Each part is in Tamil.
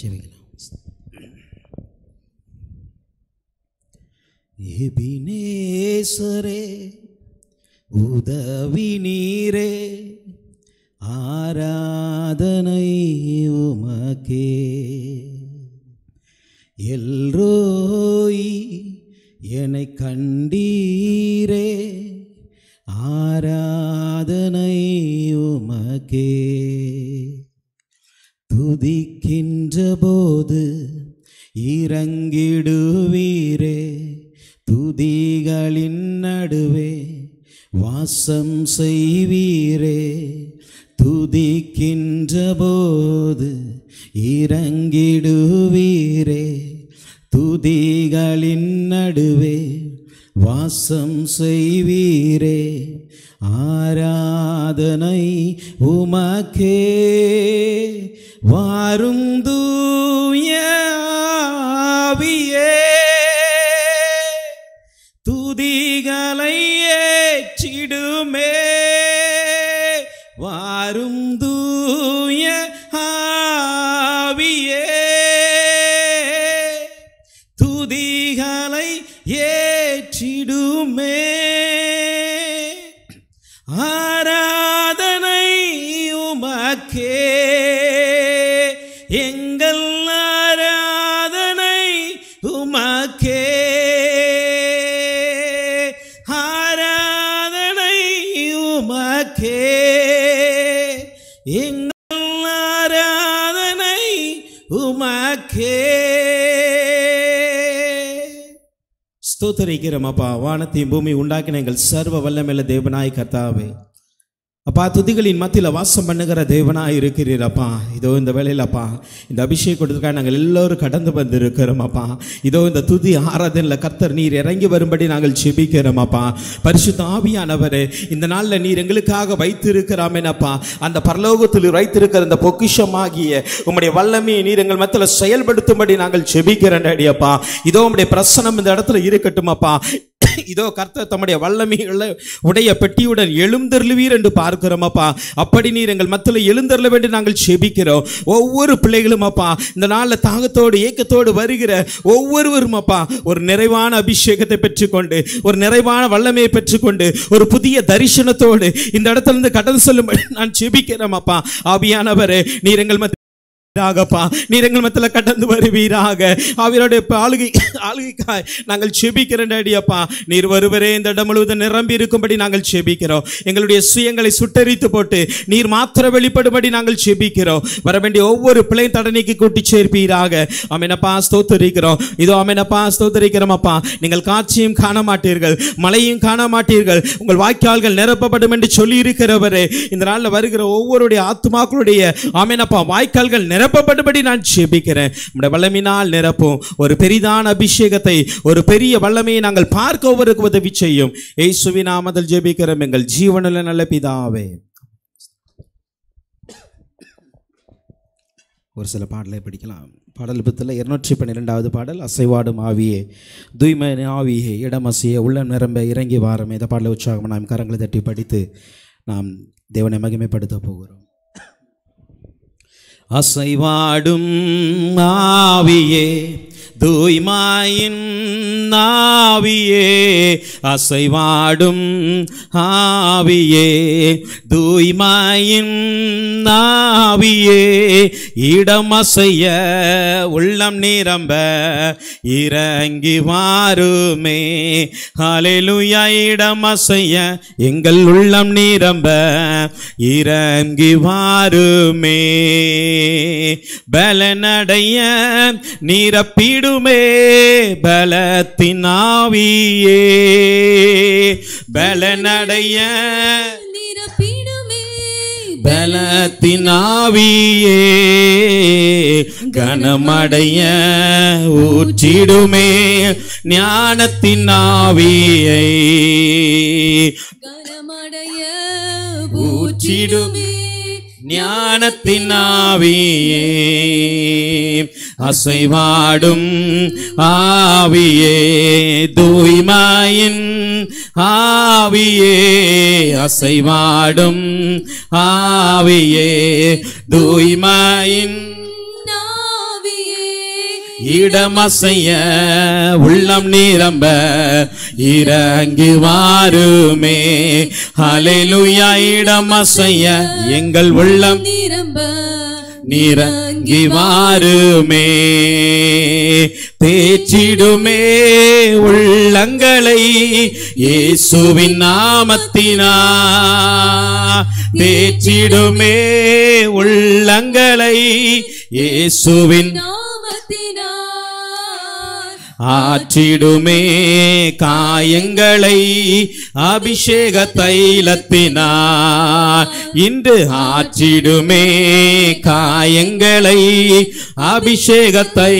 ஜெபிக்கலாம் எபினேசரே உதவி நீரே ஆராதனை உமக்கே எல்ரோய் என்னை கண்டீரே ஆராதனை உமக்கே துதிக்கின்ற போது இறங்கிடுவீரே துதிகளின் நடுவே வாசம் செய்வீரே துதிக்கின்ற போது இறங்கிடுவீரே துதிகளின் நடுவே வாசம் செய்வீரே ஆராதனை உமக்கே வாரும் தூய ஆவியே துதிகளை ஏற்றிடுமே வாரும் தூய ஆவியே துதிகளை ஏற்றிடுமே ஆராதனை உமக்கே எங்கள் ஆராதனை உமக்கே ஆராதனை உமக்கே எங்கள் ஆராதனை உமக்கே ஸ்தோத்தரிக்கிறோம் அப்பா வானத்தையும் பூமி உண்டாக்கின எங்கள் சர்வ வல்லமையுள்ள தேவனாய் கர்த்தாவே அப்பா துதிகளின் மத்தியில் வாசம் பண்ணுகிற தேவனாய் இருக்கிறீர் அப்பா இதோ இந்த வேலையில் அப்பா இந்த அபிஷேகத்துக்காக நாங்கள் எல்லோரும் கடந்து வந்திருக்கிறோம் அப்பா இதோ இந்த துதி ஆராதனில் கர்த்தர் நீர் இறங்கி வரும்படி நாங்கள் செபிக்கிறோம் அப்பா பரிசுத்த ஆவியானவரே இந்த நாளில் நீர் எங்களுக்காக வைத்திருக்கிறாமேனப்பா அந்த பரலோகத்தில் வைத்திருக்கிற இந்த பொக்கிஷமாகிய உம்முடைய வல்லமையை நீர் எங்கள் மத்தியில் செயல்படுத்தும்படி நாங்கள் செபிக்கிறேன் அப்பா இதோ உம்முடைய பிரசனம் இந்த இடத்துல இருக்கட்டும் அப்பா இதோ கர்த்தர் தம்முடைய வல்லமைகளை உடைய பெட்டியுடன் எழுந்தருளுவீர் என்று பார்க்கிறோம் அப்பா அப்படி நீர் எங்கள் மத்தியில் எழுந்தருள வேண்டும் நாங்கள் செபிக்கிறோம் ஒவ்வொரு பிள்ளைகளும் அப்பா இந்த நாளில் தாகத்தோடு ஏக்கத்தோடு வருகிற ஒவ்வொருவரும் அப்பா ஒரு நிறைவான அபிஷேகத்தை பெற்றுக்கொண்டு ஒரு நிறைவான வல்லமையை பெற்றுக்கொண்டு ஒரு புதிய தரிசனத்தோடு இந்த இடத்துல இருந்து கடந்து செல்லும்படி நான் செபிக்கிறேன் அப்பா ஆவியானவரே நீர் எங்கள் மத்தியில் ஆகப்பா நீர் எங்கள் மத்தியில் கடந்து வருவீராக அவருடைய ஆளுகை ஆளுகைக்காய் நாங்கள் செபிக்கிறோம் டேடியப்பா நீர் வருவரே இந்த இடம் முழுவதும் நிரம்பி இருக்கும்படி நாங்கள் செபிக்கிறோம் எங்களுடைய சுயங்களை சுட்டரித்து போட்டு நீர் மாத்திர வெளிப்படும்படி நாங்கள் செபிக்கிறோம் வர வேண்டிய ஒவ்வொரு பிள்ளையும் தடனைக்கு கூட்டி சேர்ப்பீராக அமேனப்பா ஸ்தோத்தரிக்கிறோம் இதோ அமேனப்பா ஸ்தோத்தரிக்கிறோம் அப்பா நீங்கள் காட்சியும் காண மாட்டீர்கள் மழையும் காண மாட்டீர்கள் உங்கள் வாய்க்கால்கள் நிரப்பப்படும் என்று சொல்லி இருக்கிறவரே இந்த நாளில் வருகிற ஒவ்வொருடைய ஆத்மாக்களுடைய ஆமேனப்பா வாய்க்கால்கள் நிரப்பப்படும்படி நான் ஜெபிக்கிறேன் நம்முடைய வல்லமினால் நிரப்பும் ஒரு பெரிதான அபிஷேகத்தை ஒரு பெரிய வல்லமையை நாங்கள் பார்க்க ஒவ்வொருக்கு உதவி செய்யும் ஏசுவி நாமத்தில் ஜெபிக்கிறோம் எங்கள் ஜீவனில் நல்ல பிதாவே ஒரு சில பாடலை படிக்கலாம் பாடல் புத்தில் இருநூற்றி பன்னிரெண்டாவது பாடல் அசைவாடும் ஆவியே தூய்மை ஆவியே இடமசிய உள்ள நிரம்ப இறங்கி வாரம் இந்த பாடலை உற்சாகம் நாம் கரங்களை தட்டி படித்து நாம் தேவனை மகிமைப்படுத்த போகிறோம் அசைவாடும் ஆவியே தூய்மாயின் ஆவியே அசைவாடும் ஆவியே தூய்மாயின் ஆவியே இடம் அசைய உள்ளம் நிரம்ப இறங்கி வாருமே ஹalleluya இடம் அசைய எங்கள் உள்ளம் நிரம்ப இறங்கி வாருமே பலனடைய நிரப்பிடுமே பலத்தின் ஆவியே பலனடைய நிரப்பிடுமே பலத்தின் ஆவியே கனமடைய ஊற்றிடுமே ஞானத்தின் ஆவியை கனமடைய ஊற்றிடுமே. ஊற்றிடுமே ஞானத்தின் ஆவியே அசைவாடும் ஆவியே தூய்மாயின் ஆவியே அசைவாடும் ஆவியே தூய்மாயின் நாவியே இடமசைய உள்ளம் நிரம்ப இறங்கி வாருமே ஹalleluya இடமசைய எங்கள் உள்ளம் நிரம்ப நிறங்கி வாருமே தேச்சிடுமே உள்ளங்களை இயேசுவின் நாமத்தினா தேச்சிடுமே உள்ளங்களை இயேசுவின் நாமத்தினார் ஆற்றிடுமே காயங்களை அபிஷேக தைலத்தினார் இன்று ஆற்றிடுமே காயங்களை அபிஷேக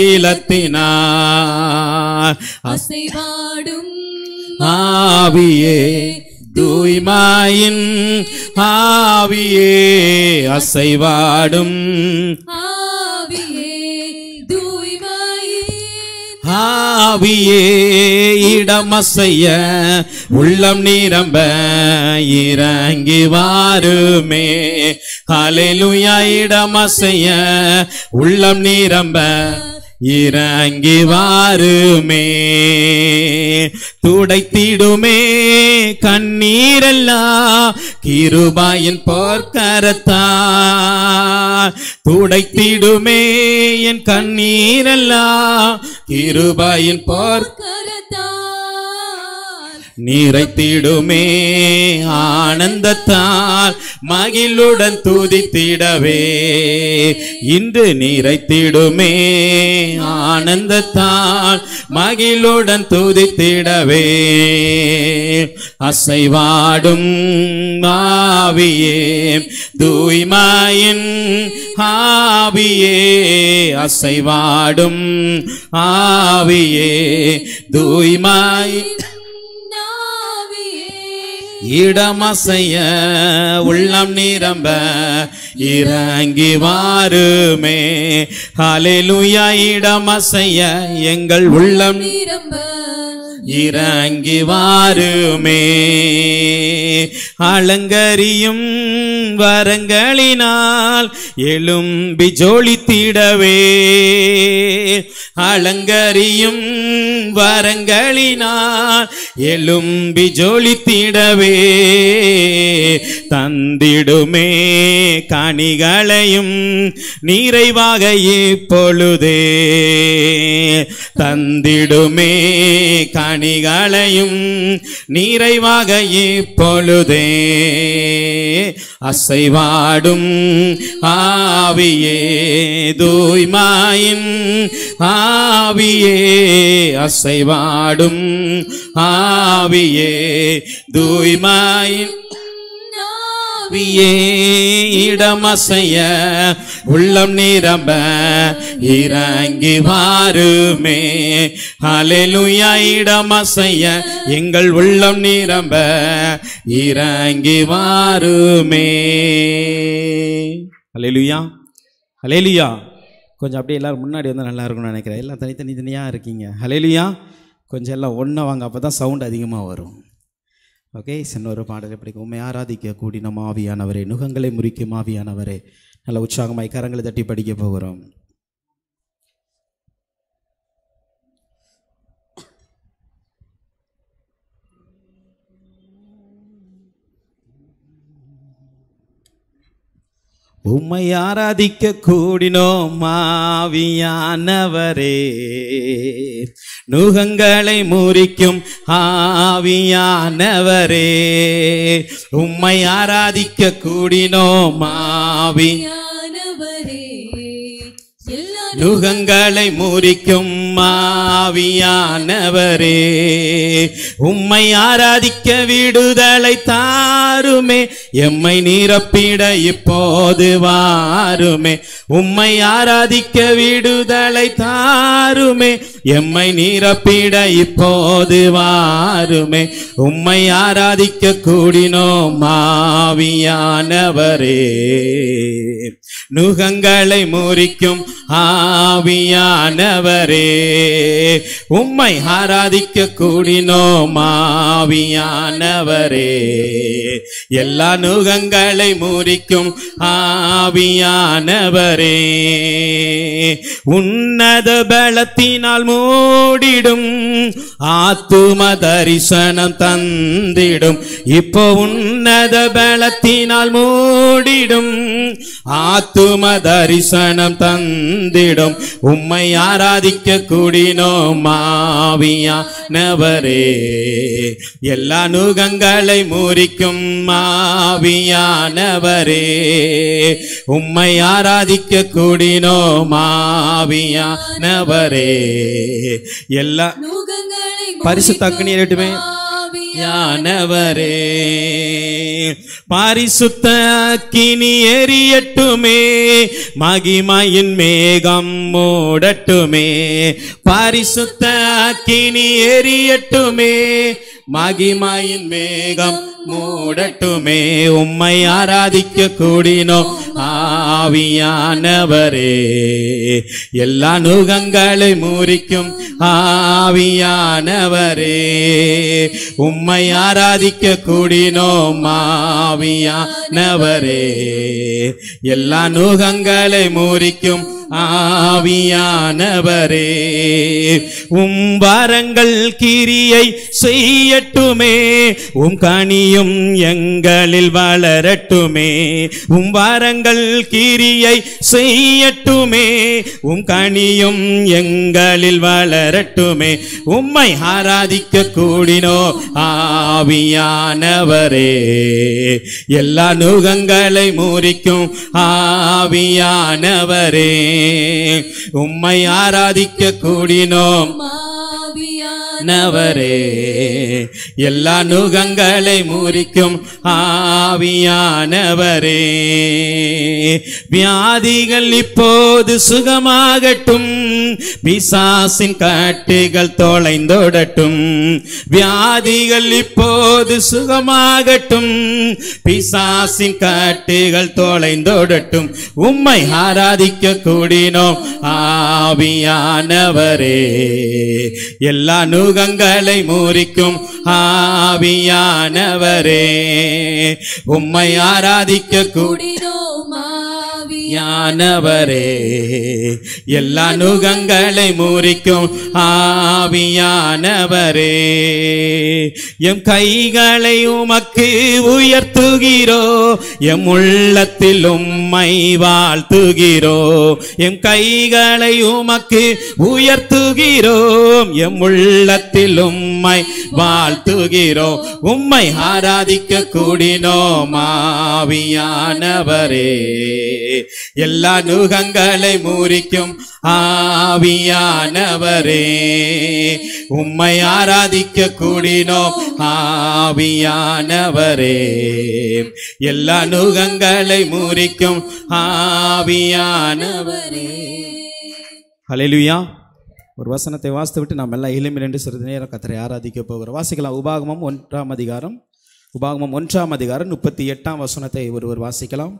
தைலத்தினார் அசைவாடும் ஆவியே தூய்மாயின் ஆவியே அசைவாடும் ஆவியே தூய்மையே ஆவியே இடமசைய உள்ளம் நிரம்ப இறங்கி வாருமே ஹalleluya இடமசைய உள்ளம் நிரம்ப இறங்கி வாருமே துடைத்திடுமே கண்ணீரெல்லாம் கிருபாயின் போர்க்கரத்தா துடைத்திடுமே என் கண்ணீரெல்லாம் கிருபாயின் போர் கரத்தால் நிறைத்திடுமே ஆனந்தத்தால் மகிழுடன் துதித்திடவே இன்று நிறைத்திடுமே ஆனந்தத்தால் மகிழுடன் துதித்திடவே அசைவாடும் ஆவியே தூய்மாயின் ஆவியே அசைவாடும் ஆவியே தூய்மாயின் நாவியே இடமசைய உள்ளம் நிரம்ப இறங்கி வாருமே ஹalleluya இடமசைய எங்கள் உள்ளம் நிரம்ப இறங்கி வாருமே அலங்கரியும் வரங்களினால் எழும்பி ஜோலித்திடவே அலங்கரியும் வரங்களினால் எழும்பி ஜோலித்திடவே தந்திடுமே கனிகளையும் நிறைவாக இப்பொழுதே தந்திடுமே கனிகளையும் நிறைவாக இப்பொழுதே அசைவாடும் ஆவியே தூய்மாயின் ஆவியே அசைவாடும் ஆவியே தூய்மாயின் ஆவியே இடமசைய உள்ளம் நிரம்ப இறங்கி வாருமே ஹalleluya இடமசைய எங்கள் உள்ளம் நிரம்ப இறங்கி வாருமே ஹalleluya ஹalleluya கொஞ்சம் அப்படியே எல்லாரும் முன்னாடி வந்தால் நல்லா இருக்கும்னு நினைக்கிறேன் எல்லாம் தனித்தனி தனியாக இருக்கீங்க ஹalleluya கொஞ்சம் எல்லாம் ஒன்றா வாங்க அப்போ தான் சவுண்ட் அதிகமாக வரும் ஓகே இன்னொரு பாடல் எப்படி உண்மை ஆராதிக்க கூடின மாவியானவரே நுகங்களை முறிக்கும் மாவியானவரே நல்ல உற்சாகமாய் கரங்களை தட்டி படிக்க போகிறோம் உம்மை ஆராதிக்க கூடினோம் மாவியானவரே நுகங்களை முறிக்கும் ஆவியானவரே உம்மை ஆராதிக்க கூடினோம் மாவி யானவரே எல்லா நுகங்களை முறிக்கும் மாவியானவரே உம்மை ஆராதிக்க விடுதலை தாருமே எம்மை நிரப்பிட இப்போது வாருமே உம்மை ஆராதிக்க விடுதலை தாருமே எம்மை நிரப்பிட இப்போது வாருமே உம்மை ஆராதிக்க கூடினோம் மாவியானவரே நுகங்களை முறிக்கும் ஆவியானவரே உம்மை ஆராதிக்க கூடினோம் ஆவியானவரே எல்லா நுகங்களை முறிக்கும் ஆவியானவரே உன்னத பலத்தினால் மூடிடும் ஆத்தும தரிசனம் தந்திடும் இப்போ உன்னத பலத்தினால் மூடிடும் ஆத்தும தரிசனம் தந்திடும் உம்மை ஆராதிக்க கூடினோம் மாவியானவரே எல்லா நுகங்களை முறிக்கும் மாவியானவரே உம்மை ஆராதிக்க கூடினோம் மாவியானவரே எல்லா நுகங்களை பரிசுத்த அக்னி ஏறட்டுமே. ஆவியானவரே. யானவரே பரிசுத்த அக்கினி எரியட்டுமே மகிமையின் மேகம் மூடட்டுமே பரிசுத்த அக்கினி எரியட்டுமே மகிமையின் மேகம் மூடட்டுமே உம்மை ஆராதிக்க கூடினோம் ஆவியானவரே எல்லா நுகங்களை முறிக்கும் ஆவியானவரே உம்மை ஆராதிக்க கூடினோம் ஆவியானவரே எல்லா நுகங்களை முறிக்கும் ஆவியானவரே உம் வரங்கள் கிரியை செய்யட்டுமே உம் கனியும் எங்களில் வளரட்டுமே உம் வரங்கள் கிரியை செய்யட்டுமே உம் கனியும் எங்களில் வளரட்டுமே உம்மை ஆராதிக்க கூடினோ ஆவியானவரே எல்லா நுகங்களை முறிக்கும் ஆவியானவரே உம்மை ஆராதிக்க கூடினோம் ஆவியானவரே. நவரே எல்லா நுகங்களை முறிக்கும் ஆவியானவரே வியாதிகள் இப்போது சுகமாகட்டும் பிசாசின் கட்டுகள் தொலைந்தோடட்டும் வியாதிகள் இப்போது சுகமாகட்டும் பிசாசின் கட்டுகள் தொலைந்தோடட்டும் உம்மை ஆராதிக்க கூடினோம் ஆவியானவரே எல்லா நுகங்களை முறிக்கும் ஆவியானவரே உம்மை ஆராதிக்க கூடி கூடினோம் ஆவியானவரே. யானவரே எல்லா நுகங்களை முறிக்கும் ஆவியானவரே எம் கைகளை உமக்கு உயர்த்துகிறோ எம் உள்ளத்தில் உம்மை வாழ்த்துகிறோ எம் கைகளை உமக்கு உயர்த்துகிறோம் எம் உள்ளத்தில் உம்மை வாழ்த்துகிறோம் உம்மை ஆராதிக்க கூடினோம் ஆவியானவரே எல்லா நுகங்களை முறிக்கும் ஆவியானவரே உம்மை ஆராதிக்க கூடினோம் ஆவியானவரே எல்லா நுகங்களை முறிக்கும் ஆவியானவரே ஹalleluya ஒரு வசனத்தை வாசித்து விட்டு நாம் எல்லாம் எளிமை நின்று சிறிது நேரம் கத்தரை ஆராதிக்க போகிறோம் வாசிக்கலாம் உபாகமம் ஒன்றாம் அதிகாரம் உபாகமம் ஒன்றாம் அதிகாரம் முப்பத்தி எட்டாம் வசனத்தை ஒருவர் வாசிக்கலாம்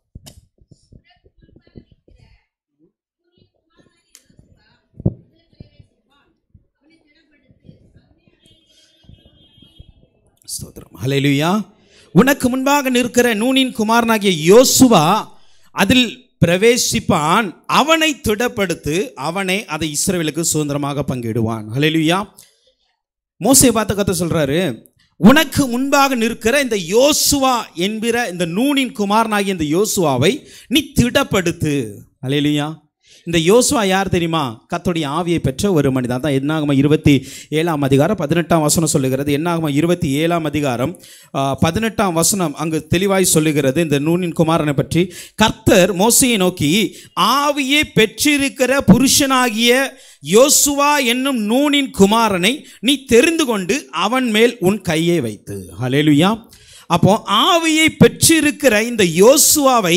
ஸ்தோத்திரம் ஹalleluya உனக்கு முன்பாக நிற்கிற நூனின் குமாரனாகிய யோசுவா அதில் பிரவேசிப்பான் அவனை திடப்படுத்து அவனே அதை இஸ்ரவேலுக்கு சுதந்திரமாக பங்கிடுவான் ஹalleluya மோசே பார்த்த கதை சொல்றாரு உனக்கு முன்பாக நிற்கிற இந்த யோசுவா என்கிற இந்த நூனின் குமாரனாகிய இந்த யோசுவாவை நீ திடப்படுத்து ஹalleluya இந்த யோசுவா யார் தெரியுமா கர்த்தருடைய ஆவியை பெற்ற ஒரு மனிதன் தான் என்னாகம இருபத்தி ஏழாம் அதிகாரம் பதினெட்டாம் வசனம் சொல்லுகிறது என்னாகம இருபத்தி ஏழாம் அதிகாரம் ஆ, பதினெட்டாம் வசனம் அங்கு தெளிவாய் சொல்லுகிறது இந்த நூனின் குமாரனை பற்றி கர்த்தர் மோசையை நோக்கி ஆவியை பெற்றிருக்கிற புருஷனாகிய யோசுவா என்னும் நூனின் குமாரனை நீ தெரிந்து கொண்டு அவன் மேல் உன் கையை வைத்து ஹalleluya அப்போ ஆவியை பெற்றிருக்கிற இந்த யோசுவாவை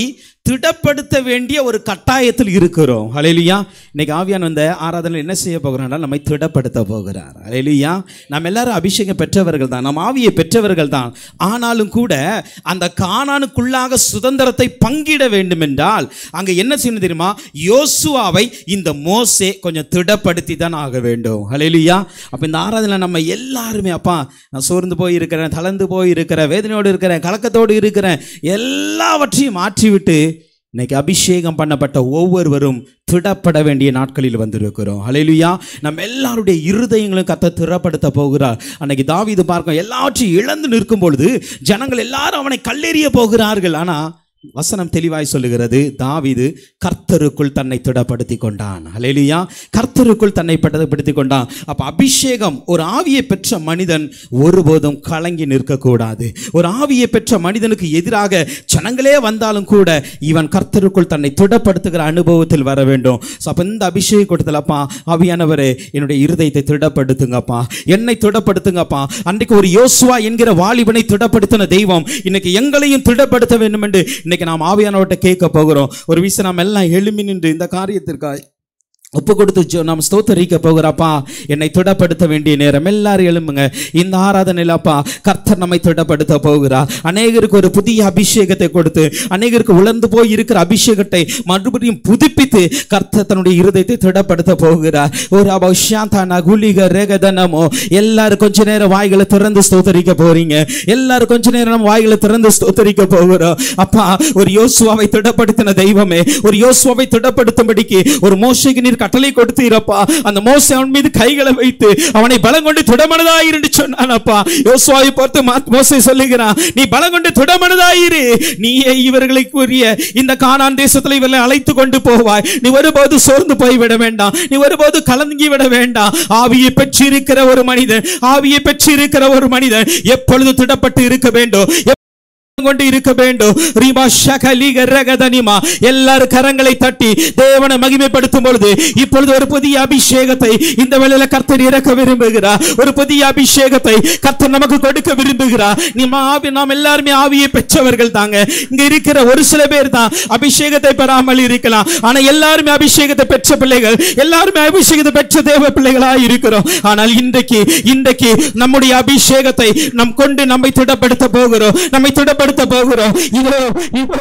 திடப்படுத்த வேண்டிய ஒரு கட்டாயத்தில் இருக்கிறோம் ஹalleluya இன்னைக்கு ஆவியான் வந்த ஆராதனை என்ன செய்ய போகிறார் நம்மை திடப்படுத்த போகிறார் ஹalleluya நாம் எல்லாரும் அபிஷேகம் பெற்றவர்கள் தான் நாம் ஆவியை பெற்றவர்கள் தான் ஆனாலும் கூட அந்த கானானுக்குள்ளாக சுதந்திரத்தை பங்கிட வேண்டும் என்றால் அங்க என்ன செய்யணும் தெரியுமா யோசுவாவை இந்த மோசே கொஞ்சம் திடப்படுத்தி தான் ஆக வேண்டும் ஹalleluya அப்ப இந்த ஆராதனை நம்ம எல்லாருமே அப்பா நான் சோர்ந்து போய் இருக்கிறேன் தளர்ந்து போய் இருக்கிறேன் வேதனையோடு இருக்கிறேன் கலக்கத்தோடு இருக்கிறேன் எல்லாவற்றையும் மாற்றிவிட்டு இன்னைக்கு அபிஷேகம் பண்ணப்பட்ட ஒவ்வொருவரும் திடப்பட வேண்டிய நாட்களில் வந்திருக்கிறோம் ஹalleluya நம்ம எல்லாருடைய இருதயங்களும் கத்த திறப்படுத்த போகிறார் அன்னைக்கு தாவீது பார்க்கும் எல்லாவற்றையும் இழந்து நிற்கும் பொழுது ஜனங்கள் எல்லாரும் அவனை கல்லெறிய போகிறார்கள் ஆனா வசனம் தெளிவாய் சொல்லுகிறது தாவீது கர்த்தருக்குள் தன்னை திடப்படுத்தி கொண்டான் ஹalleluya கர்த்தருக்குள் தன்னை திடப்படுத்தி கொண்டான் அப்ப அபிஷேகம் ஒரு ஆவியை பெற்ற மனிதன் ஒருபோதும் கலங்கி நிற்கக்கூடாது ஒரு ஆவியை பெற்ற மனிதனுக்கு எதிராக ஜனங்களே வந்தாலும் கூட இவன் கர்த்தருக்குள் தன்னை திடப்படுத்துகிற அனுபவத்தில் வர வேண்டும் ஸோ அப்போ இந்த அபிஷேக கொடுத்தலப்பா ஆவியானவரே என்னுடைய இருதயத்தை திடப்படுத்துங்கப்பா என்னை திடப்படுத்துங்கப்பா அன்றைக்கு ஒரு யோசுவா என்கிற வாலிபனை திடப்படுத்தின தெய்வம் இன்னைக்கு எங்களையும் திடப்படுத்த வேண்டும் என்று இன்னைக்கு நாம் ஆவியானவர்கிட்ட கேட்க போகிறோம் ஒரு விஷயம் நாம் எல்லாம் எழுமி நின்று இந்த காரியத்திற்காய் ஒப்பு கொடுத்து ஜோ- நாம் ஸ்தோத்தரிக்க போகிறப்பா என்னை திடப்படுத்த வேண்டிய நேரம் எல்லாரும் எழும்புங்க இந்த ஆராதனையில் அப்பா கர்த்தர் நம்மை திடப்படுத்த போகிறார் அநேகருக்கு ஒரு புதிய அபிஷேகத்தை கொடுத்து அநேகருக்கு உலர்ந்து போய் இருக்கிற அபிஷேகத்தை மறுபடியும் புதுப்பித்து கர்த்தர் தன்னுடைய இருதயத்தை திடப்படுத்த போகிறார் ஒரு அபஷாந்தா நகுலிக ரேகதனமோ எல்லாரும் கொஞ்ச நேரம் வாய்களை திறந்து ஸ்தோத்தரிக்க போறீங்க எல்லாரும் கொஞ்ச நேரம் நம்ம வாய்களை திறந்து ஸ்தோத்தரிக்க போகிறோம் அப்பா ஒரு யோசுவாவை திடப்படுத்தின தெய்வமே ஒரு யோசுவாவை திடப்படுத்தும்படிக்கு ஒரு மோசைக்கு நீர் கட்டளை கொடுத்தீரப்பா அந்த மோசை அவன் மீது கைகளை வைத்து அவனை பலம் கொண்டு திடமனதாயிரு சொன்னானப்பா யோசுவாவை பார்த்து மா- மோசே சொல்லுகிறான் நீ பலம் கொண்டு திடமனதாயிரு நீயே இவர்களை கூறிய இந்த கானான் தேசத்துல இவர்களை அழைத்து கொண்டு போவாய் நீ ஒருபோது சோர்ந்து போய் விட வேண்டாம் நீ ஒருபோது கலங்கி விட வேண்டாம் ஆவியை பெற்றிருக்கிற ஒரு மனிதன் ஆவியை பெற்றிருக்கிற ஒரு மனிதன் எப்பொழுது திடப்பட்டு இருக்க வேண்டும் கொண்டு இருக்க வேண்டும் ரீமா ஷகலிக ரகதனிமா எல்லாரும் கரங்களை தட்டி தேவனை மகிமைப்படுத்தும் பொழுது இப்பொழுது ஒரு புதிய அபிஷேகத்தை இந்த வேளையில கர்த்தர் இறக்க விரும்புகிறார் ஒரு புதிய அபிஷேகத்தை கர்த்தர் நமக்கு கொடுக்க விரும்புகிறார் நீ ஆவி நாம் எல்லாருமே ஆவியை பெற்றவர்கள் தாங்க இங்க இருக்கிற ஒரு சில பேர் தான் அபிஷேகத்தை பெறாமல் இருக்கலாம் ஆனா எல்லாருமே அபிஷேகத்தை பெற்ற பிள்ளைகள் எல்லாருமே அபிஷேகத்தை பெற்ற தேவ பிள்ளைகளா இருக்கிறோம் ஆனால் இன்றைக்கு இன்றைக்கு நம்முடைய அபிஷேகத்தை நம் கொண்டு நம்மை திடப்படுத்த போகிறோம் நம்மை திடப்படுத்த போகிறோம் இதோ இதோ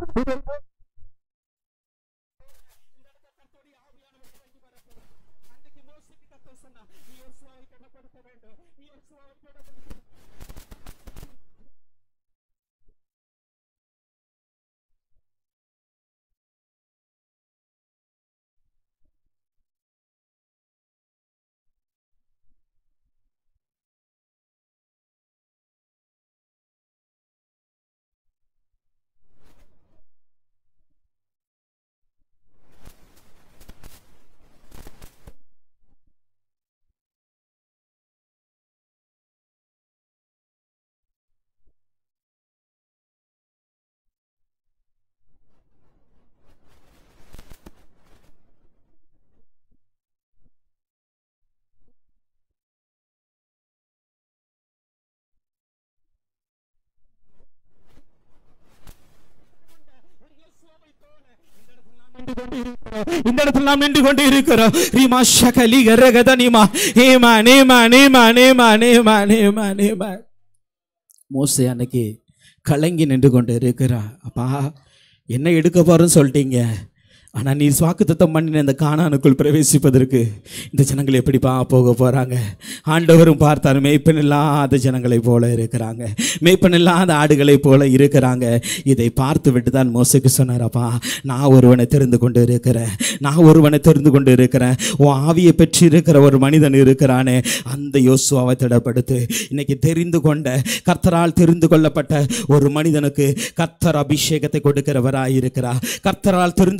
இந்த இடத்துல நாம் நின்று கொண்டு இருக்கிறோம் ரீமா ஷகலி கரகதனிமா நேமா நேமா நேமா நேமா நேமா நேமா நேமா மோசே அன்னைக்கு கலங்கி நின்று கொண்டு இருக்கிறா அப்பா என்ன எடுக்க போறேன்னு சொல்லிட்டீங்க ஆனால் நீ வாக்குத்தத்தம் பண்ணின இந்த காணானுக்குள் பிரவேசிப்பதற்கு இந்த ஜனங்கள் எப்படிப்பா போக போகிறாங்க ஆண்டவரும் பார்த்தார் மேய்ப்பன் இல்லாத ஜனங்களைப் போல இருக்கிறாங்க மேய்ப்பன் இல்லாத ஆடுகளைப் போல இருக்கிறாங்க இதை பார்த்து விட்டு தான் மோசைக்கு சொன்னாரப்பா நான் ஒருவனை தெரிந்து கொண்டு இருக்கிறேன் நான் ஒருவனை தெரிந்து கொண்டு இருக்கிறேன் உன் ஆவியை பெற்று இருக்கிற ஒரு மனிதன் இருக்கிறானே அந்த யோசுவாவை திடப்படுத்து இன்னைக்கு தெரிந்து கொண்ட கர்த்தரால் தெரிந்து கொள்ளப்பட்ட ஒரு மனிதனுக்கு கர்த்தர் அபிஷேகத்தை கொடுக்கிறவராய் இருக்கிறார் கர்த்தரால் தெரிந்து கொள்ளப்பட்ட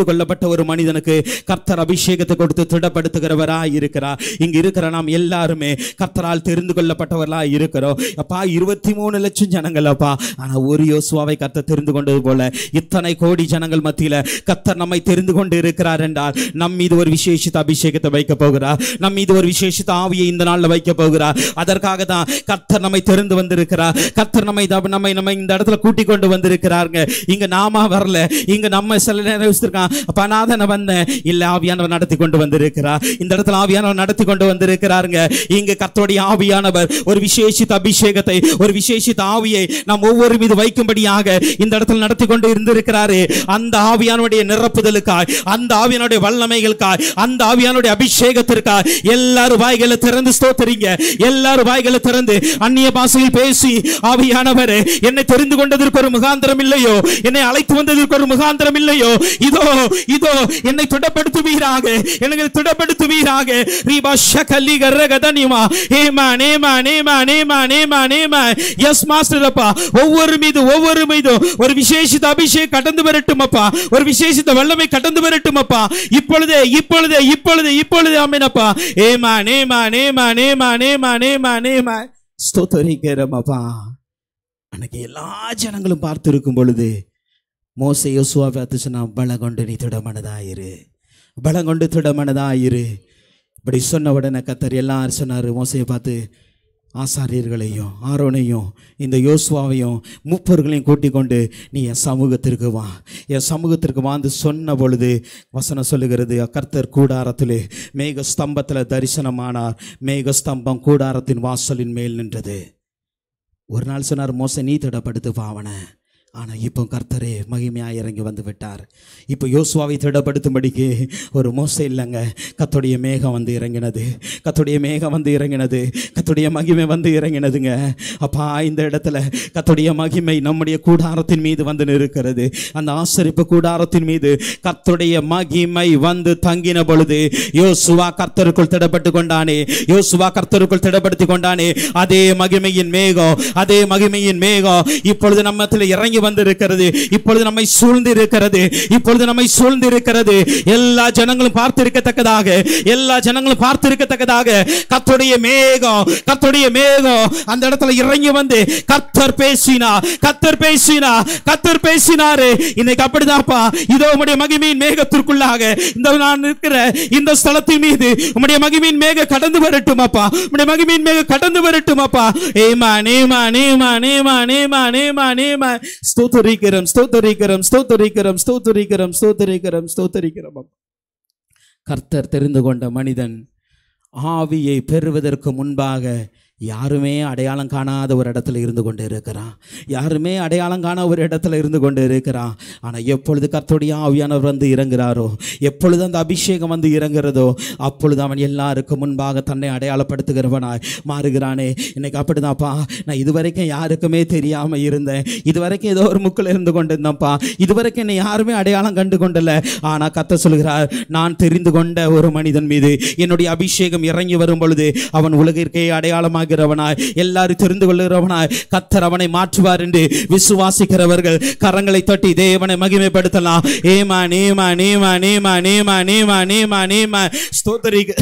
ஒரு மனிதனுக்கு கர்த்தர் அபிஷேகத்தை கொடுத்து திடப்படுத்துகிறவராய் இருக்கிறார் இங்க இருக்கிற நாம் எல்லாருமே கர்த்தரால் தெரிந்து கொள்ளப்பட்டவர்களாய் இருக்கிறோம் அப்பா இருபத்தி மூணு லட்சம் ஜனங்கள் அப்பா ஆனா ஒரு யோசுவாவை கர்த்தர் தெரிந்து கொண்டது போல இத்தனை கோடி ஜனங்கள் மத்தியில கர்த்தர் நம்மை தெரிந்து கொண்டு இருக்கிறார் என்றால் நம் மீது ஒரு விசேஷித்த அபிஷேகத்தை வைக்க போகிறார் நம் மீது ஒரு விசேஷித்த ஆவியை இந்த நாள்ல வைக்க போகிறார் அதற்காக தான் கர்த்தர் நம்மை தெரிந்து வந்திருக்கிறார் கர்த்தர் நம்மை த- நம்மை நம்ம இந்த இடத்துல கூட்டி கொண்டு வந்திருக்கிறாருங்க இங்க நாம வரல இங்க நம்ம சில நேரம் யோசிச்சிருக்கான் அப்ப நான் தானே வந்தேன் இல்ல ஆவியானவர் நடத்தி கொண்டு வந்திருக்கிறார் இந்த இடத்துல ஆவியானவர் நடத்தி கொண்டு வந்திருக்கிறாருங்க இங்க கர்த்தருடைய ஆவியானவர் ஒரு விசேஷித்த அபிஷேகத்தை ஒரு விசேஷித்த ஆவியை நாம் ஒவ்வொரு மீது வைக்கும்படியாக இந்த இடத்துல நடத்தி கொண்டு இருந்திருக்கிறாரு அந்த ஆவியானுடைய நிரப்புதலுக்காய் அந்த ஆவியானுடைய வல்லமைகளுக்காய் அந்த ஆவியானுடைய அபிஷேகத்திற்காய் எல்லாரும் வாய்களை திறந்து ஸ்தோத்தரிங்க எல்லாரும் வாய்களை திறந்து அந்நிய பாஷையில் பேசி ஆவியானவர் என்னை தெரிந்து கொண்டதற்கு ஒரு முகாந்திரம் இல்லையோ என்னை அழைத்து வந்ததற்கு ஒரு முகாந்திரம் இல்லையோ இதோ இதோ என்னை திடப்படுத்துவீராக என்னை திடப்படுத்துவீராக ரீபா ஷகலி கரகதனிமா ஏமா நேமா நேமா நேமா நேமா நேமா எஸ் மாஸ்டர் அப்பா ஒவ்வொரு மீது ஒவ்வொரு மீது ஒரு விசேஷித்த அபிஷேகம் கடந்து வரட்டும் அப்பா ஒரு விசேஷித்த வல்லமை கடந்து வரட்டும் அப்பா இப்பொழுதே இப்பொழுதே இப்பொழுதே இப்பொழுதே ஆமெனப்பா ஏமா நேமா நேமா நேமா நேமா நேமா நேமா ஸ்தோத்தரிக்கிறோம் அப்பா அன்னைக்கு எல்லா ஜனங்களும் பார்த்திருக்கும் பொழுது மோசே யோசுவா பார்த்து சொன்னா பலம் கொண்டு நீ திடமனதாயிரு பலம் கொண்டு திடமனதாயிரு இப்படி சொன்ன உடனே கத்தர் எல்லாரும் சொன்னார் மோசையை பார்த்து ஆசாரியர்களையும் ஆரோனையும் இந்த யோசுவாவையும் முப்பர்களையும் கூட்டிக் கொண்டு நீ என் சமூகத்திற்கு வா என் சமூகத்திற்கு வந்து சொன்ன பொழுது வசனம் சொல்லுகிறது கர்த்தர் கூடாரத்திலே மேக ஸ்தம்பத்தில் தரிசனமானார் மேக ஸ்தம்பம் கூடாரத்தின் வாசலின் மேல் நின்றது ஒரு நாள் சொன்னார் மோச நீ திடப்படுத்து பாவன ஆனால் இப்போ கர்த்தரே மகிமையாக இறங்கி வந்து விட்டார் இப்போ யோசுவாவை திடப்படுத்தும்படிக்கு ஒரு மோசம் இல்லைங்க கத்துடைய மேகம் வந்து இறங்கினது கத்துடைய மேகம் வந்து இறங்கினது கத்துடைய மகிமை வந்து இறங்கினதுங்க அப்பா இந்த இடத்துல கத்துடைய மகிமை நம்முடைய கூடாரத்தின் மீது வந்து நிற்கிறது அந்த ஆசரிப்பு கூடாரத்தின் மீது கர்த்தருடைய மகிமை வந்து தங்கின பொழுது யோசுவா கர்த்தருக்குள் திடப்பட்டு கொண்டானே யோசுவா கர்த்தருக்குள் திடப்படுத்தி கொண்டானே அதே மகிமையின் மேகம் அதே மகிமையின் மேகம் இப்பொழுது நம்மத்தில் இறங்கி வந்திருக்கிறது இப்பொழுது நம்மை சூழ்ந்து இருக்கிறது இப்பொழுது நம்மை சூழ்ந்து இருக்கிறது எல்லா ஜனங்களும் பார்த்திருக்கத்தக்கதாக எல்லா ஜனங்களும் பார்த்திருக்கத்தக்கதாக கர்த்தருடைய மேகம் கர்த்தருடைய மேகம் அந்த இடத்துல இறங்கி வந்து கர்த்தர் பேசினா கர்த்தர் பேசினா கர்த்தர் பேசினாரு இன்னைக்கு அப்படிதான்ப்பா இதோ உம்முடைய மகிமையின் மேகத்திற்குள்ளாக இந்த நான் இருக்கிற இந்த ஸ்தலத்தின் மீது உம்முடைய மகிமையின் மேக கடந்து வரட்டும் அப்பா உம்முடைய மகிமையின் மேக கடந்து வரட்டும் அப்பா ஏமா நேமா நேமா நேமா நேமா நேமா நேமா ஸ்தோத்தரிக்கிறோம் ஸ்தோத்தரிக்கிறோம் ஸ்தோத்தரிக்கிறோம் ஸ்தோத்தரிக்கிறோம் ஸ்தோத்தரிக்கிறோம் ஸ்தோத்தரிக்கிறோம் அப்பா. கர்த்தர் தெரிந்து கொண்ட மனிதன் ஆவியை பெறுவதற்கு முன்பாக யாருமே அடையாளம் காணாத ஒரு இடத்துல இருந்து கொண்டு இருக்கிறான் யாருமே அடையாளம் காண ஒரு இடத்துல இருந்து கொண்டு இருக்கிறான் ஆனால் எப்பொழுது கர்த்தருடைய ஆவியானவர் வந்து இறங்குறாரோ எப்பொழுது அந்த அபிஷேகம் வந்து இறங்குறதோ அப்பொழுது அவன் எல்லாருக்கும் முன்பாக தன்னை அடையாளப்படுத்துகிறவனாய் மாறுகிறானே இன்னைக்கு அப்படிதான்ப்பா நான் இதுவரைக்கும் யாருக்குமே தெரியாமல் இருந்தேன் இதுவரைக்கும் ஏதோ ஒரு முக்கில் இருந்து கொண்டு இருந்தேன்ப்பா இதுவரைக்கும் என்னை யாருமே அடையாளம் கண்டு கொண்டல ஆனால் கத்த சொல்கிறார் நான் தெரிந்து கொண்ட ஒரு மனிதன் மீது என்னுடைய அபிஷேகம் இறங்கி வரும் பொழுது அவன் உலகிற்கே அடையாளமாகிறவனாய் எல்லாரும் தெரிந்து கொள்ளுகிறவனாய் கத்தர் அவனை மாற்றுவார் என்று விசுவாசிக்கிறவர்கள் கரங்களை தட்டி தேவனை மகிமைப்படுத்தலாம் ஏமா நேமா நேமா நேமா நேமா நேமா நேமா நேமா ஸ்தோத்தரிக்க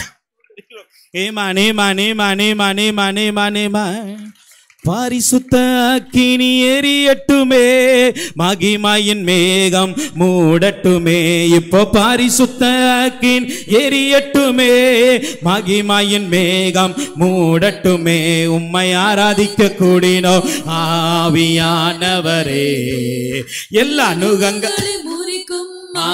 ஏமா நேமா நேமா நேமா நேமா நேமா நேமா பாரிசுத்த அக்கினி எரியட்டுமே மகிமையின் மேகம் மூடட்டுமே இப்போ பாரிசுத்த அக்கின் எரியட்டுமே மகிமையின் மேகம் மூடட்டுமே உம்மை ஆராதிக்க கூடினோ ஆவியானவரே எல்லா நுகங்க உங்களை முறிக்கும்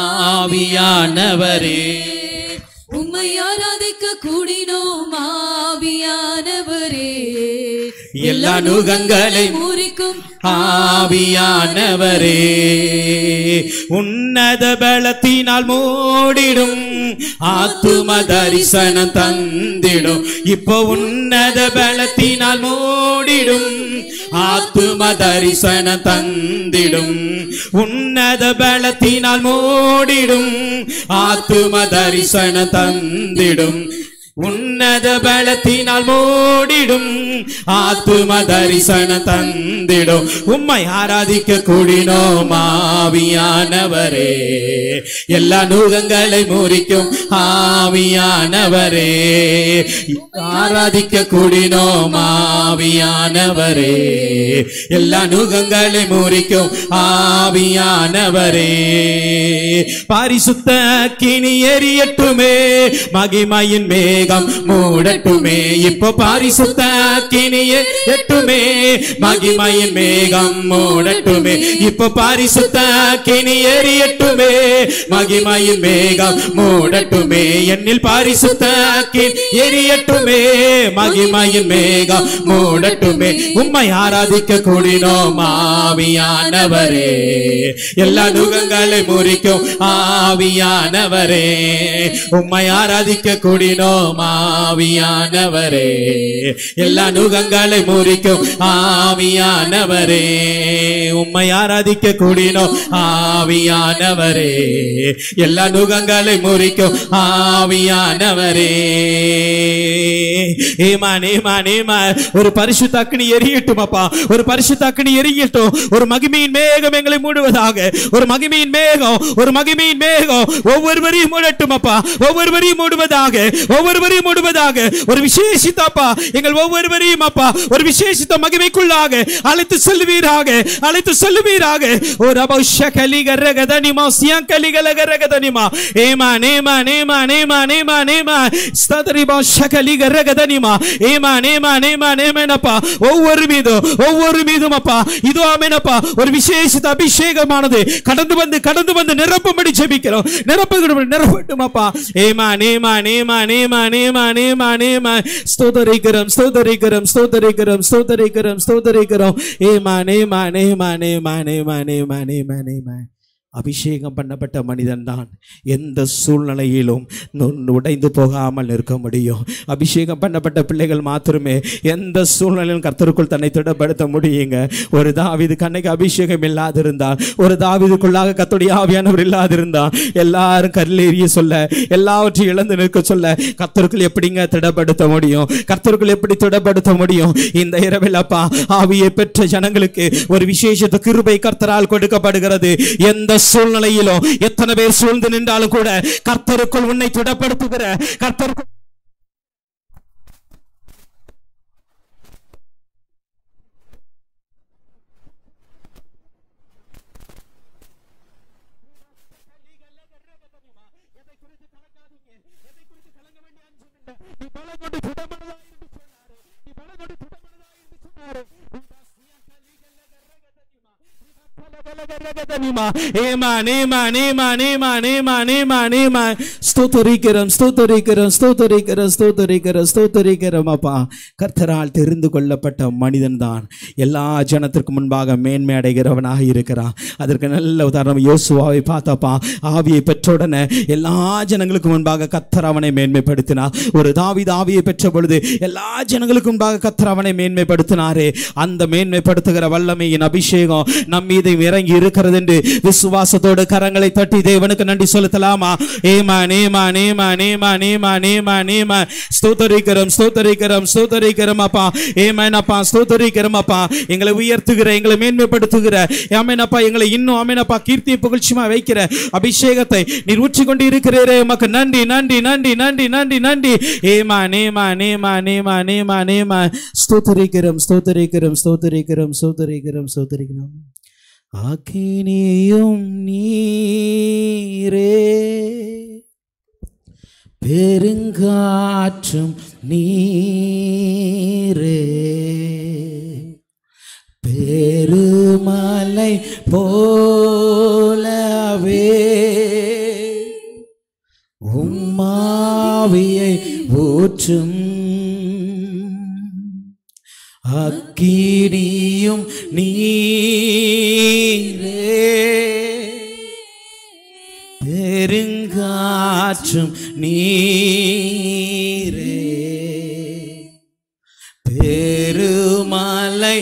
ஆவியானவரே உம்மை ஆராதிக்க கூடினோம் ஆவியானவரே எல்லா நுகங்களை முறிக்கும் ஆவியானவரே உன்னத பலத்தினால் மூடிடும் ஆத்தும தரிசனம் தந்திடும் இப்போ உன்னத பலத்தினால் மூடிடும் ஆத்தும தரிசனம் தந்திடும் உன்னத பலத்தினால் மூடிடும் ஆத்தும தரிசனம் தந்திடும் உன்னத பலத்தினால் மூடிடும் ஆத்தும தரிசனம் தந்திடும் உம்மை ஆராதிக்க கூடினோம் ஆவியானவரே எல்லா நூகங்களை முறிக்கும் ஆவியானவரே ஆராதிக்க கூடினோம் ஆவியானவரே எல்லா நுகங்களை முறிக்கும் ஆவியானவரே பாரிசுத்த கிணி எரியட்டுமே மகிமையின் மேகம் மூடட்டுமே இப்போ பாரிசுத்த கிணி எரியட்டுமே மகிமையின் மேகம் மூடட்டுமே இப்போ பாரிசுத்த கிணி எரியட்டுமே மகிமையின் மேகம் மூடட்டுமே என்னில் பாரிசுத்த கிணி எரியட்டுமே மகிமையின் மேகம் மூடட்டுமே உம்மை ஆராதிக்க கூடினோம் ஆவியானவரே எல்லா நுகங்களை முறிக்கும் ஆவியானவரே உம்மை ஆராதிக்க கூடினோம் ஆவியானவரே எல்லா நுகங்களை முறிக்கும் ஆவியானவரே உம்மை ஆராதிக்க கூடினோம் ஆவியானவரே எல்லா நுகங்களை முறிக்கும் ஆவியானவரே ஏமான் ஏமான் ஏமான் ஒரு பரிசுத்த அக்னி எரியட்டும் அப்பா ஒரு பரிசுத்த அக்னி எரியட்டும் ஒரு மகிமையின் மேகம் எங்களை மூடுவதாக ஒரு மகிமையின் மேகம் ஒரு மகிமையின் மேகம் ஒவ்வொருவரையும் மூடட்டும் அப்பா ஒவ்வொருவரையும் மூடுவதாக ஒவ்வொருவரையும் மூடுவதாக ஒரு விசேஷித்த அப்பா எங்கள் ஒவ்வொருவரையும் அப்பா ஒரு விசேஷித்த மகிமைக்குள்ளாக அழைத்து செல்வீராக அழைத்து செல்வீராக ஒரு அபௌஷ கலிகரகதனிமா சியங்கலிகலகரகதனிமா ஏமா நேமா நேமா நேமா நேமா நேமா ஸ்ததரிபா ஷகலிகரகதனிமா ஏமா நேமா நேமா நேமேனப்பா ஒவ்வொரு மீதும் ஒவ்வொரு மீதும் அப்பா இதோ ஆமேனப்பா ஒரு விசேஷித்த அபிஷேகமானது கடந்து வந்து கடந்து வந்து நிரப்பும்படி ஜெபிக்கிறோம் நிரப்பு நிரப்பட்டும் அப்பா ஏமா நேமா நேமா நேமா நேமா நேமா நேமா ஸ்தோதரிக்கிறோம் ஸ்தோதரிக்கிறோம் ஸ்தோதரிக்கிறோம் ஸ்தோதரிக்கிறோம் ஸ்தோதரிக்கிறோம் ஏமா நேமா நேமா நேமா நேமா நேமா நேமா நேமா அபிஷேகம் பண்ணப்பட்ட மனிதன் தான் எந்த சூழ்நிலையிலும் நு- உடைந்து போகாமல் இருக்க முடியும் அபிஷேகம் பண்ணப்பட்ட பிள்ளைகள் மாத்திரமே எந்த சூழ்நிலையிலும் கர்த்தருக்குள் தன்னை திடப்படுத்த முடியுங்க ஒரு தாவிது கண்ணைக்கு அபிஷேகம் இல்லாதிருந்தால் ஒரு தாவிதுக்குள்ளாக கத்துடைய ஆவியானவர் இல்லாதிருந்தால் எல்லாரும் கல்லேறிய சொல்ல எல்லாவற்றையும் இழந்து நிற்க சொல்ல கர்த்தருக்குள் எப்படிங்க திடப்படுத்த முடியும் கர்த்தருக்குள் எப்படி திடப்படுத்த முடியும் இந்த இரவில் அப்பா ஆவியை பெற்ற ஜனங்களுக்கு ஒரு விசேஷத்த கிருபை கர்த்தரால் கொடுக்கப்படுகிறது எந்த சூழ்நிலையிலும் எத்தனை பேர் சூழ்ந்து நின்றாலும் கூட கர்த்தருக்குள் உன்னை திடப்படுத்துகிற கர்த்தருக்குள் நீ பலகொண்டு திடமனதாய் இருந்து சொன்னாரு நீ பலகொண்டு திடமனதாய் இருந்து சொன்னாரு ஸ்தோத்தரிக்கிறோம் ஸ்தோத்தரிக்கிறோம் ஸ்தோத்தரிக்கிறோம் ஸ்தோத்தரிக்கிறோம் ஸ்தோத்தரிக்கிறோம் அப்பா கர்த்தரால் தெரிந்து கொள்ளப்பட்ட மனிதன் தான் எல்லா ஜனத்திற்கு முன்பாக மேன்மை அடைகிறவனாக இருக்கிறான் அதற்கு நல்ல உதாரணம் யோசுவாவை பார்த்தப்பா ஆவியை பெற்ற உடனே எல்லா ஜனங்களுக்கு முன்பாக கர்த்தர் அவனை மேன்மைப்படுத்தினார் ஒரு தாவீது ஆவியை பெற்ற பொழுது எல்லா ஜனங்களுக்கு முன்பாக கர்த்தர் அவனை மேன்மைப்படுத்தினாரே அந்த மேன்மைப்படுத்துகிற வல்லமையின் அபிஷேகம் நம் மீது இறங்கி இருக்கிறது என்று விசுவாசத்தோடு கரங்களை தட்டி தேவனுக்கு நன்றி செலுத்தலாமா ஏமா நேமா நேமா நேமா நேமா நேமா நேமா ஸ்தோத்தரிக்கிறோம் ஸ்தோத்தரிக்கிறோம் ஸ்தோத்தரிக்கிறோம் அப்பா ஏமேனப்பா ஸ்தோத்தரிக்கிறோம் அப்பா எங்களை உயர்த்துகிற எங்களை மேன்மைப்படுத்துகிற ஆமேனப்பா எங்களை இன்னும் ஆமேனப்பா கீர்த்தி புகழ்ச்சிமா வைக்கிற அபிஷேகத்தை நீர் ஊற்றி கொண்டு இருக்கிறீரே உமக்கு நன்றி நன்றி நன்றி நன்றி நன்றி நன்றி ஏமா நேமா நேமா நேமா நேமா நேமா ஸ்தோத்தரிக்கிறோம் ஸ்தோத்தரிக்கிறோம் ஸ்தோத்தரிக்கிறோம் ஸ்தோத்தரிக்கிறோம் ஸ்தோத்தரிக்கிறோம் அக்கினியும் நீரே பெருங்காற்றும் நீரே பெருமலை போலவே உம்மாவியை ஊற்றும் அக்கினியும் நீரே பெருங்காற்றும் நீரே பெருமலை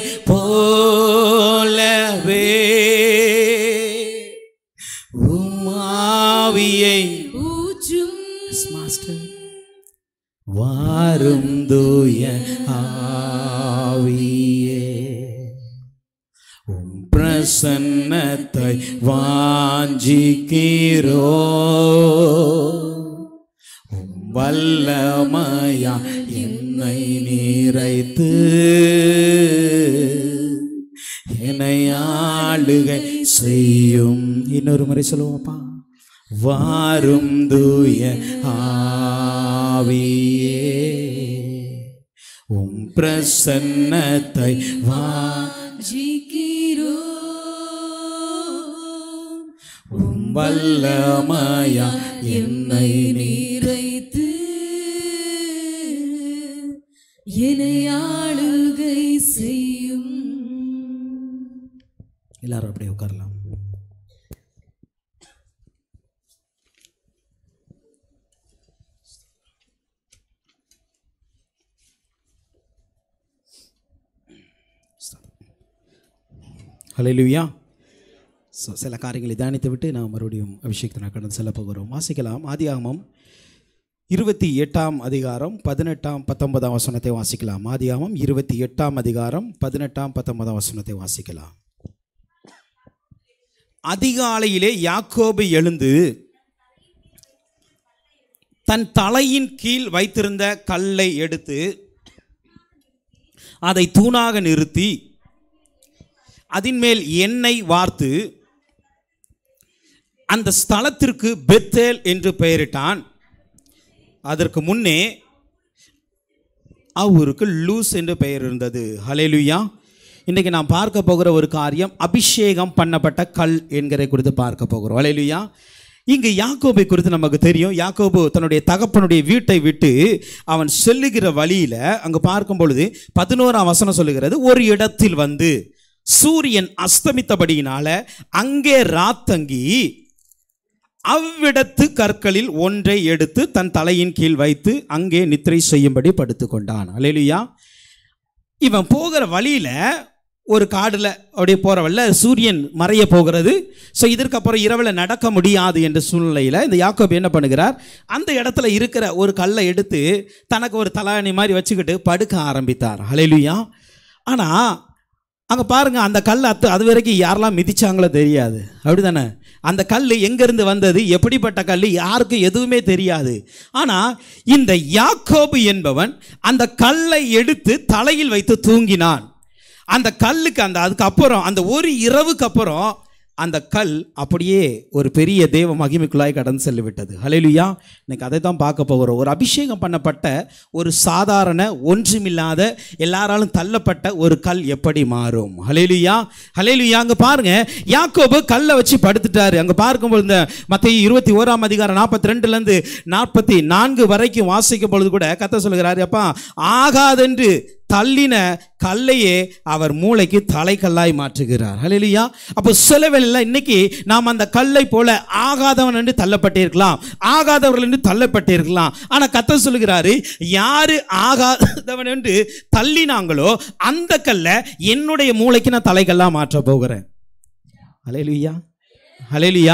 போலவே உம்மாவியை ஊற்றும் மாஸ்டர் வாரும் தூய ஆவியே உம் பிரசன்னத்தை வாஞ்சிக்கிறோ உம் வல்லமையா என்னை நீரைத்து என்னை ஆளுகை செய்யும் இன்னொரு முறை சொல்லுவோப்பா வாரும் தூய ஆவியே உம் பிரசன்னத்தை வா ஜிக்கிறோம் உம் வல்லமையா என்னை நீ நிறைத்து என்னை ஆளுகை செய்யும் எல்லாரும் அப்படியே உட்காரலாம் ஹalleluya ஸோ சில காரியங்களை தியானித்து விட்டு நாம் மறுபடியும் அபிஷேகத்தை நான் கடந்து செல்ல போகிறோம் வாசிக்கலாம் ஆதியாகமம் இருபத்தி எட்டாம் அதிகாரம் பதினெட்டாம் பத்தொன்பதாம் வசனத்தை வாசிக்கலாம் ஆதியாகமம் இருபத்தி எட்டாம் அதிகாரம் பதினெட்டாம் பத்தொன்பதாம் வசனத்தை வாசிக்கலாம் அதிகாலையிலே யாக்கோபு எழுந்து தன் தலையின் கீழ் வைத்திருந்த கல்லை எடுத்து அதை தூணாக நிறுத்தி அதின்மேல் எண்ணெய் வார்த்து அந்த ஸ்தலத்திற்கு பெத்தேல் என்று பெயரிட்டான் அதற்கு முன்னே அவ்வூருக்கு லூஸ் என்று பெயர் இருந்தது ஹலேலுயா இன்றைக்கி நாம் பார்க்க போகிற ஒரு காரியம் அபிஷேகம் பண்ணப்பட்ட கல் என்கிற குறித்து பார்க்க போகிறோம் ஹலேலுயா இங்கு யாக்கோபை குறித்து நமக்கு தெரியும் யாக்கோபு தன்னுடைய தகப்பனுடைய வீட்டை விட்டு அவன் செல்லுகிற வழியில் அங்கே பார்க்கும் பொழுது பதினோராம் வசனம் சொல்லுகிறது ஒரு இடத்தில் வந்து சூரியன் அஸ்தமித்தபடியினால அங்கே ராத்தங்கி அவ்விடத்து கற்களில் ஒன்றை எடுத்து தன் தலையின் கீழ் வைத்து அங்கே நித்திரை செய்யும்படி படுத்துக்கொண்டான் அலேலுயா இவன் போகிற வழியில் ஒரு காடில் அப்படியே போகிற வழியில் சூரியன் மறைய போகிறது ஸோ இதற்கப்புறம் இரவில் நடக்க முடியாது என்ற சூழ்நிலையில் இந்த யாக்கோப் என்ன பண்ணுகிறார் அந்த இடத்துல இருக்கிற ஒரு கல்லை எடுத்து தனக்கு ஒரு தலாணி மாதிரி வச்சுக்கிட்டு படுக்க ஆரம்பித்தார் அலேலுயா ஆனால் அங்கே பாருங்கள் அந்த கல் அத்து அது வரைக்கும் யாரெல்லாம் மிதிச்சாங்களோ தெரியாது அப்படி தானே அந்த கல் எங்கேருந்து வந்தது எப்படிப்பட்ட கல் யாருக்கும் எதுவுமே தெரியாது ஆனால் இந்த யாக்கோபு என்பவன் அந்த கல்லை எடுத்து தலையில் வைத்து தூங்கினான் அந்த கல்லுக்கு அந்த அதுக்கப்புறம் அந்த ஒரு இரவுக்கு அப்புறம் அந்த கல் அப்படியே ஒரு பெரிய தேவ மகிமைக்குள்ளாய் கடந்து செல்லு விட்டது ஹலேலுயா இன்னைக்கு அதை தான் பார்க்க போகிறோம் ஒரு அபிஷேகம் பண்ணப்பட்ட ஒரு சாதாரண ஒன்றுமில்லாத எல்லாராலும் தள்ளப்பட்ட ஒரு கல் எப்படி மாறும் ஹலேலுயா ஹலேலுயா அங்கே பாருங்க யாக்கோபு கல்லை வச்சு படுத்துட்டாரு அங்கே பார்க்கும்போது இந்த மற்ற இருபத்தி ஓராம் அதிகாரம் நாற்பத்தி ரெண்டுலேருந்து நாற்பத்தி நான்கு வரைக்கும் வாசிக்கும் பொழுது கூட கத்த சொல்கிறாரு அப்பா ஆகாதென்று தள்ளின கல்லையே அவர் மூளைக்கு தலைக்கல்லாய் மாற்றுகிறார் ஹalleluya அப்போ சில வேளையில இன்னைக்கு நாம் அந்த கல்லை போல ஆகாதவன் என்று தள்ளப்பட்டிருக்கலாம் ஆகாதவர்கள் என்று தள்ளப்பட்டிருக்கலாம் ஆனா கத்த சொல்லுகிறாரு யாரு ஆகாதவன் என்று தள்ளினாங்களோ அந்த கல்லை என்னுடைய மூளைக்கு நான் தலைக்கல்லா மாற்ற போகிறேன் ஹalleluya ஹalleluya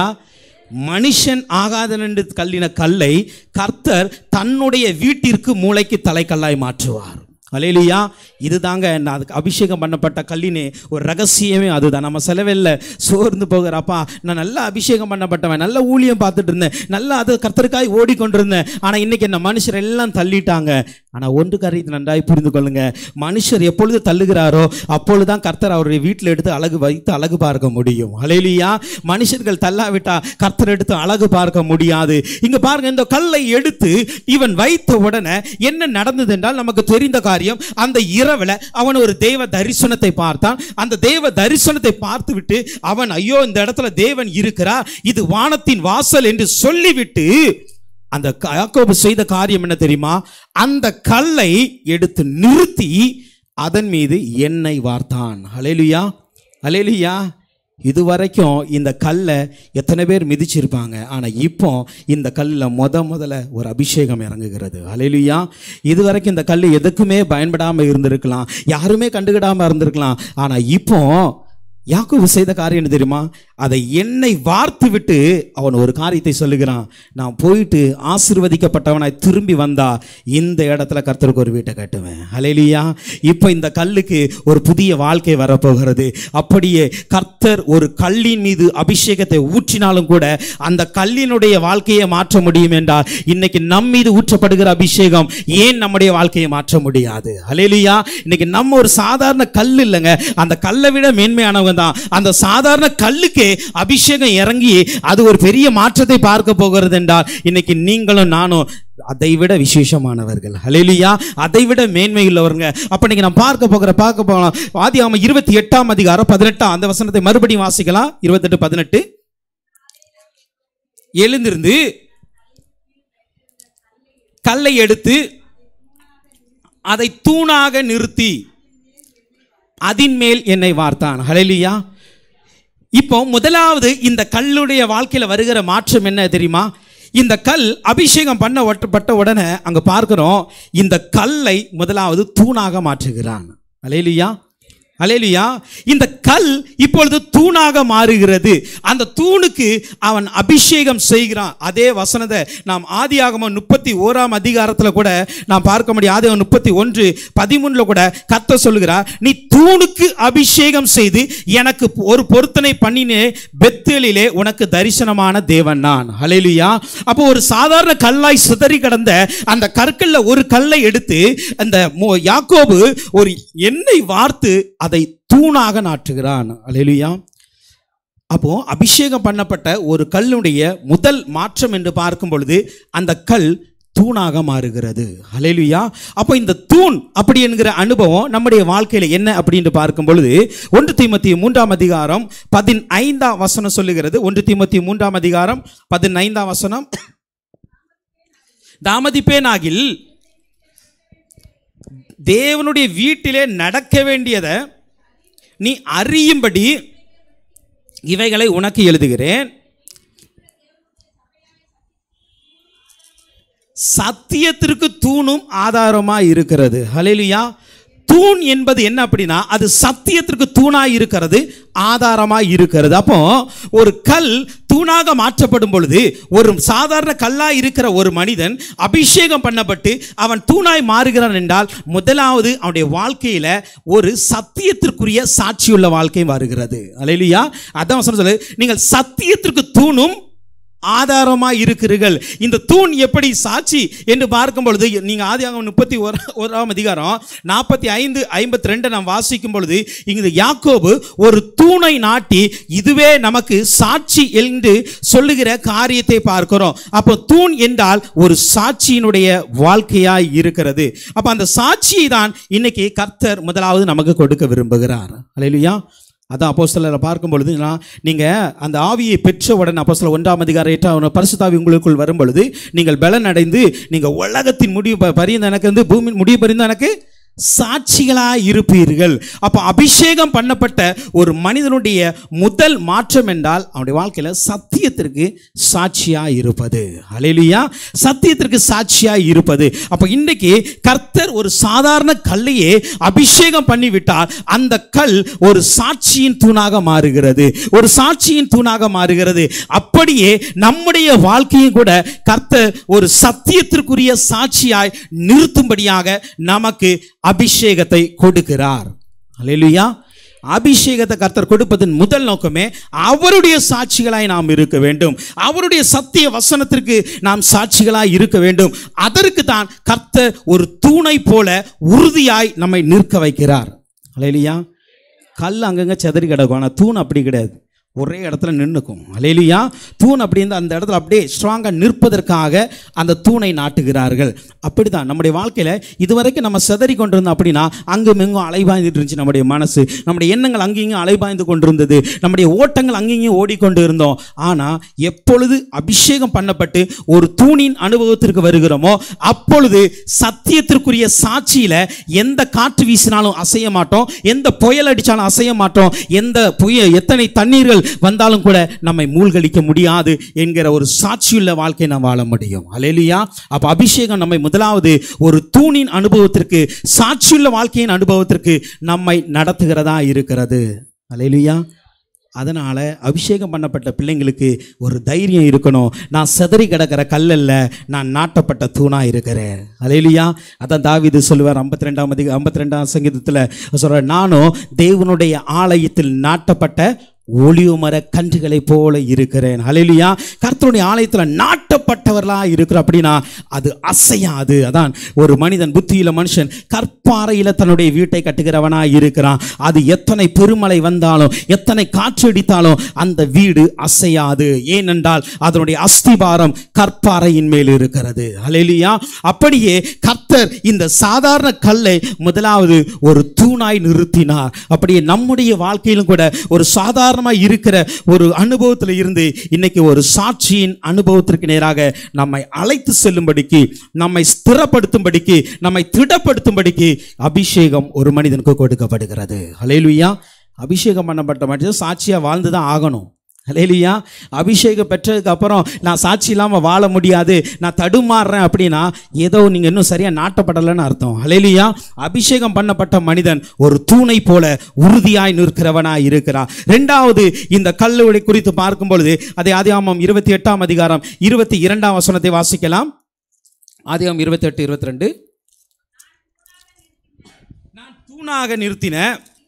மனுஷன் ஆகாதன் என்று கல்லின கல்லை கர்த்தர் தன்னுடைய வீட்டிற்கு மூளைக்கு தலைக்கல்லாய் மாற்றுவார் அலேலியா இதுதாங்க நான் அதுக்கு அபிஷேகம் பண்ணப்பட்ட கல்லினே ஒரு ரகசியமே அதுதான் நம்ம செலவில்லை சோர்ந்து போகிறப்பா நான் நல்லா அபிஷேகம் பண்ணப்பட்டவன் நல்ல ஊழியம் பார்த்துட்டு இருந்தேன் நல்லா அது கர்த்தருக்காய் ஓடிக்கொண்டிருந்தேன் ஆனால் இன்னைக்கு என்ன மனுஷர் எல்லாம் தள்ளிட்டாங்க ஆனால் ஒன்று கரைத்து நன்றாய் புரிந்து கொள்ளுங்க மனுஷர் எப்பொழுது தள்ளுகிறாரோ அப்பொழுதுதான் கர்த்தர் அவருடைய வீட்டில் எடுத்து அழகு வைத்து அழகு பார்க்க முடியும் அலேலியா மனுஷர்கள் தள்ளாவிட்டா கர்த்தர் எடுத்து அழகு பார்க்க முடியாது இங்க பாருங்க இந்த கல்லை எடுத்து இவன் வைத்த உடனே என்ன நடந்தது என்றால் நமக்கு தெரிந்த காரியம் அந்த இரவுல அவன் ஒரு தேவ தரிசனத்தை பார்த்தான் அந்த தேவ தரிசனத்தை பார்த்துவிட்டு அவன் ஐயோ இந்த இடத்துல தேவன் இருக்கிறார் இது வானத்தின் வாசல் என்று சொல்லிவிட்டு அந்த க- யாக்கோபு செய்த காரியம் என்ன தெரியுமா அந்த கல்லை எடுத்து நிறுத்தி அதன் மீது எண்ணெய் வார்த்தான் ஹalleluya ஹalleluya இதுவரைக்கும் இந்த கல்லை எத்தனை பேர் மிதிச்சிருப்பாங்க ஆனால் இப்போ இந்த கல்லில் முத முதல்ல ஒரு அபிஷேகம் இறங்குகிறது அலையிலுயா இதுவரைக்கும் இந்த கல் எதுக்குமே பயன்படாமல் இருந்திருக்கலாம் யாருமே கண்டுக்கிடாமல் இருந்திருக்கலாம் ஆனால் இப்போ யாக்கோபு செய்த காரியம் என்ன தெரியுமா அதை எண்ணெய் வார்த்து விட்டு அவன் ஒரு காரியத்தை சொல்லுகிறான் நான் போயிட்டு ஆசீர்வதிக்கப்பட்டவனாய் திரும்பி வந்தா இந்த இடத்துல கர்த்தருக்கு ஒரு வீட்டை கட்டுவேன் ஹalleluya இப்போ இந்த கல்லுக்கு ஒரு புதிய வாழ்க்கை வரப்போகிறது அப்படியே கர்த்தர் ஒரு கல்லின் மீது அபிஷேகத்தை ஊற்றினாலும் கூட அந்த கல்லினுடைய வாழ்க்கையை மாற்ற முடியும் என்றால் இன்னைக்கு நம் மீது ஊற்றப்படுகிற அபிஷேகம் ஏன் நம்முடைய வாழ்க்கையை மாற்ற முடியாது ஹalleluya இன்னைக்கு நம்ம ஒரு சாதாரண கல் இல்லைங்க அந்த கல்லை விட மேன்மையானவங்க தான் அந்த சாதாரண கல்லுக்கு அபிஷேகம் இறங்கி அது ஒரு பெரிய மாற்றத்தை பார்க்க போகிறது என்றால் இன்னைக்கு நீங்களும் நானும் அதை விட விசேஷமானவர்கள் ஹalleluya அதை விட மேன்மை உள்ளவருங்க அப்ப இன்னைக்கு நான் பார்க்க போகிற பார்க்க போகலாம் ஆதியாகமம் இருபத்தி எட்டாம் அதிகாரம் பதினெட்டாம் அந்த வசனத்தை மறுபடியும் வாசிக்கலாம் இருபத்தெட்டு பதினெட்டு எழுந்திருந்து கல்லை எடுத்து அதை தூணாக நிறுத்தி அதின் மேல் என்னை வார்த்தான் ஹalleluya இப்போ முதலாவது இந்த கல்லுடைய வாழ்க்கையில வருகிற மாற்றம் என்ன தெரியுமா இந்த கல் அபிஷேகம் பண்ண ஒட்டப்பட்ட உடனே அங்க பார்க்கிறோம் இந்த கல்லை முதலாவது தூணாக மாற்றுகிறான் அலேலியா அலேலியா இந்த கல் இப்பொழுது தூணாக மாறுகிறது அந்த தூணுக்கு அவன் அபிஷேகம் செய்கிறான் அதே வசனத்தை நாம் ஆதியாகமம் முப்பத்தி ஓராம் அதிகாரத்தில் கூட நாம் பார்க்க முடியும் ஆதியாகமம் முப்பத்தி ஒன்று பதிமூணுல கூட கத்த சொல்லுகிறார் நீ தூணுக்கு அபிஷேகம் செய்து எனக்கு ஒரு பொருத்தனை பண்ணினே பெத்தேலிலே உனக்கு தரிசனமான தேவன் நான் ஹalleluya அப்போ ஒரு சாதாரண கல்லாய் சிதறி கிடந்த அந்த கற்கல்ல ஒரு கல்லை எடுத்து அந்த மோ- யாக்கோபு ஒரு எண்ணெய் வார்த்து அதை தூணாக நாட்டுகிறான் ஹalleluya அப்போ அபிஷேகம் பண்ணப்பட்ட ஒரு கல்லுடைய முதல் மாற்றம் என்று பார்க்கும் பொழுது அந்த கல் தூணாக மாறுகிறது ஹalleluya அப்போ இந்த தூண் அப்படி என்கிற அனுபவம் நம்முடைய வாழ்க்கையில என்ன அப்படின்னு பார்க்கும் பொழுது ஒன்று தீமத்தி மூன்றாம் அதிகாரம் பதினைந்தாம் வசனம் சொல்லுகிறது ஒன்று தீமத்தி மூன்றாம் அதிகாரம் பதினைந்தாம் வசனம் தாமதிப்பேனாகில் தேவனுடைய வீட்டிலே நடக்க வேண்டியதை நீ அறியும்படி இவைகளை உனக்கு எழுதுகிறேன் சத்தியத்திற்கு தூணும் ஆதாரமா இருக்கிறது ஹalleluya தூண் என்பது என்ன அப்படின்னா அது சத்தியத்திற்கு தூணாய் இருக்கிறது ஆதாரமாய் இருக்கிறது அப்போ ஒரு கல் தூணாக மாற்றப்படும் பொழுது ஒரு சாதாரண கல்லாய் இருக்கிற ஒரு மனிதன் அபிஷேகம் பண்ணப்பட்டு அவன் தூணாய் மாறுகிறான் என்றால் முதலாவது அவனுடைய வாழ்க்கையில ஒரு சத்தியத்திற்குரிய சாட்சியுள்ள வாழ்க்கை வருகிறது அலையிலியா அதான் வசனம் சொல்லு நீங்கள் சத்தியத்திற்கு தூணும் ஆதாரமாய் இருக்கிறீர்கள் இந்த தூண் எப்படி சாட்சி என்று பார்க்கும் பொழுது நீங்க ஆதியாகமம் முப்பத்தி ஒரு ஓராம் அதிகாரம் நாற்பத்தி ஐந்து ஐம்பத்தி ரெண்டு நாம் வாசிக்கும் பொழுது இங்கு யாக்கோபு ஒரு தூணை நாட்டி இதுவே நமக்கு சாட்சி என்று சொல்லுகிற காரியத்தை பார்க்கிறோம் அப்போ தூண் என்றால் ஒரு சாட்சியினுடைய வாழ்க்கையாய் இருக்கிறது அப்ப அந்த சாட்சியை தான் இன்னைக்கு கர்த்தர் முதலாவது நமக்கு கொடுக்க விரும்புகிறார் அல்லேலூயா அதான் அப்போஸ்தலரை பார்க்கும் பொழுது நான் நீங்கள் அந்த ஆவியை பெற்ற உடனே அப்போஸ்தலர் ஒன்றாம் அதிகாரம் எட்டாம் பரிசுத்தாவி உங்களுக்குள் வரும் பொழுது நீங்கள் பலன் அடைந்து நீங்கள் உலகத்தின் முடிவு ப- பரியந்த எனக்கு வந்து பூமியின் முடிவு பரிந்த எனக்கு சாட்சிகளாய் இருப்பீர்கள் அப்போ அபிஷேகம் பண்ணப்பட்ட ஒரு மனிதனுடைய முதல் மாற்றம் என்றால் அவனுடைய வாழ்க்கையில சத்தியத்திற்கு சாட்சியாய் இருப்பது ஹalleluya சத்தியத்திற்கு சாட்சியாய் இருப்பது அப்போ இன்றைக்கு கர்த்தர் ஒரு சாதாரண கல்லையே அபிஷேகம் பண்ணிவிட்டால் அந்த கல் ஒரு சாட்சியின் தூணாக மாறுகிறது ஒரு சாட்சியின் தூணாக மாறுகிறது அப்படியே நம்முடைய வாழ்க்கையும் கூட கர்த்தர் ஒரு சத்தியத்திற்குரிய சாட்சியாய் நிறுத்தும்படியாக நமக்கு அபிஷேகத்தை கொடுக்கிறார் அல்லேலூயா அபிஷேகத்தை கர்த்தர் கொடுப்பதன் முதல் நோக்கமே அவருடைய சாட்சிகளாய் நாம் இருக்க வேண்டும் அவருடைய சத்திய வசனத்திற்கு நாம் சாட்சிகளாய் இருக்க வேண்டும் அதற்கு தான் கர்த்தர் ஒரு தூணை போல உறுதியாய் நம்மை நிற்க வைக்கிறார் அல்லேலூயா கல் அங்கங்க செதறி கிடக்கும் ஆனால் தூண் அப்படி கிடையாது ஒரே இடத்துல நின்றுக்கும் அலேலியா தூண் அப்படி இருந்தா அந்த இடத்துல அப்படியே ஸ்ட்ராங்காக நிற்பதற்காக அந்த தூணை நாட்டுகிறார்கள் அப்படிதான் நம்முடைய வாழ்க்கையில் இதுவரைக்கும் நம்ம செதறி கொண்டிருந்தோம் அப்படின்னா அங்கும் இங்கும் அலைபாய்ந்துட்டு இருந்துச்சு நம்முடைய மனசு நம்முடைய எண்ணங்கள் அங்கேயும் அலைபாய்ந்து கொண்டிருந்தது நம்முடைய ஓட்டங்கள் அங்கேயும் ஓடிக்கொண்டு இருந்தோம் ஆனால் எப்பொழுது அபிஷேகம் பண்ணப்பட்டு ஒரு தூணின் அனுபவத்திற்கு வருகிறோமோ அப்பொழுது சத்தியத்திற்குரிய சாட்சியில எந்த காற்று வீசினாலும் அசைய மாட்டோம் எந்த புயல் அடிச்சாலும் அசைய மாட்டோம் எந்த புய எத்தனை தண்ணீர்கள் வந்தாலும் கூட நம்மை மூழ்கடிக்க முடியாது என்கிற ஒரு சாட்சியுள்ள வாழ்க்கை நாம் வாழ முடியும் அலேலியா அப்ப அபிஷேகம் நம்மை முதலாவது ஒரு தூணின் அனுபவத்திற்கு சாட்சியுள்ள வாழ்க்கையின் அனுபவத்திற்கு நம்மை நடத்துகிறதா இருக்கிறது அலேலியா அதனால் அபிஷேகம் பண்ணப்பட்ட பிள்ளைங்களுக்கு ஒரு தைரியம் இருக்கணும் நான் செதறி கிடக்கிற கல்லல்ல நான் நாட்டப்பட்ட தூணாக இருக்கிறேன் அலையிலியா அதான் தாவீது சொல்லுவார் ஐம்பத்தி ரெண்டாம் அதிக ஐம்பத்தி ரெண்டாம் சங்கீதத்தில் சொல்கிறார் நானும் தேவனுடைய ஆலயத்தில் நாட்டப்பட்ட ஒளிவுமர கன்றுகளைப் போல இருக்கிறேன் ஹalleluya கர்த்தருடைய ஆலயத்தில் நாட்டப்பட்டவர்களா இருக்கிறோம் அப்படின்னா அது அசையாது அதான் ஒரு மனிதன் புத்தியில மனுஷன் கற்பாறையில தன்னுடைய வீட்டை கட்டுகிறவனா இருக்கிறான் அது எத்தனை பெருமழை வந்தாலும் எத்தனை காற்றடித்தாலும் அந்த வீடு அசையாது ஏனென்றால் அதனுடைய அஸ்திபாரம் கற்பாறையின் மேல் இருக்கிறது ஹalleluya அப்படியே கர்த்தர் இந்த சாதாரண கல்லை முதலாவது ஒரு தூணாய் நிறுத்தினார் அப்படியே நம்முடைய வாழ்க்கையிலும் கூட ஒரு சாதாரணமாக இருக்கிற ஒரு அனுபவத்தில் இருந்து இன்னைக்கு ஒரு சாட்சியின் அனுபவத்திற்கு நேராக நம்மை அழைத்து செல்லும்படிக்கு நம்மை ஸ்திரப்படுத்தும்படிக்கு நம்மை திடப்படுத்தும்படிக்கு அபிஷேகம் ஒரு மனிதனுக்கு கொடுக்கப்படுகிறது ஹalleluya அபிஷேகம் பண்ணப்பட்ட மனுஷன் சாட்சியாக வாழ்ந்து தான் ஆகணும் ஹalleluya அபிஷேகம் பெற்றதுக்கு அப்புறம் நான் சாட்சி இல்லாமல் வாழ முடியாது நான் தடுமாறுறேன் அப்படின்னா ஏதோ நீங்கள் இன்னும் சரியாக நாட்டப்படலைன்னு அர்த்தம் ஹalleluya அபிஷேகம் பண்ணப்பட்ட மனிதன் ஒரு தூணை போல உறுதியாய் நிற்கிறவனாய் இருக்கிறான் ரெண்டாவது இந்த கல்லுடை குறித்து பார்க்கும் பொழுது அதை ஆதியாமம் இருபத்தி எட்டாம் அதிகாரம் இருபத்தி இரண்டாம் வசனத்தை வாசிக்கலாம் ஆதியாமம் இருபத்தி எட்டு இருபத்தி ரெண்டு நான் தூணாக நிறுத்தின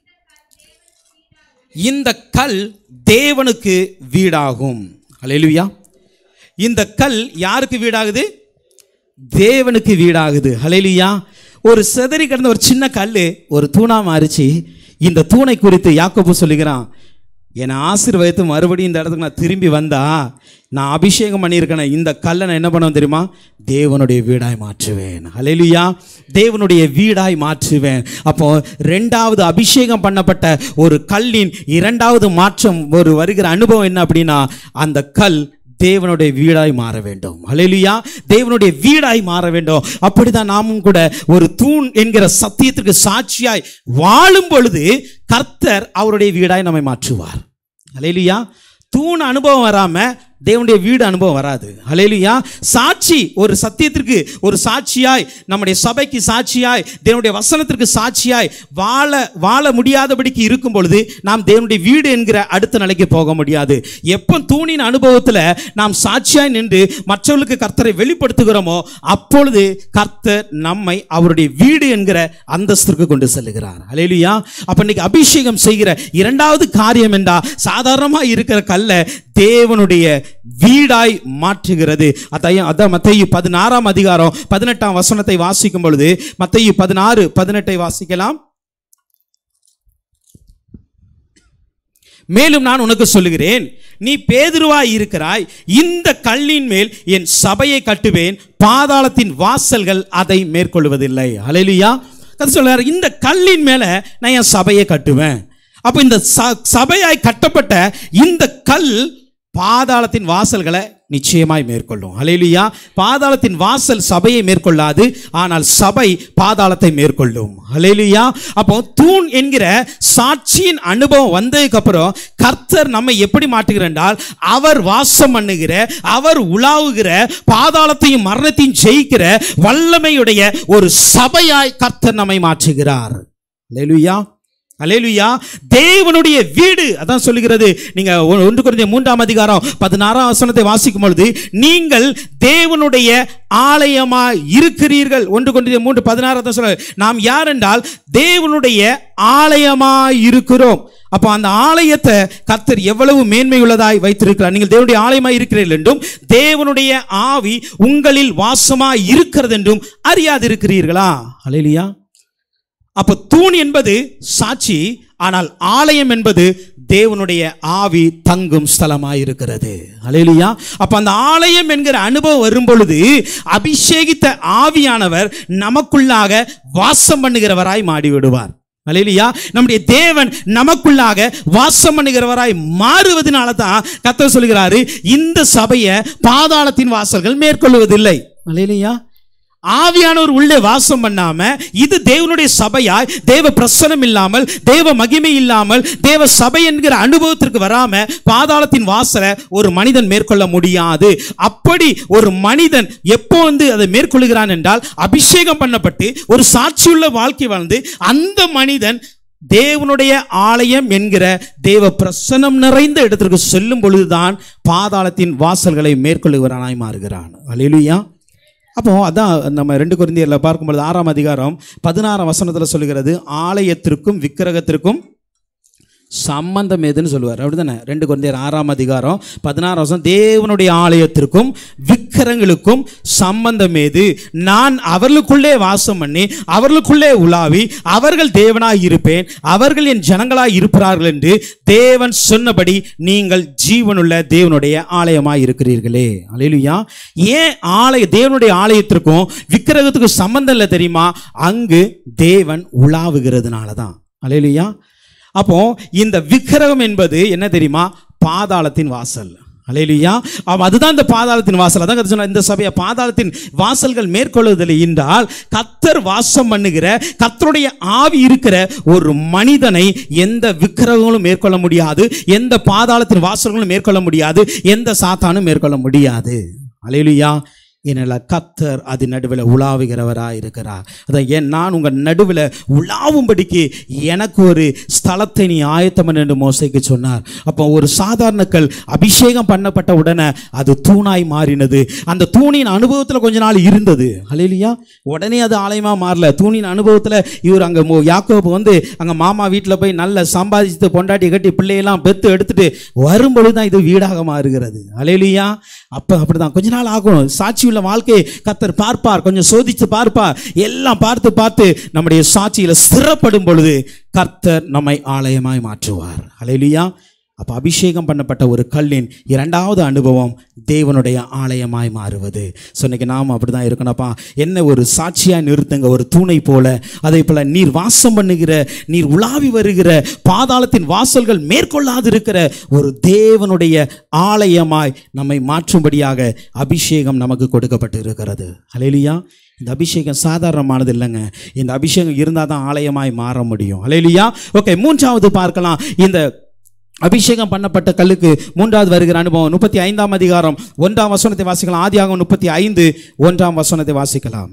இந்த கல் தேவனுக்கு வீடாகும் ஹalleluya இந்த கல் யாருக்கு வீடாகுது தேவனுக்கு வீடாகுது ஹalleluya ஒரு செதறி கிடந்த ஒரு சின்ன கல் ஒரு தூணா மாறிச்சு இந்த தூணை குறித்து யாக்கோபு சொல்லுகிறான் என்னை ஆசீர்வதித்து மறுபடியும் இந்த இடத்துக்கு நான் திரும்பி வந்தா நான் அபிஷேகம் பண்ணியிருக்கேன் இந்த கல்லை நான் என்ன பண்ணுவேன் தெரியுமா தேவனுடைய வீடாய் மாற்றுவேன் ஹalleluya தேவனுடைய வீடாய் மாற்றுவேன் அப்போ ரெண்டாவது அபிஷேகம் பண்ணப்பட்ட ஒரு கல்லின் இரண்டாவது மாற்றம் ஒரு வருகிற அனுபவம் என்ன அப்படின்னா அந்த கல் தேவனுடைய வீடாய் மாற வேண்டும் ஹalleluya தேவனுடைய வீடாய் மாற வேண்டும் அப்படிதான் நாமும் கூட ஒரு தூண் என்கிற சத்தியத்திற்கு சாட்சியாய் வாழும் பொழுது கர்த்தர் அவருடைய வீடாய் நம்மை மாற்றுவார் ஹalleluya தூண் அனுபவம் வராம தேவனுடைய வீடு அனுபவம் வராது ஹalleluya சாட்சி ஒரு சத்தியத்திற்கு ஒரு சாட்சியாய் நம்முடைய சபைக்கு சாட்சியாய் தேவனுடைய வசனத்திற்கு சாட்சியாய் வாழ வாழ முடியாதபடிக்கு இருக்கும் பொழுது நாம் தேவனுடைய வீடு என்கிற அடுத்த நிலைக்கு போக முடியாது எப்போ தூணின் அனுபவத்தில் நாம் சாட்சியாய் நின்று மற்றவர்களுக்கு கர்த்தரை வெளிப்படுத்துகிறோமோ அப்பொழுது கர்த்தர் நம்மை அவருடைய வீடு என்கிற அந்தஸ்திற்கு கொண்டு செல்லுகிறார் ஹalleluya அப்ப இன்னைக்கு அபிஷேகம் செய்கிற இரண்டாவது காரியம் என்றா சாதாரணமா இருக்கிற கல்லை தேவனுடைய வீடாய் மாற்றுகிறது அதையும் அதான் மத்தையு பதினாறாம் அதிகாரம் பதினெட்டாம் வசனத்தை வாசிக்கும் பொழுது மத்தையு பதினாறு பதினெட்டை வாசிக்கலாம் மேலும் நான் உனக்கு சொல்லுகிறேன் நீ பேதுருவாய் இருக்கிறாய் இந்த கல்லின் மேல் என் சபையை கட்டுவேன் பாதாளத்தின் வாசல்கள் அதை மேற்கொள்வதில்லை ஹalleluya கர்த்தர் சொல்றாரு இந்த கல்லின் மேல நான் என் சபையை கட்டுவேன் அப்ப இந்த ச- சபையாய் கட்டப்பட்ட இந்த கல் பாதாளத்தின் வாசல்களை நிச்சயமாய் மேற்கொள்ளும் ஹalleluya பாதாளத்தின் வாசல் சபையை மேற்கொள்ளாது ஆனால் சபை பாதாளத்தை மேற்கொள்ளும் ஹalleluya அப்போ தூண் என்கிற சாட்சியின் அனுபவம் வந்ததுக்கு அப்புறம் கர்த்தர் நம்மை எப்படி மாற்றுகிறார் என்றால் அவர் வாசம் பண்ணுகிற அவர் உலாவுகிற பாதாளத்தையும் மரணத்தையும் ஜெயிக்கிற வல்லமையுடைய ஒரு சபையாய் கர்த்தர் நம்மை மாற்றுகிறார் ஹalleluya அலேலுயா தேவனுடைய வீடு அதான் சொல்லுகிறது நீங்க ஒ- ஒன்று குறைந்த மூன்றாம் அதிகாரம் பதினாறாம் வசனத்தை வாசிக்கும் பொழுது நீங்கள் தேவனுடைய ஆலயமா இருக்கிறீர்கள் ஒன்று கொண்டு மூன்று பதினாறு தான் சொல்ல நாம் யார் என்றால் தேவனுடைய ஆலயமா இருக்கிறோம் அப்போ அந்த ஆலயத்தை கர்த்தர் எவ்வளவு மேன்மையுள்ளதாய் வைத்திருக்கிறார் நீங்கள் தேவனுடைய ஆலயமாய் இருக்கிறீர்கள் என்றும் தேவனுடைய ஆவி உங்களில் வாசமாய் இருக்கிறது என்றும் அறியாதிருக்கிறீர்களா அலேலியா அப்ப தூண் என்பது சாட்சி ஆனால் ஆலயம் என்பது தேவனுடைய ஆவி தங்கும் ஸ்தலமாயிருக்கிறது அலையிலியா அப்ப அந்த ஆலயம் என்கிற அனுபவம் வரும் பொழுது அபிஷேகித்த ஆவியானவர் நமக்குள்ளாக வாசம் பண்ணுகிறவராய் மாடி விடுவார் அலையிலியா நம்முடைய தேவன் நமக்குள்ளாக வாசம் பண்ணுகிறவராய் மாறுவதனால தான் கத்தர் சொல்கிறாரு இந்த சபையை பாதாளத்தின் வாசல்கள் மேற்கொள்வதில்லை அலையிலியா ஆவியானவர் உள்ளே வாசம் பண்ணாம இது தேவனுடைய சபையாய் தேவ பிரசனம் இல்லாமல் தேவ மகிமை இல்லாமல் தேவ சபை என்கிற அனுபவத்திற்கு வராம பாதாளத்தின் வாசலை ஒரு மனிதன் மேற்கொள்ள முடியாது அப்படி ஒரு மனிதன் எப்போ வந்து அதை மேற்கொள்கிறான் என்றால் அபிஷேகம் பண்ணப்பட்டு ஒரு சாட்சியுள்ள வாழ்க்கை வாழ்ந்து அந்த மனிதன் தேவனுடைய ஆலயம் என்கிற தேவ பிரசன்னம் நிறைந்த இடத்திற்கு செல்லும் பொழுதுதான் பாதாளத்தின் வாசல்களை மேற்கொள்ளுகிறவனாய் மாறுகிறான் அல்லேலூயா அப்போ அதான் நம்ம ரெண்டு குருந்தியரில் பார்க்கும்பொழுது ஆறாம் அதிகாரம் பதினாறாம் வசனத்தில் சொல்லுகிறது ஆலயத்திற்கும் விக்கிரகத்திற்கும் சம்பந்தம் எதுன்னு சொல்லுவார் அப்படிதானே ரெண்டு குழந்தையர் ஆறாம் அதிகாரம் பதினாறாம் வருஷம் தேவனுடைய ஆலயத்திற்கும் விக்கிரங்களுக்கும் சம்பந்தம் ஏது நான் அவர்களுக்குள்ளே வாசம் பண்ணி அவர்களுக்குள்ளே உலாவி அவர்கள் தேவனாய் இருப்பேன் அவர்கள் என் ஜனங்களாய் இருப்பார்கள் என்று தேவன் சொன்னபடி நீங்கள் ஜீவனுள்ள தேவனுடைய ஆலயமாய் இருக்கிறீர்களே அல்லேலூயா ஏன் ஆலய தேவனுடைய ஆலயத்திற்கும் விக்கிரகத்துக்கும் சம்பந்தம் இல்லை தெரியுமா அங்கு தேவன் உலாவுகிறதுனால தான் அல்லேலூயா அப்போ இந்த விக்கிரகம் என்பது என்ன தெரியுமா பாதாளத்தின் வாசல் அலையிலியா அவன் அதுதான் இந்த பாதாளத்தின் வாசல் அதான் கர்த்தர் சொன்னார், இந்த சபையை பாதாளத்தின் வாசல்கள் மேற்கொள்வதில்லை என்றால் கத்தர் வாசம் பண்ணுகிற கத்தருடைய ஆவி இருக்கிற ஒரு மனிதனை எந்த விக்கிரகங்களும் மேற்கொள்ள முடியாது எந்த பாதாளத்தின் வாசல்களும் மேற்கொள்ள முடியாது எந்த சாத்தானும் மேற்கொள்ள முடியாது அலையிலியா என்னால் கத்தர் அது நடுவில் உலாவுகிறவராக இருக்கிறார் அதான் ஏன் நான் உங்கள் நடுவில் உலாவும்படிக்கு எனக்கு ஒரு ஸ்தலத்தை நீ ஆயத்தம் பண்ணு என்று மோசைக்கு சொன்னார் அப்போ ஒரு சாதாரண கல் அபிஷேகம் பண்ணப்பட்ட உடனே அது தூணாய் மாறினது அந்த தூணின் அனுபவத்தில் கொஞ்ச நாள் இருந்தது அலையிலியா உடனே அது ஆலயமாக மாறல தூணின் அனுபவத்தில் இவர் அங்கே யாக்கோபு வந்து அங்கே மாமா வீட்டில் போய் நல்ல சம்பாதிச்சு பொண்டாட்டி கட்டி பிள்ளையெல்லாம் பெத்து எடுத்துட்டு வரும்பொழுது தான் இது வீடாக மாறுகிறது அலையிலியா அப்போ அப்படிதான் கொஞ்ச நாள் ஆகும் சாட்சி உள்ள வாழ்க்கையை கத்தர் பார்ப்பார் கொஞ்சம் சோதித்து பார்ப்பார் எல்லாம் பார்த்து பார்த்து நம்முடைய சாட்சியில ஸ்திரப்படும் பொழுது கர்த்தர் நம்மை ஆலயமாய் மாற்றுவார் அலையிலியா அப்போ அபிஷேகம் பண்ணப்பட்ட ஒரு கல்லின் இரண்டாவது அனுபவம் தேவனுடைய ஆலயமாய் மாறுவது ஸோ இன்னைக்கு நாம் அப்படி தான் இருக்கணும்ப்பா என்ன ஒரு சாட்சியாக நிறுத்துங்க ஒரு தூணை போல அதே போல் நீர் வாசம் பண்ணுகிற நீர் உலாவி வருகிற பாதாளத்தின் வாசல்கள் மேற்கொள்ளாதிருக்கிற ஒரு தேவனுடைய ஆலயமாய் நம்மை மாற்றும்படியாக அபிஷேகம் நமக்கு கொடுக்கப்பட்டு இருக்கிறது அலையிலியா இந்த அபிஷேகம் சாதாரணமானது இல்லைங்க இந்த அபிஷேகம் இருந்தால் தான் ஆலயமாய் மாற முடியும் அலையிலியா ஓகே மூன்றாவது பார்க்கலாம் இந்த அபிஷேகம் பண்ணப்பட்ட கல்லுக்கு மூன்றாவது வருகிற அனுபவம் முப்பத்தி ஐந்தாம் அதிகாரம் ஒன்றாம் வசனத்தை வாசிக்கலாம் ஆதியாகம் முப்பத்தி ஐந்து ஒன்றாம் வசனத்தை வாசிக்கலாம்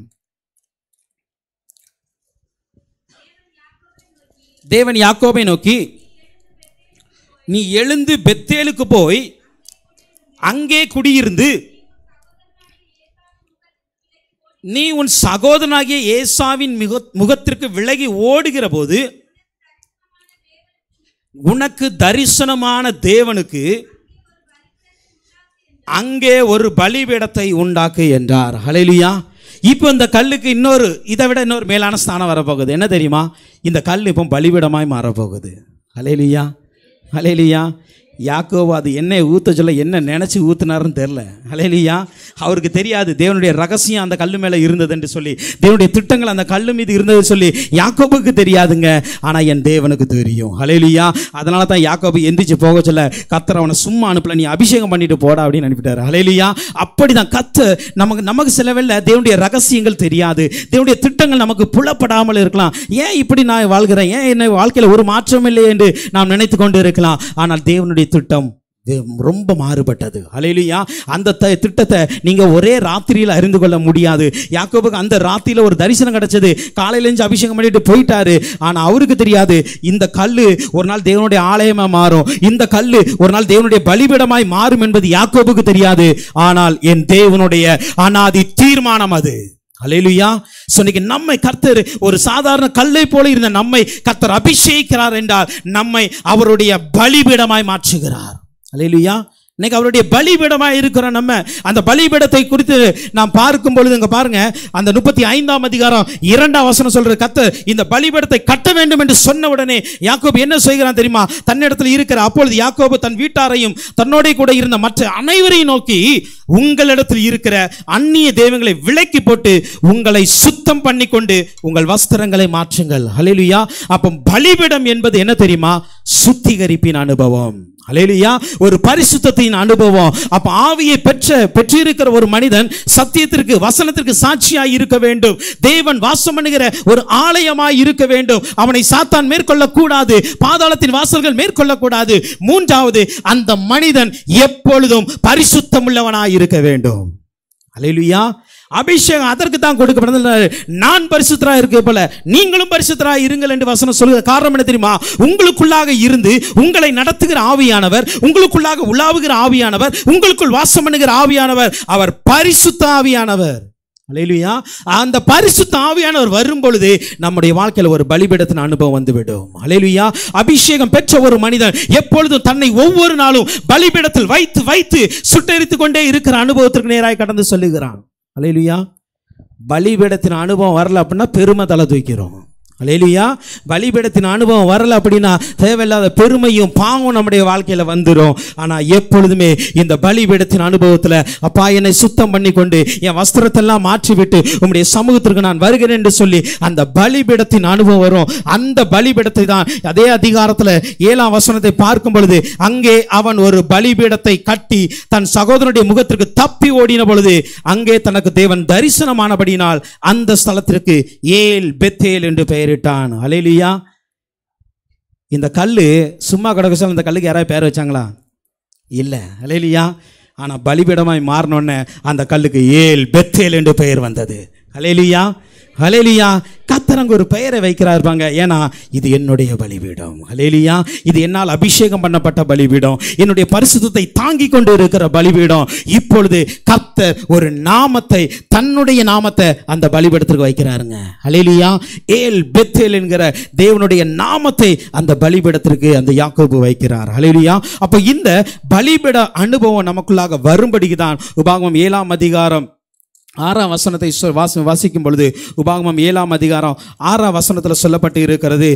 தேவன் யாக்கோபை நோக்கி நீ எழுந்து பெத்தேலுக்கு போய் அங்கே குடியிருந்து நீ உன் சகோதரனாகிய ஏசாவின் முக முகத்திற்கு விலகி ஓடுகிற போது உனக்கு தரிசனமான தேவனுக்கு அங்கே ஒரு பலிபீடத்தை உண்டாக்கு என்றார் ஹalleluya இப்போ இந்த கல்லுக்கு இன்னொரு இதை விட இன்னொரு மேலான ஸ்தானம் வரப்போகுது என்ன தெரியுமா இந்த கல் இப்போ பலிபீடமாய் மாறப்போகுது ஹalleluya ஹalleluya யாக்கோபு அது எண்ணெய் ஊற்ற சொல்ல என்ன நினச்சி ஊத்துனாருன்னு தெரில ஹalleluya அவருக்கு தெரியாது தேவனுடைய ரகசியம் அந்த கல்லு மேலே இருந்ததுன்னு சொல்லி தேவனுடைய திட்டங்கள் அந்த கல்லு மீது இருந்தது சொல்லி யாக்கோபுக்கு தெரியாதுங்க ஆனால் என் தேவனுக்கு தெரியும் ஹalleluya அதனால தான் யாக்கோபு எந்திரிச்சு போக சொல்ல கத்தர் அவனை சும்மா அனுப்பல நீ அபிஷேகம் பண்ணிட்டு போடா அப்படின்னு அனுப்பிட்டாரு ஹalleluya அப்படிதான் கத்து நமக்கு நமக்கு சில வேளை தேவனுடைய ரகசியங்கள் தெரியாது தேவனுடைய திட்டங்கள் நமக்கு புலப்படாமல் இருக்கலாம் ஏன் இப்படி நான் வாழ்கிறேன் ஏன் என்ன வாழ்க்கையில் ஒரு மாற்றம் இல்லை என்று நாம் நினைத்து கொண்டு இருக்கலாம் ஆனால் தேவனுடைய திட்டம் வே- ரொம்ப மாறுபட்டது அலையிலுயா அந்த த- திட்டத்தை நீங்க ஒரே ராத்திரியில் அறிந்து கொள்ள முடியாது யாக்கோபுக்கு அந்த ராத்திரியில ஒரு தரிசனம் கிடைச்சது காலையில இருந்து அபிஷேகம் பண்ணிட்டு போயிட்டாரு ஆனா அவருக்கு தெரியாது இந்த கல்லு ஒரு நாள் தேவனுடைய ஆலயமா மாறும் இந்த கல்லு ஒரு நாள் தேவனுடைய பலிபீடமாய் மாறும் என்பது யாக்கோபுக்கு தெரியாது ஆனால் என் தேவனுடைய அனாதி தீர்மானம் அது அலையிலுயா ஸோ இன்னைக்கு நம்மை கர்த்தர் ஒரு சாதாரண கல்லை போல இருந்த நம்மை கர்த்தர் அபிஷேகிக்கிறார் என்றால் நம்மை அவருடைய பலிபீடமாய் மாற்றுகிறார் அலையிலுயா இன்னைக்கு அவருடைய பலிபீடமாய் இருக்கிறோம் நம்ம அந்த பலிபீடத்தை குறித்து நாம் பார்க்கும் பொழுது இங்க பாருங்க அந்த முப்பத்தி ஐந்தாம் அதிகாரம் இரண்டாம் வசனம் சொல்ற கத்த இந்த பலிபீடத்தை கட்ட வேண்டும் என்று சொன்ன உடனே யாக்கோபு என்ன செய்கிறான் தெரியுமா தன்னிடத்தில் இருக்கிற அப்பொழுது யாக்கோபு தன் வீட்டாரையும் தன்னோட கூட இருந்த மற்ற அனைவரையும் நோக்கி உங்களிடத்தில் இருக்கிற அந்நிய தெய்வங்களை விலக்கி போட்டு உங்களை சுத்தம் பண்ணி கொண்டு உங்கள் வஸ்திரங்களை மாற்றுங்கள் ஹalleluya அப்போ பலிபீடம் என்பது என்ன தெரியுமா சுத்திகரிப்பின் அனுபவம் அலேலியா ஒரு பரிசுத்தத்தின் அனுபவம் அப்ப ஆவியை பெற்ற பெற்றிருக்கிற ஒரு மனிதன் சத்தியத்திற்கு வசனத்திற்கு சாட்சியாய் இருக்க வேண்டும் தேவன் வாசம் பண்ணுகிற ஒரு ஆலயமாய் இருக்க வேண்டும் அவனை சாத்தான் மேற்கொள்ள கூடாது பாதாளத்தின் வாசல்கள் மேற்கொள்ள கூடாது மூன்றாவது அந்த மனிதன் எப்பொழுதும் பரிசுத்தம் உள்ளவனாய் இருக்க வேண்டும் அலையிலுயா அபிஷேகம் அதற்கு தான் கொடுக்கப்பட்டது நான் பரிசுத்தரா இருக்க போல நீங்களும் பரிசுத்தரா இருங்கள் என்று வசனம் சொல்லுகிற காரணம் என்ன தெரியுமா உங்களுக்குள்ளாக இருந்து உங்களை நடத்துகிற ஆவியானவர் உங்களுக்குள்ளாக உலாவுகிற ஆவியானவர் உங்களுக்குள் வாசம் பண்ணுகிற ஆவியானவர் அவர் பரிசுத்த ஆவியானவர் அலையிலுயா அந்த பரிசுத்த ஆவியானவர் வரும் பொழுது நம்முடைய வாழ்க்கையில் ஒரு பலிபீடத்தின் அனுபவம் வந்துவிடும் அலையிலுயா அபிஷேகம் பெற்ற ஒரு மனிதன் எப்பொழுதும் தன்னை ஒவ்வொரு நாளும் பலிபீடத்தில் வைத்து வைத்து சுட்டெரித்து கொண்டே இருக்கிற அனுபவத்திற்கு நேராக கடந்து சொல்லுகிறான் அலையிலுயா பலிபீடத்தின் அனுபவம் வரல அப்படின்னா பெருமை தலை தூக்கிறோம் அலையிலுயா பலிபீடத்தின் அனுபவம் வரல அப்படின்னா தேவையில்லாத பெருமையும் பாவம் நம்முடைய வாழ்க்கையில வந்துடும் ஆனா எப்பொழுதுமே இந்த பலிபீடத்தின் அனுபவத்துல அப்பா என்னை சுத்தம் பண்ணி கொண்டு என் வஸ்திரத்தெல்லாம் மாற்றி விட்டு உம்முடைய சமூகத்திற்கு நான் வருகிறேன் என்று சொல்லி அந்த பலிபீடத்தின் அனுபவம் வரும் அந்த பலிபீடத்தை தான் அதே அதிகாரத்துல ஏழாம் வசனத்தை பார்க்கும் பொழுது அங்கே அவன் ஒரு பலிபீடத்தை கட்டி தன் சகோதரனுடைய முகத்திற்கு தப்பி ஓடின பொழுது அங்கே தனக்கு தேவன் தரிசனமானபடியினால் அந்த ஸ்தலத்திற்கு ஏல் பெத்தேல் என்று பெயரிட்டான் அலையிலியா இந்த கல் சும்மா கிடக்க சொல்ல இந்த கல்லுக்கு யாராவது பேர் வச்சாங்களா இல்லை அலையிலியா ஆனால் பலிபீடமாய் மாறினோடனே அந்த கல்லுக்கு ஏல் பெத்தேல் என்று பெயர் வந்தது அலையிலியா ஹலேலியா கத்தரங்க ஒரு பெயரை வைக்கிறார் பாங்க ஏன்னா இது என்னுடைய பலிபீடம் ஹலேலியா இது என்னால் அபிஷேகம் பண்ணப்பட்ட பலிபீடம் என்னுடைய பரிசுத்தத்தை தாங்கி கொண்டு இருக்கிற பலிபீடம் இப்பொழுது கத்தர் ஒரு நாமத்தை தன்னுடைய நாமத்தை அந்த பலிபீடத்திற்கு வைக்கிறாருங்க ஹலேலியா ஏல் பெத்தேல் என்கிற தேவனுடைய நாமத்தை அந்த பலிபீடத்திற்கு அந்த யாக்கோபு வைக்கிறார் ஹலேலியா அப்போ இந்த பலிபீட அனுபவம் நமக்குள்ளாக வரும்படிக்கு தான் உபாகமம் ஏழாம் அதிகாரம் ஆறாம் வசனத்தை சொ- வாசி வாசிக்கும் பொழுது உபாகமம் ஏழாம் அதிகாரம் ஆறாம் வசனத்தில் சொல்லப்பட்டு இருக்கிறது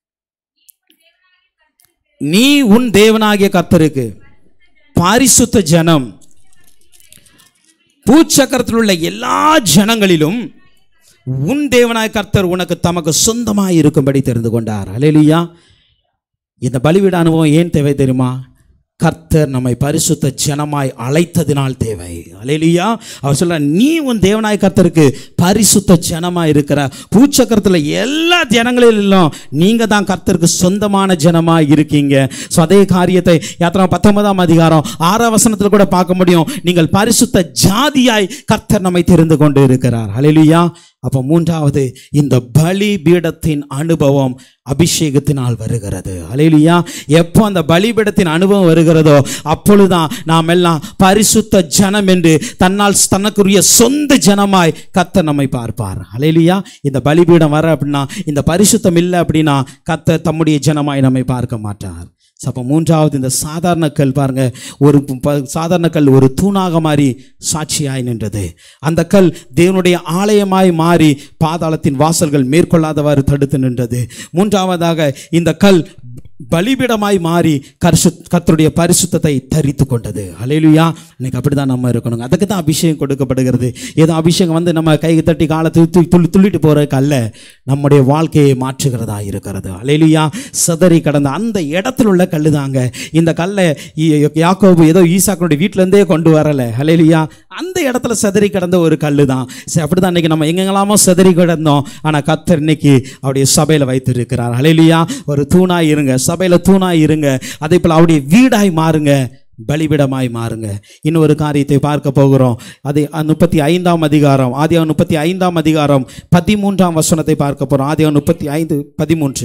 நீ உன் தேவனாகிய கர்த்தருக்கு பாரிசுத்த ஜனம் பூச்சக்கரத்தில் உள்ள எல்லா ஜனங்களிலும் உன் தேவனாய் கர்த்தர் உனக்கு தமக்கு சொந்தமாய் இருக்கும்படி தெரிந்து கொண்டார் அலேலியா இந்த பலிபீட அனுபவம் ஏன் தேவை தெரியுமா கர்த்தர் நம்மை பரிசுத்த ஜனமாய் அழைத்ததினால் தேவை அலேலியா அவர் சொல்ற நீ உன் தேவனாய் கர்த்தருக்கு பரிசுத்த ஜனமாய் இருக்கிற பூச்சக்கரத்தில் எல்லா ஜனங்களிலும் நீங்க தான் கர்த்தருக்கு சொந்தமான ஜனமாய் இருக்கீங்க ஸோ அதே காரியத்தை யாத்திரா பத்தொன்பதாம் அதிகாரம் ஆறாம் வசனத்தில் கூட பார்க்க முடியும் நீங்கள் பரிசுத்த ஜாதியாய் கர்த்தர் நம்மை தெரிந்து கொண்டு இருக்கிறார் அலேலியா அப்போ மூன்றாவது இந்த பலி பீடத்தின் அனுபவம் அபிஷேகத்தினால் வருகிறது அலையிலியா எப்போ அந்த பலிபீடத்தின் அனுபவம் வருகிறதோ அப்பொழுதுதான் நாம் எல்லாம் பரிசுத்த ஜனம் என்று தன்னால் தனக்குரிய சொந்த ஜனமாய் கத்த நம்மை பார்ப்பார் அலையிலியா இந்த பலிபீடம் வர அப்படின்னா இந்த பரிசுத்தம் இல்லை அப்படின்னா கத்த தம்முடைய ஜனமாய் நம்மை பார்க்க மாட்டார் அப்போ மூன்றாவது இந்த சாதாரண கல் பாருங்க ஒரு ப- சாதாரண கல் ஒரு தூணாக மாறி சாட்சியாய் நின்றது அந்த கல் தேவனுடைய ஆலயமாய் மாறி பாதாளத்தின் வாசல்கள் மேற்கொள்ளாதவாறு தடுத்து நின்றது மூன்றாவதாக இந்த கல் பலிபீடமாய் மாறி கரிசு கர்த்தருடைய பரிசுத்தத்தை தரித்து கொண்டது அலையிலுயா இன்னைக்கு அப்படி தான் நம்ம இருக்கணும் அதுக்கு தான் அபிஷேகம் கொடுக்கப்படுகிறது ஏதோ அபிஷேகம் வந்து நம்ம கை தட்டி காலை துள்ளி துள்ளி துள்ளிட்டு போகிறதுக்கு அல்ல நம்முடைய வாழ்க்கையை மாற்றுகிறதா இருக்கிறது அலையிலுயா சிதறி கடந்த அந்த இடத்துல உள்ள கல் தாங்க இந்த கல்லை இ- யாக்கோபு ஏதோ ஈசாக்கனுடைய வீட்டிலேருந்தே கொண்டு வரலை அலையிலுயா அந்த இடத்துல சிதறி கிடந்த ஒரு கல் தான் சரி அப்படி தான் இன்னைக்கு நம்ம எங்கெங்கெல்லாமோ சிதறி கிடந்தோம் ஆனால் கத்தர் இன்னைக்கு அவருடைய சபையில் வைத்திருக்கிறார் அலையிலுயா ஒரு தூணாய் இருங்க சபையில் தூணாய் இருங்க அதே போல் அவருடைய வீடாய் மாறுங்க பலிபிடமாய் மாறுங்க இன்னொரு காரியத்தை பார்க்க போகிறோம் அது முப்பத்தி ஐந்தாம் அதிகாரம் ஆதியா முப்பத்தி ஐந்தாம் அதிகாரம் பதிமூன்றாம் வசனத்தை பார்க்க போகிறோம் ஆதியா முப்பத்தி ஐந்து பதிமூன்று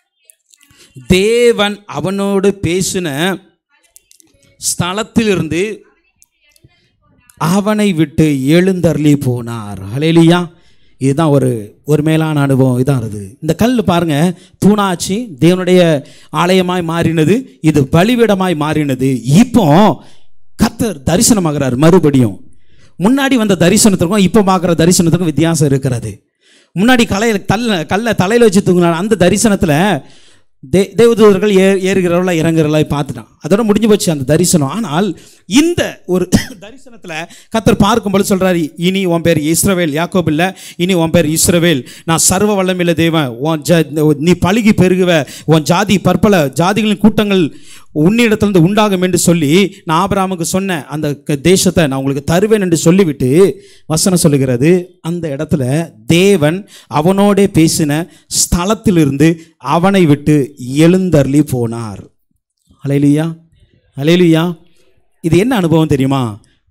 தேவன் அவனோடு பேசின ஸ்தலத்திலிருந்து அவனை விட்டு எழுந்தருளி போனார் ஹலேலியா இதுதான் ஒரு ஒரு மேலான அனுபவம் இதான் இது இந்த கல் பாருங்க தூணாச்சு தேவனுடைய ஆலயமாய் மாறினது இது பலிபீடமாய் மாறினது இப்போ கத்தர் தரிசனமாகிறார் மறுபடியும் முன்னாடி வந்த தரிசனத்துக்கும் இப்போ பார்க்குற தரிசனத்துக்கும் வித்தியாசம் இருக்கிறது முன்னாடி கலையில் தள்ள கல்லை தலையில் வச்சு தூங்கினார் அந்த தரிசனத்தில் தே தேவதூதர்கள் ஏ ஏறுகிறவர்களா இறங்குறவர்களா பார்த்துட்டான் அதோட முடிஞ்சு போச்சு அந்த தரிசனம் ஆனால் இந்த ஒரு தரிசனத்தில் கத்தர் பார்க்கும்போது சொல்றாரு இனி உன் பேர் இஸ்ரவேல் யாக்கோப் இல்ல இனி உன் பேர் இஸ்ரவேல் நான் சர்வ வல்லமில்ல தேவன் உன் ஜ நீ பழுகி பெருகுவ உன் ஜாதி பற்பல ஜாதிகளின் கூட்டங்கள் உன்னிடத்திலிருந்து உண்டாகும் என்று சொல்லி நான் ஆபிரகாமுக்கு சொன்னேன் அந்த க- தேசத்தை நான் உங்களுக்கு தருவேன் என்று சொல்லிவிட்டு வசனம் சொல்லுகிறது அந்த இடத்துல தேவன் அவனோடே பேசின ஸ்தலத்திலிருந்து அவனை விட்டு எழுந்தருளி போனார் அலையிலியா அலையிலியா இது என்ன அனுபவம் தெரியுமா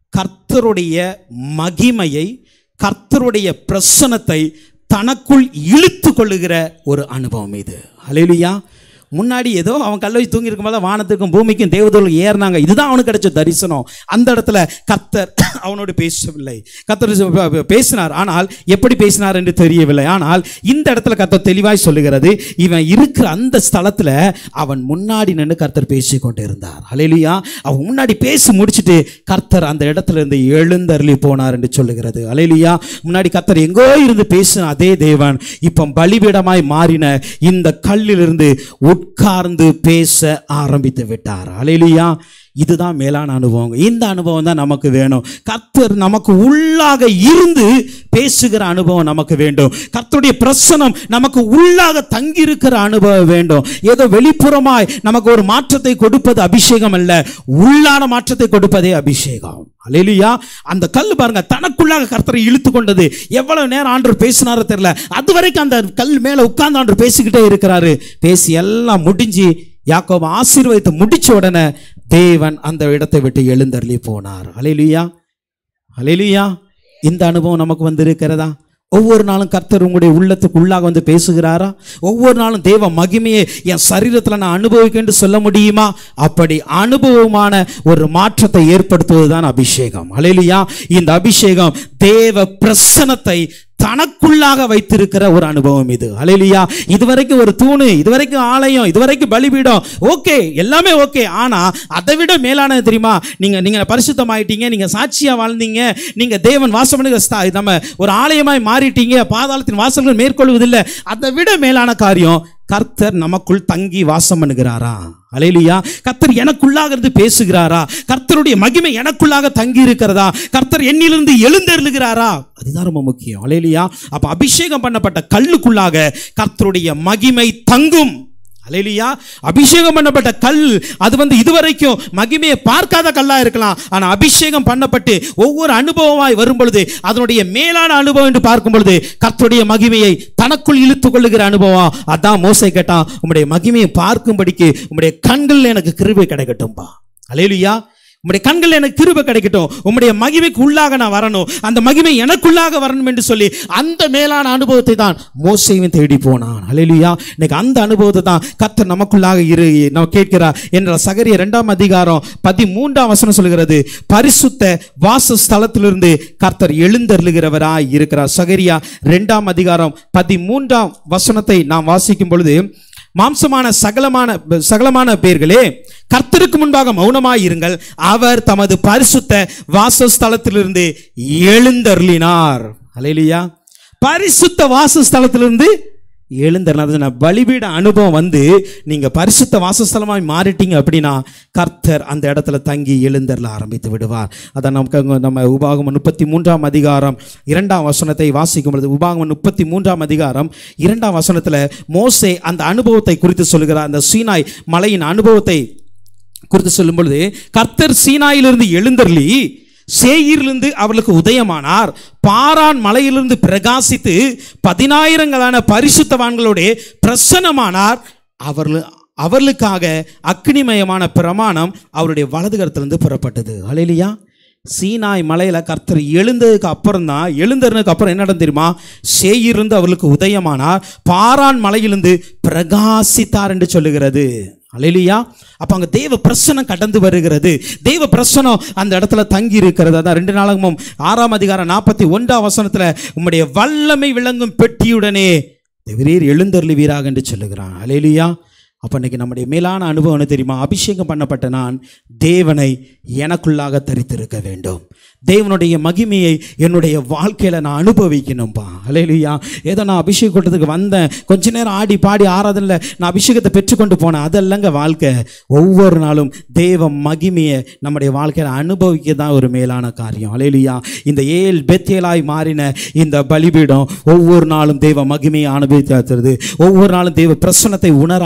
கர்த்தருடைய மகிமையை கர்த்தருடைய பிரசனத்தை தனக்குள் இழுத்து கொள்ளுகிற ஒரு அனுபவம் இது ஹalleluya முன்னாடி ஏதோ அவன் கல்லை தூங்கி இருக்கும்போது வானத்துக்கும் பூமிக்கும் தேவதூர்கள் ஏறினாங்க இதுதான் அவனுக்கு கிடைச்ச தரிசனம் அந்த இடத்துல கர்த்தர் அவனோடு பேசவில்லை கர்த்தர் பேசினார் ஆனால் எப்படி பேசினார் என்று தெரியவில்லை ஆனால் இந்த இடத்துல கர்த்தர் தெளிவாய் சொல்லுகிறது இவன் இருக்கிற அந்த ஸ்தலத்துல அவன் முன்னாடி நின்று கர்த்தர் பேசி கொண்டு இருந்தார் ஹalleluya அவன் முன்னாடி பேசி முடிச்சிட்டு கர்த்தர் அந்த இடத்துல இருந்து எழுந்தருளி போனார் என்று சொல்லுகிறது ஹalleluya முன்னாடி கர்த்தர் எங்கோ இருந்து பேசின அதே தேவன் இப்போ பலிபீடமாய் மாறின இந்த கல்லிலிருந்து உட்கார்ந்து பேச ஆரம்பித்து விட்டார் ஹalleluya இதுதான் மேலான அனுபவம் இந்த அனுபவம் தான் நமக்கு வேணும் கர்த்தர் நமக்கு உள்ளாக இருந்து பேசுகிற அனுபவம் நமக்கு வேண்டும் கர்த்தருடைய பிரசனம் நமக்கு உள்ளாக தங்கியிருக்கிற அனுபவம் வேண்டும் ஏதோ வெளிப்புறமாய் நமக்கு ஒரு மாற்றத்தை கொடுப்பது அபிஷேகம் அல்ல உள்ளான மாற்றத்தை கொடுப்பதே அபிஷேகம் அலையிலியா அந்த கல் பாருங்க தனக்குள்ளாக கர்த்தரை இழுத்து கொண்டது எவ்வளவு நேரம் ஆண்டவர் பேசினாரோ தெரியல அது வரைக்கும் அந்த கல் மேல உட்கார்ந்து ஆண்டவர் பேசிக்கிட்டே இருக்கிறாரு பேசி எல்லாம் முடிஞ்சு யாக்கோபு ஆசீர்வதித்து முடிச்ச உடனே தேவன் அந்த இடத்தை விட்டு எழுந்தருளி போனார் அலையிலியா அலையிலியா இந்த அனுபவம் நமக்கு வந்து இருக்கிறதா ஒவ்வொரு நாளும் கர்த்தர் உங்களுடைய உள்ளத்துக்கு உள்ளாக வந்து பேசுகிறாரா ஒவ்வொரு நாளும் தேவ மகிமையை என் சரீரத்தில் நான் அனுபவிக்கேன்னு சொல்ல முடியுமா அப்படி அனுபவமான ஒரு மாற்றத்தை ஏற்படுத்துவதுதான் அபிஷேகம் அலையிலியா இந்த அபிஷேகம் தேவ பிரசனத்தை தனக்குள்ளாக வைத்திருக்கிற ஒரு அனுபவம் இது அலையிலியா இதுவரைக்கும் ஒரு தூணு இதுவரைக்கும் ஆலயம் இதுவரைக்கும் பலிபீடம் ஓகே எல்லாமே ஓகே ஆனா அதை விட மேலானது தெரியுமா நீங்க நீங்க பரிசுத்தமாயிட்டீங்க நீங்க சாட்சியா வாழ்ந்தீங்க நீங்க தேவன் வாசம் பண்ணுகிற ஸ்தா- நம்ம ஒரு ஆலயமாய் மாறிட்டீங்க பாதாளத்தின் வாசல்கள் மேற்கொள்வதில்லை அதை விட மேலான காரியம் கர்த்தர் நமக்குள் தங்கி வாசம் பண்ணுகிறாரா அலையிலியா கர்த்தர் எனக்குள்ளாக இருந்து பேசுகிறாரா கர்த்தருடைய மகிமை எனக்குள்ளாக தங்கி இருக்கிறதா கர்த்தர் என்னிலிருந்து எழுந்தருளுகிறாரா அதுதான் ரொம்ப முக்கியம் அலையிலியா அப்ப அபிஷேகம் பண்ணப்பட்ட கல்லுக்குள்ளாக கர்த்தருடைய மகிமை தங்கும் அலையிலியா அபிஷேகம் பண்ணப்பட்ட கல் அது வந்து இதுவரைக்கும் மகிமையை பார்க்காத கல்லா இருக்கலாம் ஆனா அபிஷேகம் பண்ணப்பட்டு ஒவ்வொரு அனுபவமாய் வரும் பொழுது அதனுடைய மேலான அனுபவம் என்று பார்க்கும் பொழுது கர்த்தருடைய மகிமையை தனக்குள் இழுத்துக் கொள்ளுகிற அனுபவம் அதான் மோசை கேட்டான் உம்முடைய மகிமையை பார்க்கும்படிக்கு உம்முடைய கண்கள் எனக்கு கிருபை கிடைக்கட்டும்பா அலையிலியா உம்முடைய கண்கள் எனக்கு கிருபை கிடைக்கட்டும் உம்முடைய மகிமைக்கு உள்ளாக நான் வரணும் அந்த மகிமை எனக்குள்ளாக வரணும் என்று சொல்லி அந்த மேலான அனுபவத்தை தான் மோசையும் தேடி போனான் ஹalleluya இன்னைக்கு அந்த அனுபவத்தை தான் கர்த்தர் நமக்குள்ளாக இரு நம்ம கேட்கிறார் என்ற சகரிய இரண்டாம் அதிகாரம் பதிமூன்றாம் வசனம் சொல்கிறது பரிசுத்த வாசஸ்தலத்திலிருந்து கர்த்தர் எழுந்தருளுகிறவராய் இருக்கிறார் சகரியா இரண்டாம் அதிகாரம் பதிமூன்றாம் வசனத்தை நாம் வாசிக்கும் பொழுது மாம்சமான சகலமான சகலமான பேர்களே கர்த்தருக்கு முன்பாக மௌனமாயிருங்கள் அவர் தமது பரிசுத்த வாசஸ்தலத்திலிருந்து எழுந்தருளினார் அலையிலியா பரிசுத்த வாசஸ்தலத்திலிருந்து எழுந்தருளினார் பலிபீட அனுபவம் வந்து நீங்க பரிசுத்த வாசஸ்தலமாய் மாறிட்டீங்க அப்படின்னா கர்த்தர் அந்த இடத்துல தங்கி எழுந்தருள ஆரம்பித்து விடுவார் அதான் நமக்கு அங்க நம்ம உபாகமம் முப்பத்தி மூன்றாம் அதிகாரம் இரண்டாம் வசனத்தை வாசிக்கும் பொழுது உபாகமம் முப்பத்தி மூன்றாம் அதிகாரம் இரண்டாம் வசனத்துல மோசே அந்த அனுபவத்தை குறித்து சொல்லுகிறார் அந்த சீனாய் மலையின் அனுபவத்தை குறித்து சொல்லும் பொழுது கர்த்தர் சீனாயிலிருந்து எழுந்தருளி சேயிலிருந்து அவர்களுக்கு உதயமானார் பாரான் மலையிலிருந்து பிரகாசித்து பதினாயிரங்களான பரிசுத்தவான்களோட பிரசன்னமானார் அவர்கள் அவர்களுக்காக அக்னிமயமான பிரமாணம் அவருடைய வலது கரத்திலிருந்து புறப்பட்டது அலையிலியா சீனாய் மலையில கர்த்தர் எழுந்ததுக்கு அப்புறம் தான் எழுந்ததுக்கு அப்புறம் என்ன நடந்து தெரியுமா சேயிருந்து அவர்களுக்கு உதயமானார் பாரான் மலையிலிருந்து பிரகாசித்தார் என்று சொல்லுகிறது அலையிலியா அப்ப அங்க தேவ பிரசனம் கடந்து வருகிறது தேவ பிரசனம் அந்த இடத்துல தங்கி இருக்கிறது அதான் ரெண்டு நாளாகவும் ஆறாம் அதிகாரம் நாற்பத்தி ஒன்றாம் வசனத்துல உம்முடைய வல்லமை விளங்கும் பெட்டியுடனே தேவரீர் எழுந்தருளுவீராக என்று சொல்லுகிறான் அலையிலியா அப்போ இன்னைக்கு நம்முடைய மேலான அனுபவம் என்ன தெரியுமா அபிஷேகம் பண்ணப்பட்ட நான் தேவனை எனக்குள்ளாக தரித்திருக்க வேண்டும் தேவனுடைய மகிமையை என்னுடைய வாழ்க்கையில் நான் அனுபவிக்கணும்பா அலையிலுயா ஏதோ நான் அபிஷேகம் கொண்டதுக்கு வந்தேன் கொஞ்ச நேரம் ஆடி பாடி ஆராதனில் நான் அபிஷேகத்தை பெற்றுக்கொண்டு போனேன் அதல்லங்க வாழ்க்கை ஒவ்வொரு நாளும் தேவ மகிமையை நம்முடைய வாழ்க்கையில் அனுபவிக்க தான் ஒரு மேலான காரியம் அலையிலுயா இந்த ஏல் பெத்தேலாய் மாறின இந்த பலிபீடம் ஒவ்வொரு நாளும் தேவ மகிமையை அனுபவித்து ஒவ்வொரு நாளும் தேவ பிரசனத்தை உணர ஆரம்பித்து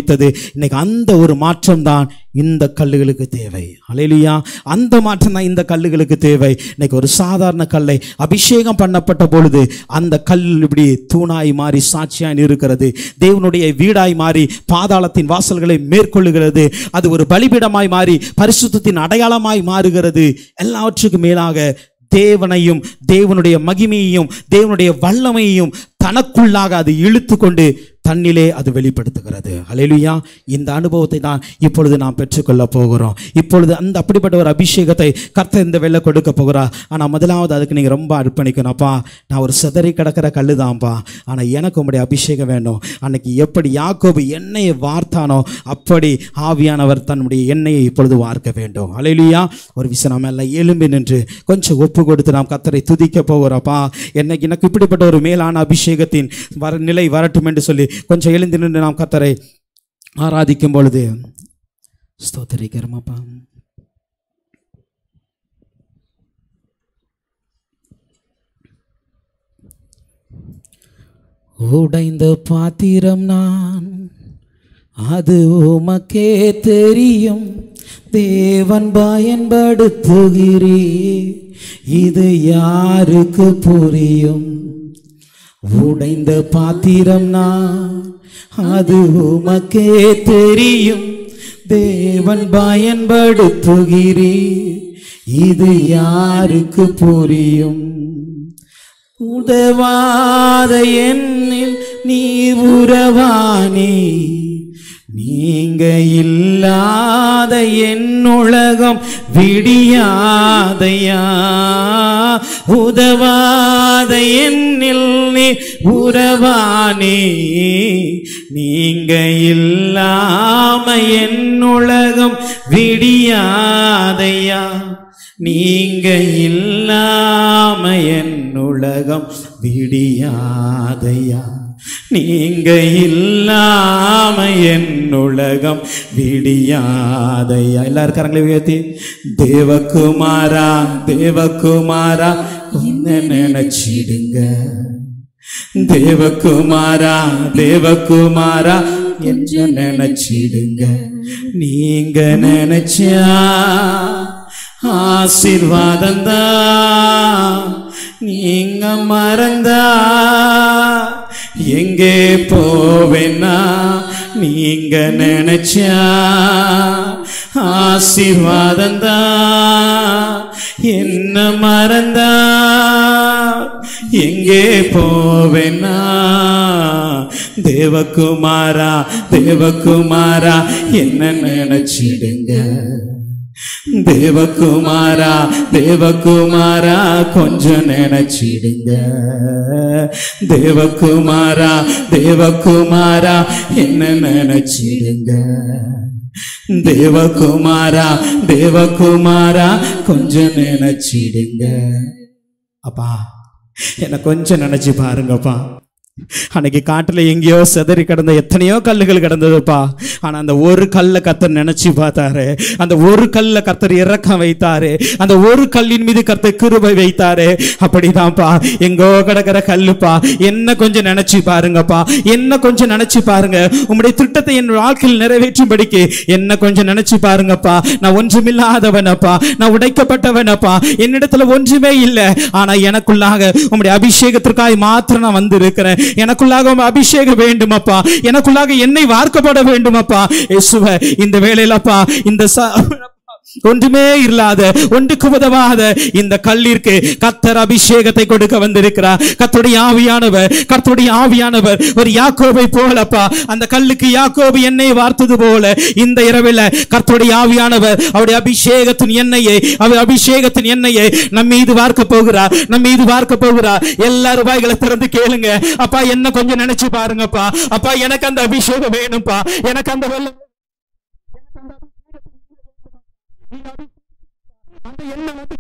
வைத்தது இன்னைக்கு அந்த ஒரு மாற்றம் தான் இந்த கல்லுகளுக்கு தேவை அலையிலியா அந்த மாற்றம் தான் இந்த கல்லுகளுக்கு தேவை இன்னைக்கு ஒரு சாதாரண கல்லை அபிஷேகம் பண்ணப்பட்ட பொழுது அந்த கல் இப்படி தூணாய் மாறி சாட்சியாய் இருக்கிறது தேவனுடைய வீடாய் மாறி பாதாளத்தின் வாசல்களை மேற்கொள்ளுகிறது அது ஒரு பலிபீடமாய் மாறி பரிசுத்தத்தின் அடையாளமாய் மாறுகிறது எல்லாவற்றுக்கும் மேலாக தேவனையும் தேவனுடைய மகிமையையும் தேவனுடைய வல்லமையையும் தனக்குள்ளாக அது இழுத்து கொண்டு தன்னிலே அது வெளிப்படுத்துகிறது ஹalleluya இந்த அனுபவத்தை தான் இப்பொழுது நாம் பெற்றுக்கொள்ள போகிறோம் இப்பொழுது அந்த அப்படிப்பட்ட ஒரு அபிஷேகத்தை கர்த்தர் இந்த வெள்ள கொடுக்க போகிறார் ஆனால் முதலாவது அதுக்கு நீங்கள் ரொம்ப அர்ப்பணிக்கணும்ப்பா நான் ஒரு சிதறி கிடக்கிற கல்லு தான்ப்பா ஆனால் எனக்கு உங்களுடைய அபிஷேகம் வேணும் அன்னைக்கு எப்படி யாக்கோபு எண்ணெயை வார்த்தானோ அப்படி ஆவியானவர் தன்னுடைய எண்ணெயை இப்பொழுது வார்க்க வேண்டும் ஹalleluya ஒரு விஷயம் நம்ம எல்லாம் எலும்பி நின்று கொஞ்சம் ஒப்பு கொடுத்து நாம் கர்த்தரை துதிக்க போகிறோப்பா என்னைக்கு எனக்கு இப்படிப்பட்ட ஒரு மேலான அபிஷேகத்தின் வர நிலை வரட்டும் என்று சொல்லி கொஞ்சம் எழுந்து நின்று நாம் கர்த்தரை ஆராதிக்கும் பொழுது ஸ்தோத்தரிக்கிறோமாப்பா உடைந்த பாத்திரம் நான் அது உமக்கே தெரியும் தேவன் பயன்படுத்துகிறீ இது யாருக்கு புரியும் உடைந்த பாத்திரம் நான் அது உமக்கே தெரியும் தேவன் பயன்படுத்துகிறீ இது யாருக்கு புரியும் உதவாத என்னில் நீ உறவானே நீங்க இல்லாத என் உலகம் விடியாதையா உதவாத என்னில் நீ உறவானே நீங்க இல்லாம என் உலகம் விடியாதையா நீங்க இல்லாம என் உலகம் விடியாதையா நீங்க இல்லாம என் உலகம் விடியாதையா எல்லாரும் கரங்களை உயர்த்தி தேவகுமாரா தேவகுமாரா உன்னை நினைச்சிடுங்க தேவகுமாரா தேவகுமாரா என்ன நினைச்சிடுங்க நீங்க நினைச்சா ஆசீர்வாதந்தா நீங்க மறந்தா எங்கே போவேன்னா நீங்க நினைச்சா ஆசீர்வாதந்தா என்ன மறந்தா எங்கே போவேன்னா தேவகுமாரா தேவகுமாரா என்ன நினைச்சிடுங்க தேவகுமாரா தேவகுமாரா கொஞ்சம் நினைச்சிடுங்க தேவகுமாரா தேவகுமாரா என்ன நினைச்சிடுங்க தேவகுமாரா தேவகுமாரா கொஞ்சம் நினைச்சிடுங்க அப்பா என்ன கொஞ்சம் நினைச்சு பாருங்கப்பா அன்னைக்கு காட்டுல எங்கேயோ சிதறி கிடந்த எத்தனையோ கல்லுகள் கிடந்ததுப்பா ஆனா அந்த ஒரு கல்லை கர்த்தர் நினைச்சு பார்த்தாரு அந்த ஒரு கல்லை கர்த்தர் இறக்கம் வைத்தாரு அந்த ஒரு கல்லின் மீது கர்த்தர் கிருபை வைத்தாரு அப்படிதான்ப்பா எங்கோ கிடக்கிற கல்லுப்பா என்ன கொஞ்சம் நினைச்சு பாருங்கப்பா என்ன கொஞ்சம் நினைச்சு பாருங்க உங்களுடைய திட்டத்தை என் வாழ்க்கையில் நிறைவேற்றும்படிக்கு என்ன கொஞ்சம் நினைச்சு பாருங்கப்பா நான் ஒன்றுமில்லாதவனப்பா நான் உடைக்கப்பட்டவனப்பா என்னிடத்துல ஒன்றுமே இல்லை ஆனா எனக்குள்ளாக உங்களுடைய அபிஷேகத்திற்காய் மாத்திரம் நான் வந்திருக்கிறேன் எனக்குள்ளாக உம் அபிஷேகம் வேண்டுமப்பா எனக்குள்ளாக என்னை வார்க்கப்பட வேண்டுமப்பா இயேசுவே இந்த வேளையிலப்பா இந்த ச- ஒன்றுமே இல்லாத ஒன்றுக்கு உதவாத இந்த கல்லிற்கு கத்தர் அபிஷேகத்தை கொடுக்க வந்திருக்கிறார் கர்த்தருடைய ஆவியானவர் கர்த்தருடைய ஆவியானவர் ஒரு யாக்கோபை போலப்பா அந்த கல்லுக்கு யாக்கோபு எண்ணெய் வார்த்தது போல இந்த இரவில் கர்த்தருடைய ஆவியானவர் அவருடைய அபிஷேகத்தின் எண்ணெயை அவர் அபிஷேகத்தின் எண்ணெயை நம் மீது வார்க்க போகிறார் நம் மீது வார்க்க போகிறார் எல்லாரும் வாய்களை திறந்து கேளுங்க அப்பா என்ன கொஞ்சம் நினைச்சு பாருங்கப்பா அப்பா எனக்கு அந்த அபிஷேகம் வேணும்ப்பா எனக்கு அந்த வெள்ளம் அந்த எண்ணம் வந்து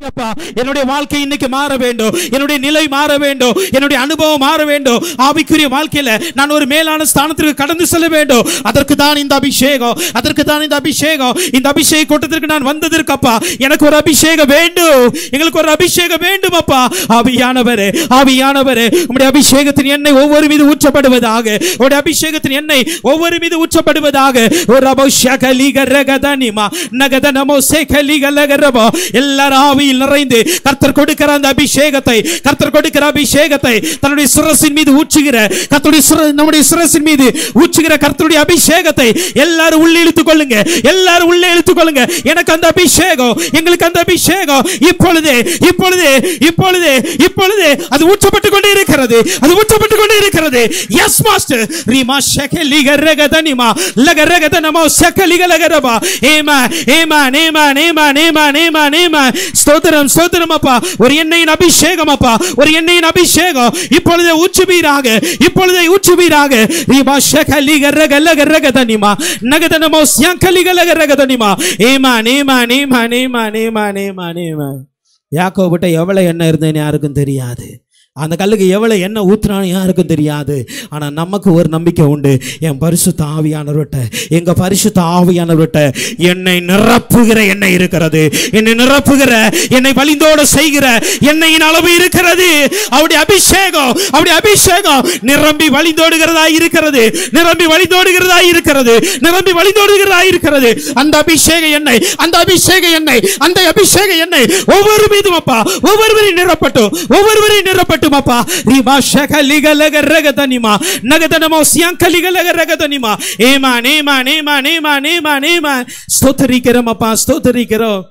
செய்யுங்கப்பா என்னுடைய வாழ்க்கை இன்னைக்கு மாற வேண்டும் என்னுடைய நிலை மாற வேண்டும் என்னுடைய அனுபவம் மாற வேண்டும் ஆவிக்குரிய வாழ்க்கையில நான் ஒரு மேலான ஸ்தானத்திற்கு கடந்து செல்ல வேண்டும் அதற்கு தான் இந்த அபிஷேகம் அதற்கு தான் இந்த அபிஷேகம் இந்த அபிஷேக கூட்டத்திற்கு நான் வந்ததற்கப்பா எனக்கு ஒரு அபிஷேகம் வேண்டும் எங்களுக்கு ஒரு அபிஷேகம் வேண்டும் அப்பா ஆவியானவரே ஆவியானவரே உம்முடைய அபிஷேகத்தின் எண்ணெய் ஒவ்வொரு மீது ஊற்றப்படுவதாக உம்முடைய அபிஷேகத்தின் எண்ணெய் ஒவ்வொரு மீது ஊற்றப்படுவதாக ஒரு அபோ ஷகலிக ரகதனிமா நகத நமோ சேகலிக லகரபோ எல்லாரும் ஆவியில் நிறைந்து கர்த்தர் கொடுக்கிற அந்த அபிஷேகத்தை கர்த்தர் கொடுக்கிற அபிஷேகத்தை தன்னுடைய சிரசின் மீது ஊற்றுகிற கர்த்தருடைய சிர நம்முடைய சிரசின் மீது ஊற்றுகிற கர்த்தருடைய அபிஷேகத்தை எல்லாரும் உள்ளே இழுத்துக் கொள்ளுங்க எல்லாரும் உள்ளே இழுத்துக் கொள்ளுங்க எனக்கு அந்த அபிஷேகம் எங்களுக்கு அந்த அபிஷேகம் இப்பொழுதே இப்பொழுதே இப்பொழுதே இப்பொழுதே அது ஊற்றப்பட்டு கொண்டே இருக்கிறது அது ஊற்றப்பட்டு கொண்டே இருக்கிறது எஸ் மாஸ்டர் ரீமா ஷெகலிக ரகதனிமா லக ரகதனமோ ஷெகலிக லகரபா ஏமா ஏமா நேமா நேமா நேமா நேமா நேமா ஸ்தோத்திரம் ஸ்தோத்திரம் அப்பா ஒரு எண்ணெயின் அபிஷேகம் அப்பா ஒரு எண்ணெயின் அபிஷேகம் இப்பொழுதே ஊற்றுவீராக இப்பொழுதே ஊற்றுவீராக ரீமா ஷெகலிக ரக லக ரகதனிமா நகதனமோ ஷெகலிக லக ரகதனிமா ஏமா நேமா நேமா நேமா நேமா நேமா நேமா யாக்கோபிட்ட எவ்வளவு எண்ணெய் இருந்ததுன்னு யாருக்கும் தெரியாது அந்த கல்லுக்கு எவ்வளவு எண்ணெய் ஊத்துறான்னு யாருக்கும் தெரியாது ஆனா நமக்கு ஒரு நம்பிக்கை உண்டு என் பரிசுத்த ஆவியானவர்கிட்ட எங்க பரிசுத்த ஆவியானவர்கிட்ட என்னை நிரப்புகிற எண்ணெய் இருக்கிறது என்னை நிரப்புகிற என்னை வலிந்தோட செய்கிற எண்ணெயின் அளவு இருக்கிறது அவருடைய அபிஷேகம் அவருடைய அபிஷேகம் நிரம்பி வழிந்தோடுகிறதா இருக்கிறது நிரம்பி வழிந்தோடுகிறதா இருக்கிறது நிரம்பி வழிந்தோடுகிறதா இருக்கிறது அந்த அபிஷேக எண்ணெய் அந்த அபிஷேக எண்ணெய் அந்த அபிஷேக எண்ணெய் ஒவ்வொரு மீதும் அப்பா ஒவ்வொருவரையும் நிரப்பட்டும் ஒவ்வொருவரையும் நிரப்பட்டும் அப்பா ரீமா ஷகலிக லக ரகதனிமா நகதனமோ சியாங்கலிக லக ரகதனிமா ஏமா நேமா நேமா நேமா நேமா நேமா ஸ்தோத்தரிக்கிறோம் அப்பா ஸ்தோத்தரிக்கிறோம்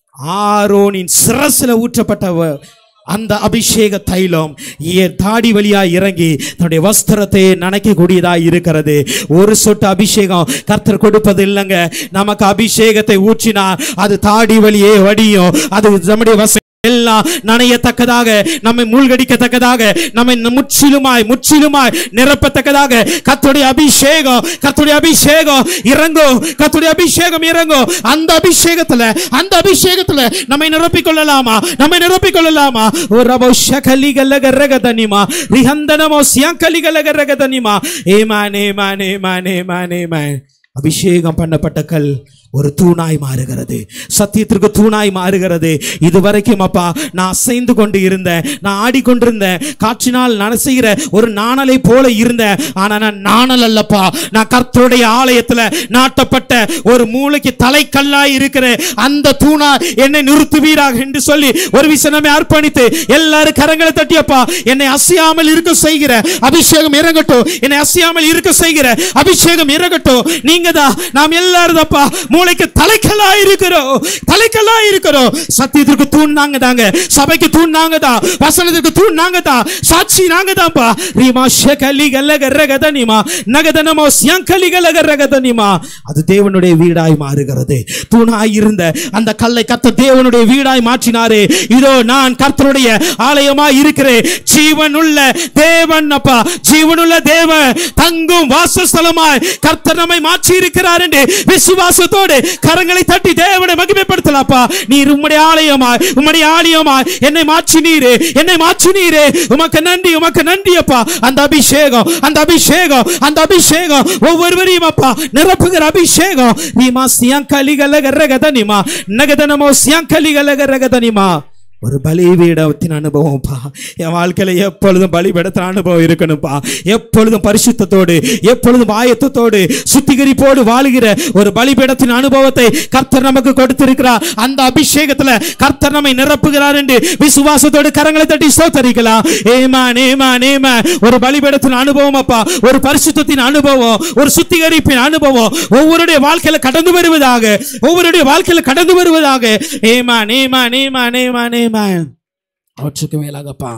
ஆரோனின் சிரசில் ஊற்றப்பட்டவ அந்த அபிஷேக தைலம் என் தாடி வழியா இறங்கி தன்னுடைய வஸ்திரத்தை நனைக்கக்கூடியதா இருக்கிறது ஒரு சொட்டு அபிஷேகம் கர்த்தர் கொடுப்பது இல்லைங்க நமக்கு அபிஷேகத்தை ஊற்றினா அது தாடி வழியே வடியும் அது நம்முடைய வச எல்லாம் நனையத்தக்கதாக நம்மை மூழ்கடிக்கத்தக்கதாக நம்மை முற்றிலுமாய் முற்றிலுமாய் நிரப்பத்தக்கதாக கத்துடைய அபிஷேகம் கத்துடைய அபிஷேகம் இறங்கும் கத்துடைய அபிஷேகம் இறங்கும் அந்த அபிஷேகத்துல அந்த அபிஷேகத்துல நம்மை நிரப்பிக் கொள்ளலாமா நம்மை நிரப்பிக் கொள்ளலாமா ஓ ரபோ ஷகலிகலக ரகதனிமா ரிஹந்தனமோ சியங்கலிகலக ரகதனிமா ஏமான் ஏமான் ஏமான் ஏமான் ஏமான் அபிஷேகம் பண்ணப்பட்ட கல் ஒரு தூணாய் மாறுகிறது சத்தியத்திற்கு தூணாய் மாறுகிறது இதுவரைக்கும் அப்பா நான் அசைந்து கொண்டு இருந்தேன் நான் ஆடிக்கொண்டிருந்தேன் காற்றினால் நனசுகிற ஒரு நாணலை போல இருந்தேன் ஆனா நான் நாணல் அல்லப்பா நான் கர்த்தருடைய ஆலயத்துல நாட்டப்பட்ட ஒரு மூளைக்கு தலைக்கல்லாய் இருக்கிற அந்த தூணா என்னை நிறுத்துவீராக என்று சொல்லி ஒரு விஷயமே அர்ப்பணித்து எல்லாரும் கரங்களை தட்டியப்பா என்னை அசையாமல் இருக்க செய்கிற அபிஷேகம் இறங்கட்டும் என்னை அசையாமல் இருக்க செய்கிற அபிஷேகம் இறங்கட்டும் நீங்க தான் நாம் எல்லாரும் தப்பா மூளைக்கு தலைக்கல்லா இருக்கிறோம் தலைக்கல்லா இருக்கிறோம் சத்தியத்திற்கு தூண் நாங்க தாங்க சபைக்கு தூண் நாங்க தான் வசனத்திற்கு தூண் நாங்க தான் சாட்சி நாங்க தான்ப்பா ரீமா ஷகலி கல்லக ரகதனிமா நகதனமோ சியங்கலி கலக ரகதனிமா அது தேவனுடைய வீடாய் மாறுகிறது தூணாய் இருந்த அந்த கல்லை கத்த தேவனுடைய வீடாய் மாற்றினாரே இதோ நான் கர்த்தருடைய ஆலயமாய் இருக்கிறேன் ஜீவனுள்ள தேவன் அப்பா ஜீவனுள்ள தேவன் தங்கும் வாசஸ்தலமாய் கர்த்தர் நம்மை மாற்றி இருக்கிறார் என்று விசுவாசத்தோடு கரங்களை தட்டி தேவனை மகிமைப்படுத்தலாப்பா நீர் உம்முடைய ஆலயமாய் உம்முடைய ஆலயமாய் என்னை மாற்றி நீரே என்னை மாற்றி நீரே உமக்கு நன்றி உமக்கு நன்றி அப்பா அந்த அபிஷேகம் அந்த அபிஷேகம் அந்த அபிஷேகம் ஒவ்வொருவரையும் அப்பா நிரப்புகிற அபிஷேகம் நீமா சியங்கலிகல ரகதனிமா நகதனமோ சியங்கலிகல ரகதனிமா ஒரு பலிபீடத்தின் அனுபவம்ப்பா என் வாழ்க்கையில எப்பொழுதும் பலிபீடத்தின் அனுபவம் இருக்கணும்ப்பா எப்பொழுதும் பரிசுத்தத்தோடு எப்பொழுதும் ஆயத்தத்தோடு சுத்திகரிப்போடு வாழுகிற ஒரு பலிபீடத்தின் அனுபவத்தை கர்த்தர் நமக்கு கொடுத்திருக்கிறார் அந்த அபிஷேகத்துல கர்த்தர் நம்மை நிரப்புகிறார் என்று விசுவாசத்தோடு கரங்களை தட்டி சோத்தரிக்கலாம் ஏமா நேமா நேமா ஒரு பலிபீடத்தின் அனுபவம் அப்பா ஒரு பரிசுத்தத்தின் அனுபவம் ஒரு சுத்திகரிப்பின் அனுபவம் ஒவ்வொருடைய வாழ்க்கையில கடந்து வருவதாக ஒவ்வொருடைய வாழ்க்கையில கடந்து வருவதாக ஏமா நேமா நேமா நேமா நேமா அவற்றுக்கு மேலாகப்பா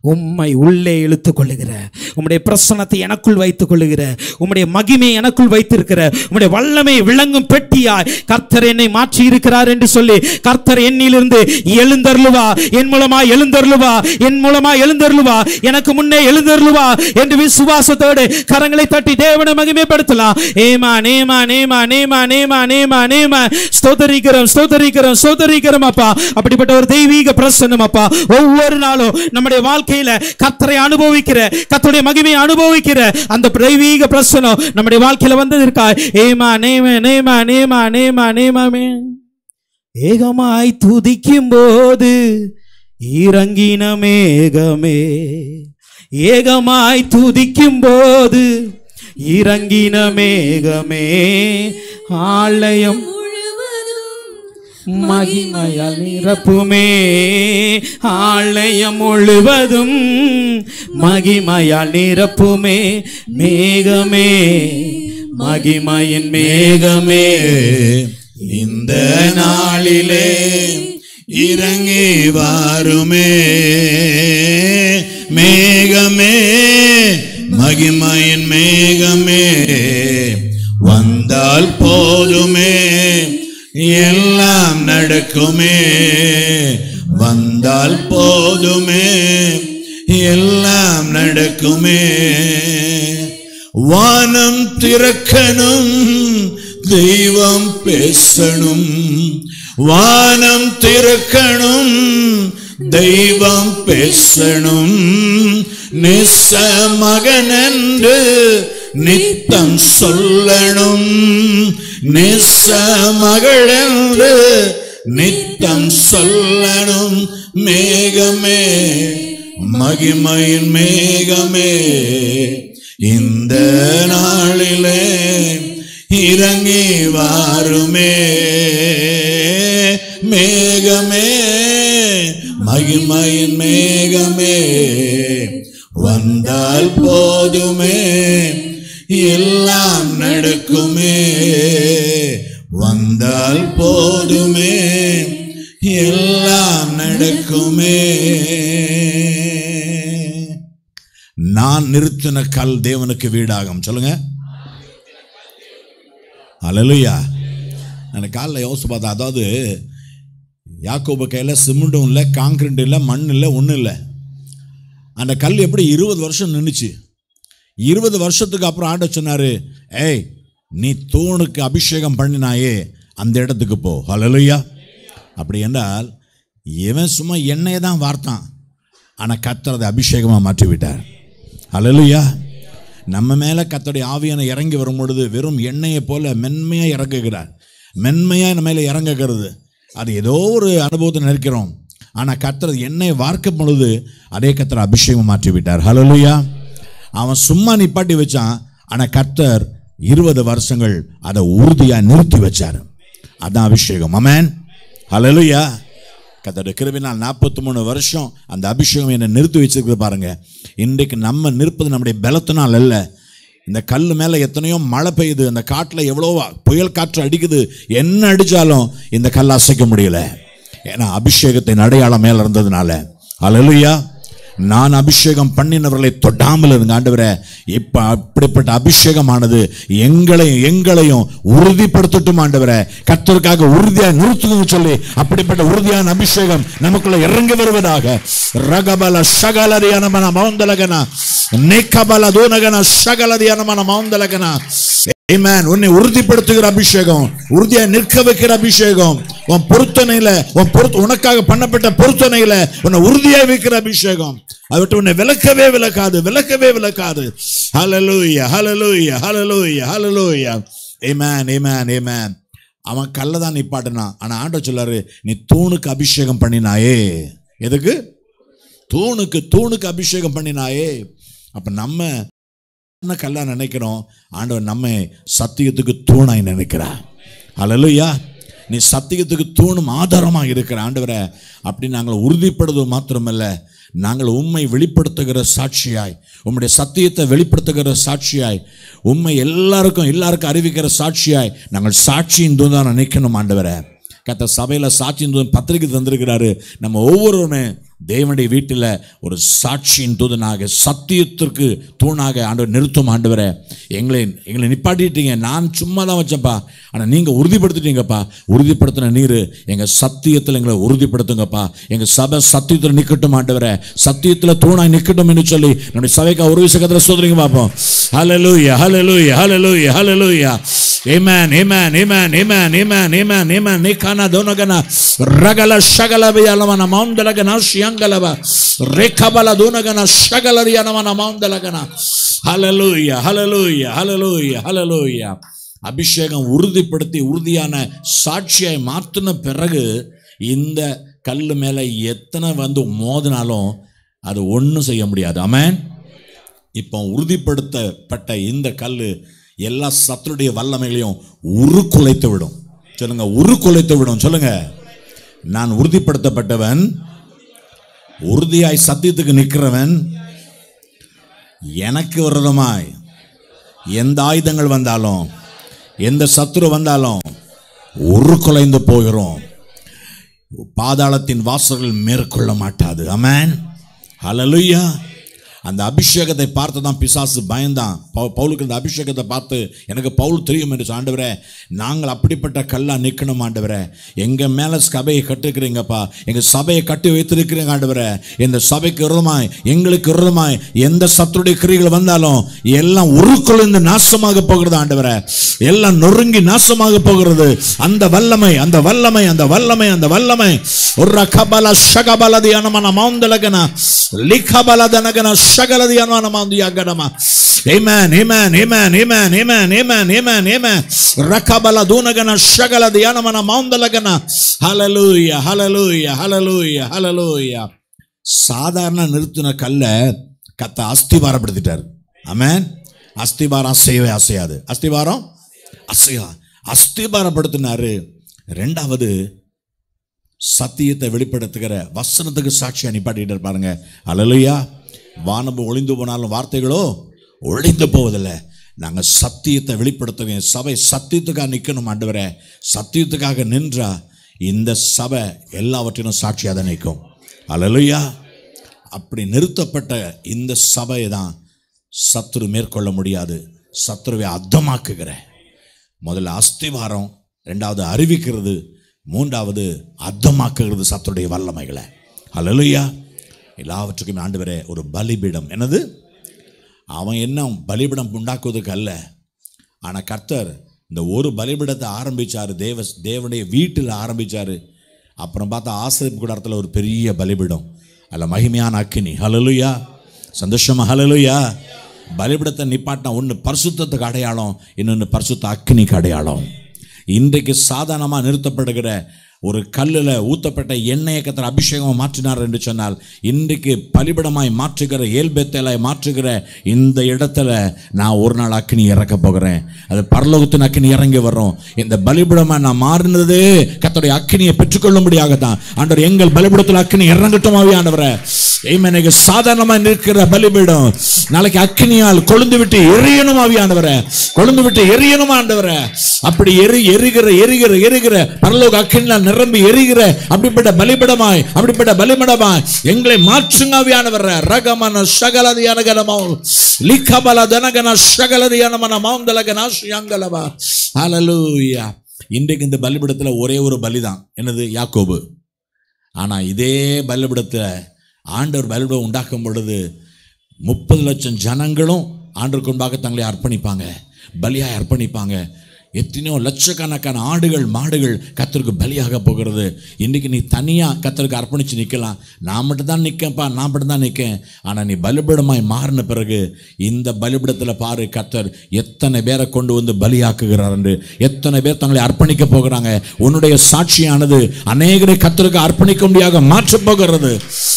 உம்மை உள்ளே இழுத்துக் கொள்ளுகிற உம்முடைய பிரசன்னத்தை எனக்குள் வைத்துக் கொள்ளுகிற உம்முடைய மகிமை எனக்குள் வைத்திருக்கிற உம்முடைய வல்லமை விளங்கும் பெட்டியாய் கர்த்தர் என்னை மாற்றி இருக்கிறார் என்று சொல்லி கர்த்தர் என்னிலிருந்து எழுந்தருளுவா என் மூலமா எழுந்தருளுவா என் மூலமா எழுந்தருளுவா எனக்கு முன்னே எழுந்தருளுவா என்று விசுவாசத்தோடு கரங்களை தட்டி தேவனை மகிமைப்படுத்தலாம் ஏமா நேமா நேமா நேமா நேமா நேமா நேமா ஸ்தோத்தரிக்கிறோம் ஸ்தோத்தரிக்கிறோம் ஸ்தோத்தரிக்கிறோம் அப்பா அப்படிப்பட்ட ஒரு தெய்வீக பிரசன்னம் அப்பா ஒவ்வொரு நாளும் நம்முடைய வாழ்க்கையில கத்தரை அனுபவிக்கிற கத்தருடைய மகிமையை அனுபவிக்கிற அந்த தெய்வீக பிரசனம் நம்முடைய வாழ்க்கையில வந்தது இருக்கா ஏமா நேமா நேமா நேமா நேமா நேமாமே ஏகமாய் துதிக்கும் போது இறங்கின மேகமே ஏகமாய் துதிக்கும் போது இறங்கின மேகமே ஆலயம் முழுவதும் மகிமையால் நிரப்புமே ஆலயம் முழுவதும் மகிமையால் நிரப்புமே மேகமே மகிமையின் மேகமே இந்த நாளிலே இறங்கி வாருமே மேகமே மகிமையின் மேகமே வந்தால் போதுமே எல்லாம் நடக்குமே வந்தால் போதுமே எல்லாம் நடக்குமே வானம் திறக்கணும் தெய்வம் பேசணும் வானம் திறக்கணும் தெய்வம் பேசணும் நிச மகனென்று நித்தம் சொல்லணும் நிச மகளென்று நித்தம் சொல்லணும் மேகமே மகிமையின் மேகமே இந்த நாளிலே இறங்கி வாருமே மேகமே மகிமையின் மேகமே வந்தால் போதுமே எல்லாம் நடக்குமே வந்தால் போதுமே எல்லாம் நடக்குமே நான் நிறுத்தின கல் தேவனுக்கு வீடாகும் சொல்லுங்க அலலுயா நான் காலில் யோசிச்சு பார்த்தேன் அதாவது யாக்கோபு கையில் சிமெண்ட்டும் இல்லை காங்கிரீட் இல்லை மண் இல்லை ஒன்றும் இல்லை அந்த கல் எப்படி இருபது வருஷம் நின்றுச்சு இருபது வருஷத்துக்கு அப்புறம் ஆண்ட சொன்னார் ஏய் நீ தூணுக்கு அபிஷேகம் பண்ணினாயே அந்த இடத்துக்கு போ ஹலலுயா அப்படி என்றால் இவன் சும்மா எண்ணெயை தான் வார்த்தான் ஆனால் கத்தர் அதை அபிஷேகமாக மாற்றி விட்டார் ஹலலுயா நம்ம மேலே கத்தருடைய ஆவியான இறங்கி வரும் பொழுது வெறும் எண்ணெயை போல மென்மையாக இறங்குகிறார் மென்மையாக நம்ம மேலே இறங்குகிறது அது ஏதோ ஒரு அனுபவத்தை நினைக்கிறோம் ஆனால் கத்தர் எண்ணெயை வார்க்கும் பொழுது அதே கத்தர் அபிஷேகம் மாற்றி விட்டார் ஹலலுயா அவன் சும்மா நிப்பாட்டி வச்சான் ஆனால் கர்த்தர் இருபது வருஷங்கள் அதை உறுதியாக நிறுத்தி வச்சார் அதான் அபிஷேகம் அமேன் ஹலலுயா கத்தோட கிருபினால் நாற்பத்தி மூணு வருஷம் அந்த அபிஷேகம் என்னை நிறுத்தி வச்சிருக்குது பாருங்க இன்றைக்கு நம்ம நிற்பது நம்முடைய பலத்தினால் அல்ல இந்த கல் மேலே எத்தனையோ மழை பெய்யுது அந்த காட்டில் எவ்வளோ புயல் காற்று அடிக்குது என்ன அடித்தாலும் இந்த கல் அசைக்க முடியல ஏன்னா அபிஷேகத்தின் அடையாளம் மேலே இருந்ததுனால ஹalleluya நான் அபிஷேகம் பண்ணினவர்களை தொடாமல் இருங்க ஆண்டவரே இப்ப அப்படிப்பட்ட அபிஷேகமானது எங்களையும் எங்களையும் உறுதிப்படுத்தட்டும் ஆண்டவரே கர்த்தருக்காக உறுதியா நிறுத்துங்க சொல்லி அப்படிப்பட்ட உறுதியான அபிஷேகம் நமக்குள்ள இறங்கி வருவதாக ரகபல சகலதியான மன மௌந்தலகனா நேக்கபல தூனகன சகலதியான மன மௌந்தலகனா Amen. உன்னை உறுதிப்படுத்துகிற அபிஷேகம் உறுதியா நிற்க வைக்கிற அபிஷேகம் உன் பொருத்தனையில உன் பொருத்த உனக்காக பண்ணப்பட்ட பொருத்தனையில உன்னை உறுதியா வைக்கிற அபிஷேகம் அதை விட்டு உன்னை விளக்கவே விளக்காது விளக்கவே விளக்காது ஹalleluya ஹalleluya ஹalleluya ஹalleluya amen amen amen அவன் கல்ல தான் நிப்பாட்டினான் ஆனா ஆண்டவர் சொல்லாரு நீ தூணுக்கு அபிஷேகம் பண்ணினாயே எதுக்கு தூணுக்கு தூணுக்கு அபிஷேகம் பண்ணினாயே அப்ப நம்ம என்ன கல்லா நினைக்கிறோம் ஆண்டவர் நம்ம சத்தியத்துக்கு தூணாய் நினைக்கிறார் அல்லையா நீ சத்தியத்துக்கு தூணும் ஆதாரமாக இருக்கிற ஆண்டவரை அப்படி நாங்கள் உறுதிப்படுவது மாத்திரமல்ல நாங்கள் உண்மை வெளிப்படுத்துகிற சாட்சியாய் உம்முடைய சத்தியத்தை வெளிப்படுத்துகிற சாட்சியாய் உண்மை எல்லாருக்கும் எல்லாருக்கும் அறிவிக்கிற சாட்சியாய் நாங்கள் சாட்சியின் தூதான் நினைக்கணும் ஆண்டவரை கத்த சபையில் சாட்சியின் தூதன் பத்திரிக்கை தந்திருக்கிறாரு நம்ம ஒவ்வொருவருமே தேவனுடைய வீட்டில் ஒரு சாட்சியின் தூதனாக சத்தியத்திற்கு தூணாக ஆண்டவர் நிறுத்தும் ஆண்டவரை எங்களை எங்களை நிப்பாட்டிட்டீங்க நான் சும்மா தான் வச்சேன்ப்பா ஆனால் நீங்கள் உறுதிப்படுத்திட்டீங்கப்பா உறுதிப்படுத்தின நீர் எங்கள் சத்தியத்தில் எங்களை உறுதிப்படுத்துங்கப்பா எங்கள் சபை சத்தியத்தில் நிற்கட்டும் ஆண்டவரை சத்தியத்தில் தூணாய் நிற்கட்டும் என்று சொல்லி நம்முடைய சபைக்கு ஒரு விஷயத்தில் சோதனைங்க பார்ப்போம் ஹalleluya ஹalleluya ஹalleluya ஹalleluya amen amen amen amen amen amen amen nikana donagana ragala shagala biyalamana maundalagana shiangalaba rekabala donagana shagala riyanamana maundalagana hallelujah hallelujah hallelujah hallelujah அபிஷேகம் உறுதிப்படுத்தி உறுதியான சாட்சியை மாற்றின பிறகு இந்த கல் மேலே எத்தனை வந்து மோதினாலும் அது ஒன்றும் செய்ய முடியாது ஆமென் இப்போ உறுதிப்படுத்தப்பட்ட இந்த கல் எல்லா சத்துருடைய வல்லமைகளையும் உருக்குலைத்து விடும் சொல்லுங்க உருக்குலைத்து விடும் சொல்லுங்க நான் உறுதிப்படுத்தப்பட்டவன் உறுதியாய் சத்தியத்துக்கு நிற்கிறவன் எனக்கு விரதமாய் எந்த ஆயுதங்கள் வந்தாலும் எந்த சத்துரு வந்தாலும் உருக்குலைந்து போகிறோம் பாதாளத்தின் வாசல்கள் மேற்கொள்ள மாட்டாது அமேன் ஹalleluya அந்த அபிஷேகத்தை பார்த்து தான் பிசாசு பயந்தான் பவு- பவுலுக்கு அந்த அபிஷேகத்தை பார்த்து எனக்கு பவுல் தெரியும் என்று சொன்ன, ஆண்டவரே நாங்கள் அப்படிப்பட்ட கல்லா நிற்கணும் ஆண்டவரே எங்கள் மேலே சபையை கட்டிருக்கிறீங்கப்பா எங்கள் சபையை கட்டி வைத்திருக்கிறீங்க ஆண்டவரே இந்த சபைக்கு விரோதமாய் எங்களுக்கு விரோதமாய் எந்த சத்துடைய கிரிகள் வந்தாலும் எல்லாம் உருக்குலைந்து நாசமாக போகிறது ஆண்டவரே எல்லாம் நொறுங்கி நாசமாக போகிறது அந்த வல்லமை அந்த வல்லமை அந்த வல்லமை அந்த வல்லமை ஒரு கபல ஷகபல தியானமான மௌந்தலகன லிகபல தனகன ஷகல தியானமான மௌந்தியாகனமா Amen, amen, amen, amen, amen, amen, amen, amen. ரகபல தூனகன ஷகல தியானமான மௌந்தலகன ஹalleluya hallelujah hallelujah hallelujah சாதாரண நிறுத்தின கல்லை கத்த அஸ்திபாரப்படுத்திட்டார் ஆமென் அஸ்திபாரம் அசையவே அசையாது அஸ்திபாரம் அசையா அஸ்திபாரப்படுத்தினாரு ரெண்டாவது சத்தியத்தை வெளிப்படுத்துகிற வசனத்துக்கு சாட்சியா நிப்பாட்டிட்டு பாருங்க அலலுயா வானம்பு ஒளிந்து போனாலும் வார்த்தைகளோ ஒளிந்து போவதில்லை நாங்கள் சத்தியத்தை வெளிப்படுத்துவோம் சபை சத்தியத்துக்காக நிற்கணும் ஆண்டவரே சத்தியத்துக்காக நின்றா இந்த சபை எல்லாவற்றிலும் சாட்சியாக தான் நிற்கும் அலலுயா அப்படி நிறுத்தப்பட்ட இந்த சபையை தான் சத்துரு மேற்கொள்ள முடியாது சத்துருவை அர்த்தமாக்குகிற முதல்ல அஸ்திவாரம் ரெண்டாவது அறிவிக்கிறது மூன்றாவது அர்த்தமாக்குகிறது சத்துடைய வல்லமைகளை அல்லலுயா எல்லாவற்றுக்கும் ஆண்டவரே ஒரு பலிபீடம் என்னது அவன் என்ன பலிபீடம் உண்டாக்குவதற்கு அல்ல ஆனால் கர்த்தர் இந்த ஒரு பலிபீடத்தை ஆரம்பிச்சார் தேவ தேவனுடைய வீட்டில் ஆரம்பிச்சார் அப்புறம் பார்த்தா ஆசிரியப்பு கூடாரத்தில் ஒரு பெரிய பலிபீடம் அதில் மகிமையான அக்கினி ஹலலுயா சந்தோஷமா ஹலலுயா பலிபீடத்தை நிப்பாட்டினா ஒன்று பரிசுத்தத்துக்கு அடையாளம் இன்னொன்று பரிசுத்த அக்கினிக்கு அடையாளம் இன்றைக்கு சாதாரணமாக நிறுத்தப்படுகிற ஒரு கல்லில் ஊற்றப்பட்ட எண்ணெயை கத்தர் அபிஷேகமாக மாற்றினார் என்று சொன்னால் இன்றைக்கு பலிபடமாய் மாற்றுகிற ஏல்பெத்தலாய் மாற்றுகிற இந்த இடத்துல நான் ஒரு நாள் அக்கினி இறக்க போகிறேன் அது பரலோகத்தின் அக்கினி இறங்கி வரும் இந்த பலிபடமாக நான் மாறினதே கத்தருடைய அக்கினியை பெற்றுக்கொள்ளும்படியாக தான் ஆண்டவர் எங்கள் பலிபடத்தில் அக்கினி இறங்கட்டுமாவே ஆண்டவரை எனக்கு சாதாரணமாக நிற்கிற பலிபீடம் நாளைக்கு அக்கினியால் கொழுந்து விட்டு எரியணும் ஆவியானவரை கொழுந்து விட்டு எரியணும் ஆண்டவரை அப்படி எரி எரிகிற எரிகிற எரிகிற பரலோக அக்கினியால் நிரம்பி எரிகிற அப்படிப்பட்ட பலிபடமாய் அப்படிப்பட்ட பலிபடமாய் எங்களை மாற்றுங்க ஆவியானவர ரகமன சகலதியான கனமோ லிக்கபல தனகன சகலதியான மன மாந்தலகன சுயங்கலவா ஹalleluya இன்றைக்கு இந்த பலிபடத்துல ஒரே ஒரு பலிதான் என்னது யாக்கோபு ஆனா இதே பலிபடத்துல ஆண்டவர் பலிபடம் உண்டாக்கும் பொழுது முப்பது லட்சம் ஜனங்களும் ஆண்டருக்கு முன்பாக தங்களை அர்ப்பணிப்பாங்க பலியாய் அர்ப்பணிப்பாங்க எத்தனையோ லட்சக்கணக்கான ஆடுகள் மாடுகள் கத்தருக்கு பலியாக போகிறது இன்றைக்கி நீ தனியாக கத்தருக்கு அர்ப்பணித்து நிற்கலாம் நான் மட்டும் தான் நிற்கேன்ப்பா நான் மட்டும் தான் நிற்கேன் ஆனால் நீ பலிபிடமாய் மாறின பிறகு இந்த பலிபிடத்தில் பாரு கத்தர் எத்தனை பேரை கொண்டு வந்து பலியாக்குகிறார் என்று எத்தனை பேர் தங்களை அர்ப்பணிக்க போகிறாங்க உன்னுடைய சாட்சியானது அநேகரை கத்தருக்கு அர்ப்பணிக்க முடியாக மாற்றப் போகிறது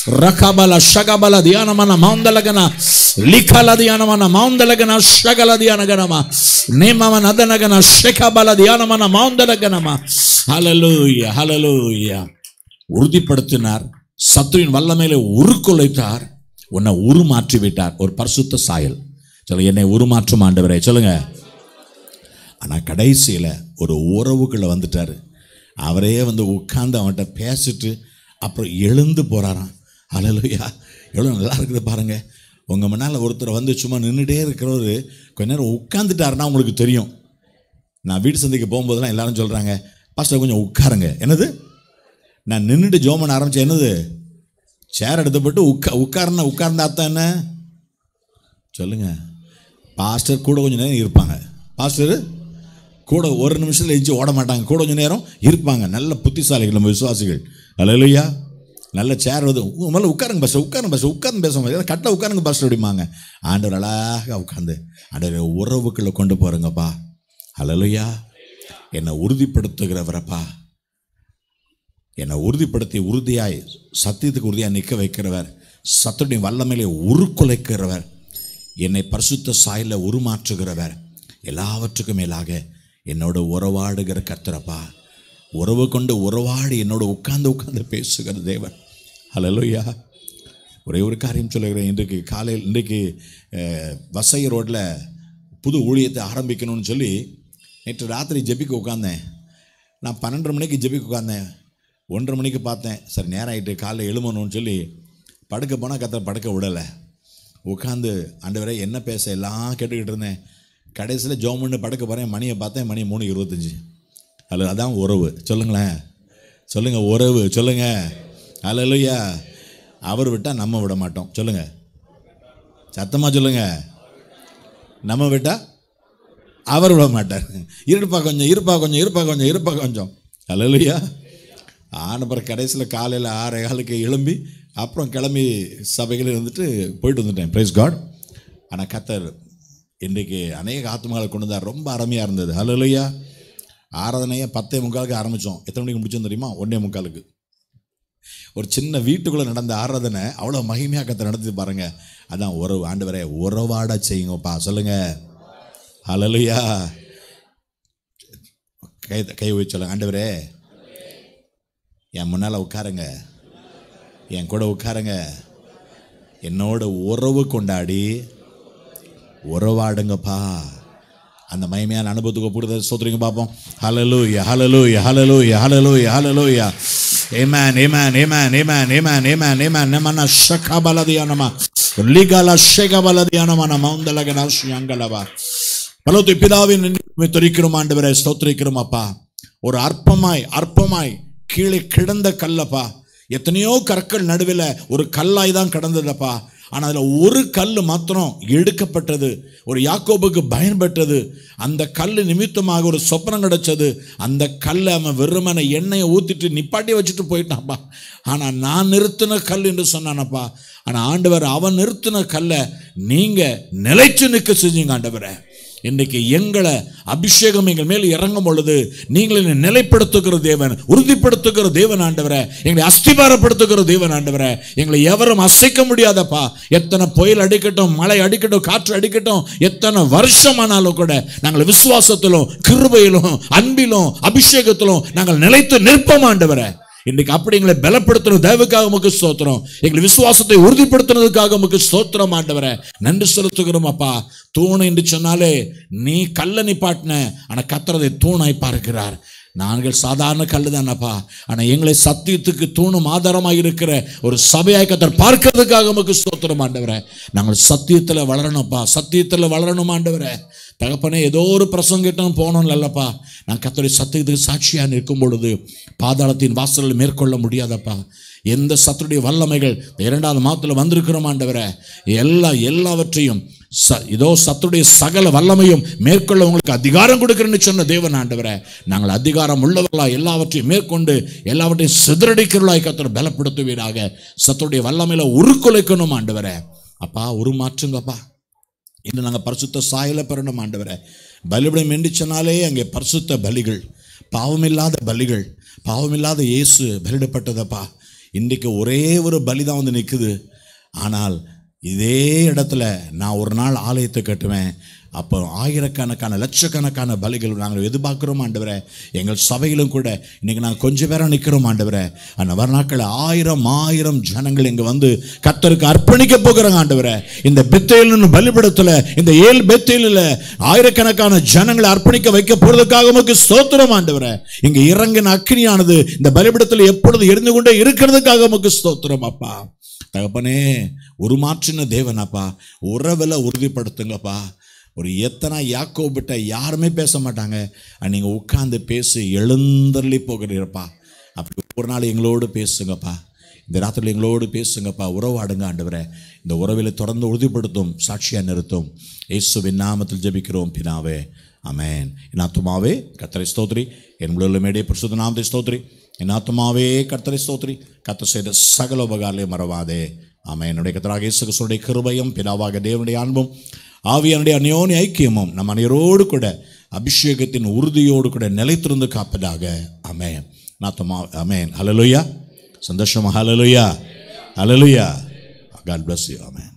ரகபல ஷகபல தியானமான மௌந்தலகன லிகல தியானமான மௌந்தலகன ஷகல தியானகனமா நேமவன் அதனகன ஷெகபல தியானமான மௌந்தலகனமா ஹalleluya ஹalleluya உறுதிப்படுத்தினார் சத்துருவின் வல்லமையில உருக்குலைத்தார் உன்னை உருமாற்றி விட்டார் ஒரு பரிசுத்த சாயல் சொல்லுங்க என்னை உருமாற்றும் ஆண்டவரே சொல்லுங்க ஆனால் கடைசியில் ஒரு உறவுக்குள்ளே வந்துட்டார் அவரே வந்து உட்கார்ந்து அவன்கிட்ட பேசிட்டு அப்புறம் எழுந்து போகிறாராம் அலலுயா எவ்வளோ நல்லா இருக்குது பாருங்க உங்கள் முன்னால் ஒருத்தர் வந்து சும்மா நின்றுட்டே இருக்கிறவர் கொஞ்ச நேரம் உட்காந்துட்டாருன்னா உங்களுக்கு தெரியும் நான் வீட்டு சந்தைக்கு போகும்போதெல்லாம் எல்லாரும் சொல்கிறாங்க பாஸ்டர் கொஞ்சம் உட்காருங்க என்னது நான் நின்றுட்டு ஜோம் பண்ண ஆரம்பித்தேன் என்னது சேர் எடுத்து போட்டு உட்கா உட்காருனா உட்கார்ந்த அர்த்தம் என்ன சொல்லுங்க பாஸ்டர் கூட கொஞ்சம் நேரம் இருப்பாங்க பாஸ்டர் கூட ஒரு நிமிஷத்தில் எஞ்சி ஓட மாட்டாங்க கூட கொஞ்சம் நேரம் இருப்பாங்க நல்ல புத்திசாலிகள் நம்ம விசுவாசிகள் அல்லையா நல்ல சேர் வந்து உ- முதல்ல உட்காருங்க பஸ் உட்காருங்க பஸ் உட்கார்ந்து பேசுவாங்க ஏன்னா கட்டில் உட்காருங்க பஸ் அப்படிம்பாங்க ஆண்டவர் அழகாக உட்காந்து ஆண்டவர் உறவுக்குள்ளே கொண்டு போகிறேங்கப்பா அல்லையா என்னை உறுதிப்படுத்துகிறவரப்பா என்னை உறுதிப்படுத்தி உறுதியாய் சத்தியத்துக்கு உறுதியாக நிற்க வைக்கிறவர் சத்துடைய வல்லமையிலே உருக்குலைக்கிறவர் என்னை பரிசுத்த சாயல உருமாற்றுகிறவர் எல்லாவற்றுக்கும் மேலாக என்னோட உறவாடுகிற கர்த்தரப்பா உறவு கொண்டு உறவாடி என்னோட உட்கார்ந்து உட்கார்ந்து பேசுகிற தேவன் ஹalleluya ஒரே ஒரு காரியம் சொல்லுகிறேன் இன்றைக்கு காலையில் இன்றைக்கு அஹ், வசை ரோட்டில் புது ஊழியத்தை ஆரம்பிக்கணும்னு சொல்லி நேற்று ராத்திரி ஜெபிக்க உட்காந்தேன் நான் பன்னெண்டரை மணிக்கு ஜெபிக்க உட்காந்தேன் ஒன்றரை மணிக்கு பார்த்தேன் சரி நேரம் ஆகிட்டு காலைல எழுமணும்னு சொல்லி படுக்க போனால் கத்த படுக்க விடலை உட்காந்து ஆண்டவரே என்ன பேச எல்லாம் கேட்டுக்கிட்டு இருந்தேன் கடைசியில் ஜோம் பண்ணி படுக்க போகிறேன் மணியை பார்த்தேன் மணி மூணு இருபத்தஞ்சி அதில் அதான் உறவு சொல்லுங்களேன் சொல்லுங்கள் உறவு சொல்லுங்கள் அல்லையா அவர் விட்டால் நம்ம விட மாட்டோம் சொல்லுங்கள் சத்தமாக சொல்லுங்கள் நம்ம விட்டால் அவர் விட மாட்டார் இருப்பா கொஞ்சம் இருப்பா கொஞ்சம் இருப்பா கொஞ்சம் இருப்பா கொஞ்சம் அல்லையா ஆனப்பறம் கடைசியில் காலையில் ஆறரை காலுக்கு எழும்பி அப்புறம் கிளம்பி சபைகள் இருந்துட்டு போயிட்டு வந்துட்டேன் ப்ரைஸ் காட் ஆனால் கத்தர் இன்றைக்கு அநேக ஆத்மாக்களை கொண்டு வந்தார் ரொம்ப அருமையாக இருந்தது ஹலோலையா ஆராதனையை பத்தே முக்காலுக்கு ஆரம்பித்தோம் எத்தனை மணிக்கு முடிச்சோம் தெரியுமா ஒன்றே முக்காலுக்கு ஒரு சின்ன வீட்டுக்குள்ளே நடந்த ஆராதனை அவ்வளோ மகிமையாக கத்த நடத்தி பாருங்க அதான் உறவு ஆண்டவரே உறவாட செய்யுங்கப்பா சொல்லுங்க ஹலலுயா கை கை வச்சு சொல்லுங்க ஆண்டவரே என் முன்னால் உட்காருங்க என் கூட உட்காருங்க என்னோட உறவு கொண்டாடி உறவாடுங்கப்பா அந்த மகிமையான அனுபவத்துக்கு போடுறத சோத்துறீங்க பார்ப்போம் hallelujah hallelujah hallelujah hallelujah hallelujah amen amen amen amen amen amen ஏமேன் நமன ஷகபலதியானமா லிகல ஷகபலதியானமா நம்ம உந்தலக நாசியங்களவா பலத்தை பிதாவின் நினைவு துரிக்கிறோம் ஆண்டவரை ஸ்தோத்திரிக்கிறோம் அப்பா ஒரு அற்பமாய் அற்பமாய் கீழே கிடந்த கல்லப்பா எத்தனையோ கற்கள் நடுவில் ஒரு கல்லாய் தான் கிடந்ததப்பா ஆனால் அதில் ஒரு கல் மாத்திரம் எடுக்கப்பட்டது ஒரு யாக்கோபுக்கு பயன்பட்டது அந்த கல் நிமித்தமாக ஒரு சொப்பனம் கிடைச்சது அந்த கல்லை அவன் வெறுமனை எண்ணெயை ஊற்றிட்டு நிப்பாட்டி வச்சுட்டு போயிட்டான்ப்பா ஆனால் நான் நிறுத்தின கல் என்று சொன்னானப்பா ஆனால் ஆண்டவர் அவன் நிறுத்தின கல்லை நீங்கள் நிலைச்சு நிற்க செஞ்சீங்க ஆண்டவரை இன்றைக்கு எங்களை அபிஷேகம் எங்கள் மேல் இறங்கும் பொழுது நீங்கள் என்னை நிலைப்படுத்துகிற தேவன் உறுதிப்படுத்துகிற தேவன் ஆண்டவரை எங்களை அஸ்திபாரப்படுத்துகிற தேவன் ஆண்டவரை எங்களை எவரும் அசைக்க முடியாதப்பா எத்தனை புயல் அடிக்கட்டும் மழை அடிக்கட்டும் காற்று அடிக்கட்டும் எத்தனை வருஷமானாலும் கூட நாங்கள் விசுவாசத்திலும் கிருபையிலும் அன்பிலும் அபிஷேகத்திலும் நாங்கள் நிலைத்து நிற்போம் ஆண்டவரை இன்றைக்கு அப்படி எங்களை பலப்படுத்தணும் தேவக்காக உமக்கு ஸ்தோத்திரம் எங்களை விசுவாசத்தை உறுதிப்படுத்துறதுக்காக உமக்கு ஸ்தோத்திரம் ஆண்டவரை நன்றி செலுத்துகிறோம் அப்பா தூண் என்று சொன்னாலே நீ கல்ல நிப்பாட்டின ஆனால் கத்துறதை தூணாய் பார்க்கிறார் நாங்கள் சாதாரண கல்லு தானப்பா ஆனால் எங்களை சத்தியத்துக்கு தூணும் ஆதாரமாக இருக்கிற ஒரு சபையாய் கத்தர் பார்க்கறதுக்காக உமக்கு ஸ்தோத்திரம் ஆண்டவரை நாங்கள் சத்தியத்தில் வளரணும்ப்பா சத்தியத்தில் வளரணும் ஆண்டவரை தகப்பனே ஏதோ ஒரு பிரசங்கிட்டம் போனோம் இல்லப்பா நான் கத்தோடைய சத்தியத்துக்கு சாட்சியாக நிற்கும் பொழுது பாதாளத்தின் வாசல்கள் மேற்கொள்ள முடியாதப்பா எந்த சத்துடைய வல்லமைகள் இந்த இரண்டாவது மாதத்தில் வந்திருக்கிறோம் ஆண்டவரை எல்லா எல்லாவற்றையும் ச இதோ சத்துடைய சகல வல்லமையும் மேற்கொள்ள உங்களுக்கு அதிகாரம் கொடுக்குறேன்னு சொன்ன தேவன் ஆண்டவரை நாங்கள் அதிகாரம் உள்ளவர்களா எல்லாவற்றையும் மேற்கொண்டு எல்லாவற்றையும் சிதறடிக்கிறவர்களாய் கத்தர் பலப்படுத்துவீராக சத்துடைய வல்லமையில உருக்குலைக்கணும் ஆண்டவரை அப்பா உருமாற்றுங்கப்பா இன்று நாங்கள் பரிசுத்த சாயல பெறணும் ஆண்டவரை பலிபடம் என்று சொன்னாலே அங்கே பரிசுத்த பலிகள் பாவமில்லாத பலிகள் பாவமில்லாத இயேசு பலியிடப்பட்டதப்பா இன்றைக்கு ஒரே ஒரு பலி தான் வந்து நிற்குது ஆனால் இதே இடத்துல நான் ஒரு நாள் ஆலயத்தை கட்டுவேன் அப்போ ஆயிரக்கணக்கான லட்சக்கணக்கான பலிகள் நாங்கள் எதிர்பார்க்குறோம் ஆண்டவரே எங்கள் சபையிலும் கூட இன்றைக்கி நாங்கள் கொஞ்சம் பேராக நிற்கிறோம் ஆண்டவரே அந்த வரநாட்கள் ஆயிரம் ஆயிரம் ஜனங்கள் இங்கே வந்து கத்தருக்கு அர்ப்பணிக்க போகிறாங்க ஆண்டவரே இந்த பெத்தையில் பலிபடத்தில் இந்த ஏழு பெத்தையில் ஆயிரக்கணக்கான ஜனங்களை அர்ப்பணிக்க வைக்க போறதுக்காக உமக்கு ஸ்தோத்திரம் ஆண்டவரே இங்கே இறங்கின அக்கினியானது இந்த பலிபடத்தில் எப்பொழுது எரிந்து கொண்டே இருக்கிறதுக்காக உமக்கு ஸ்தோத்திரம் அப்பா தகப்பனே உருமாற்றின தேவனாப்பா உறவில் உறுதிப்படுத்துங்கப்பா ஒரு எத்தனை யாக்கோபிட்ட யாருமே பேச மாட்டாங்க நீங்கள் உட்கார்ந்து பேசி எழுந்தருளி போகிறீரப்பா அப்படி ஒரு நாள் எங்களோடு பேசுங்கப்பா இந்த ராத்திரியில் எங்களோடு பேசுங்கப்பா உறவாடுங்க ஆண்டவரே இந்த உறவில் தொடர்ந்து உறுதிப்படுத்தும் சாட்சியாக நிறுத்தும் இயேசுவின் நாமத்தில் ஜெபிக்கிறோம் பினாவே அமேன் என் ஆத்துமாவே கத்தரை ஸ்தோத்ரி என் உள்ள மேடே பிரசுத்த நாமத்தை ஸ்தோத்ரி என் ஆத்துமாவே கர்த்தரை ஸ்தோத்ரி கத்த செய்த சகல உபகாரலையும் மறவாதே ஆமென் என்னுடைய கத்தராக இயேசு கிறிஸ்துவுடைய கிருபையும் பிதாவாக தேவனுடைய அன்பும் ஆவியானுடைய அந்யோன்ய ஐக்கியமும் நம் அனைவரோடு கூட அபிஷேகத்தின் உறுதியோடு கூட நிலைத்திருந்து காப்பதாக அமேன் நாத்தமா அமேன் ஹalleluya சந்தோஷமா ஹalleluya ஹalleluya God bless you amen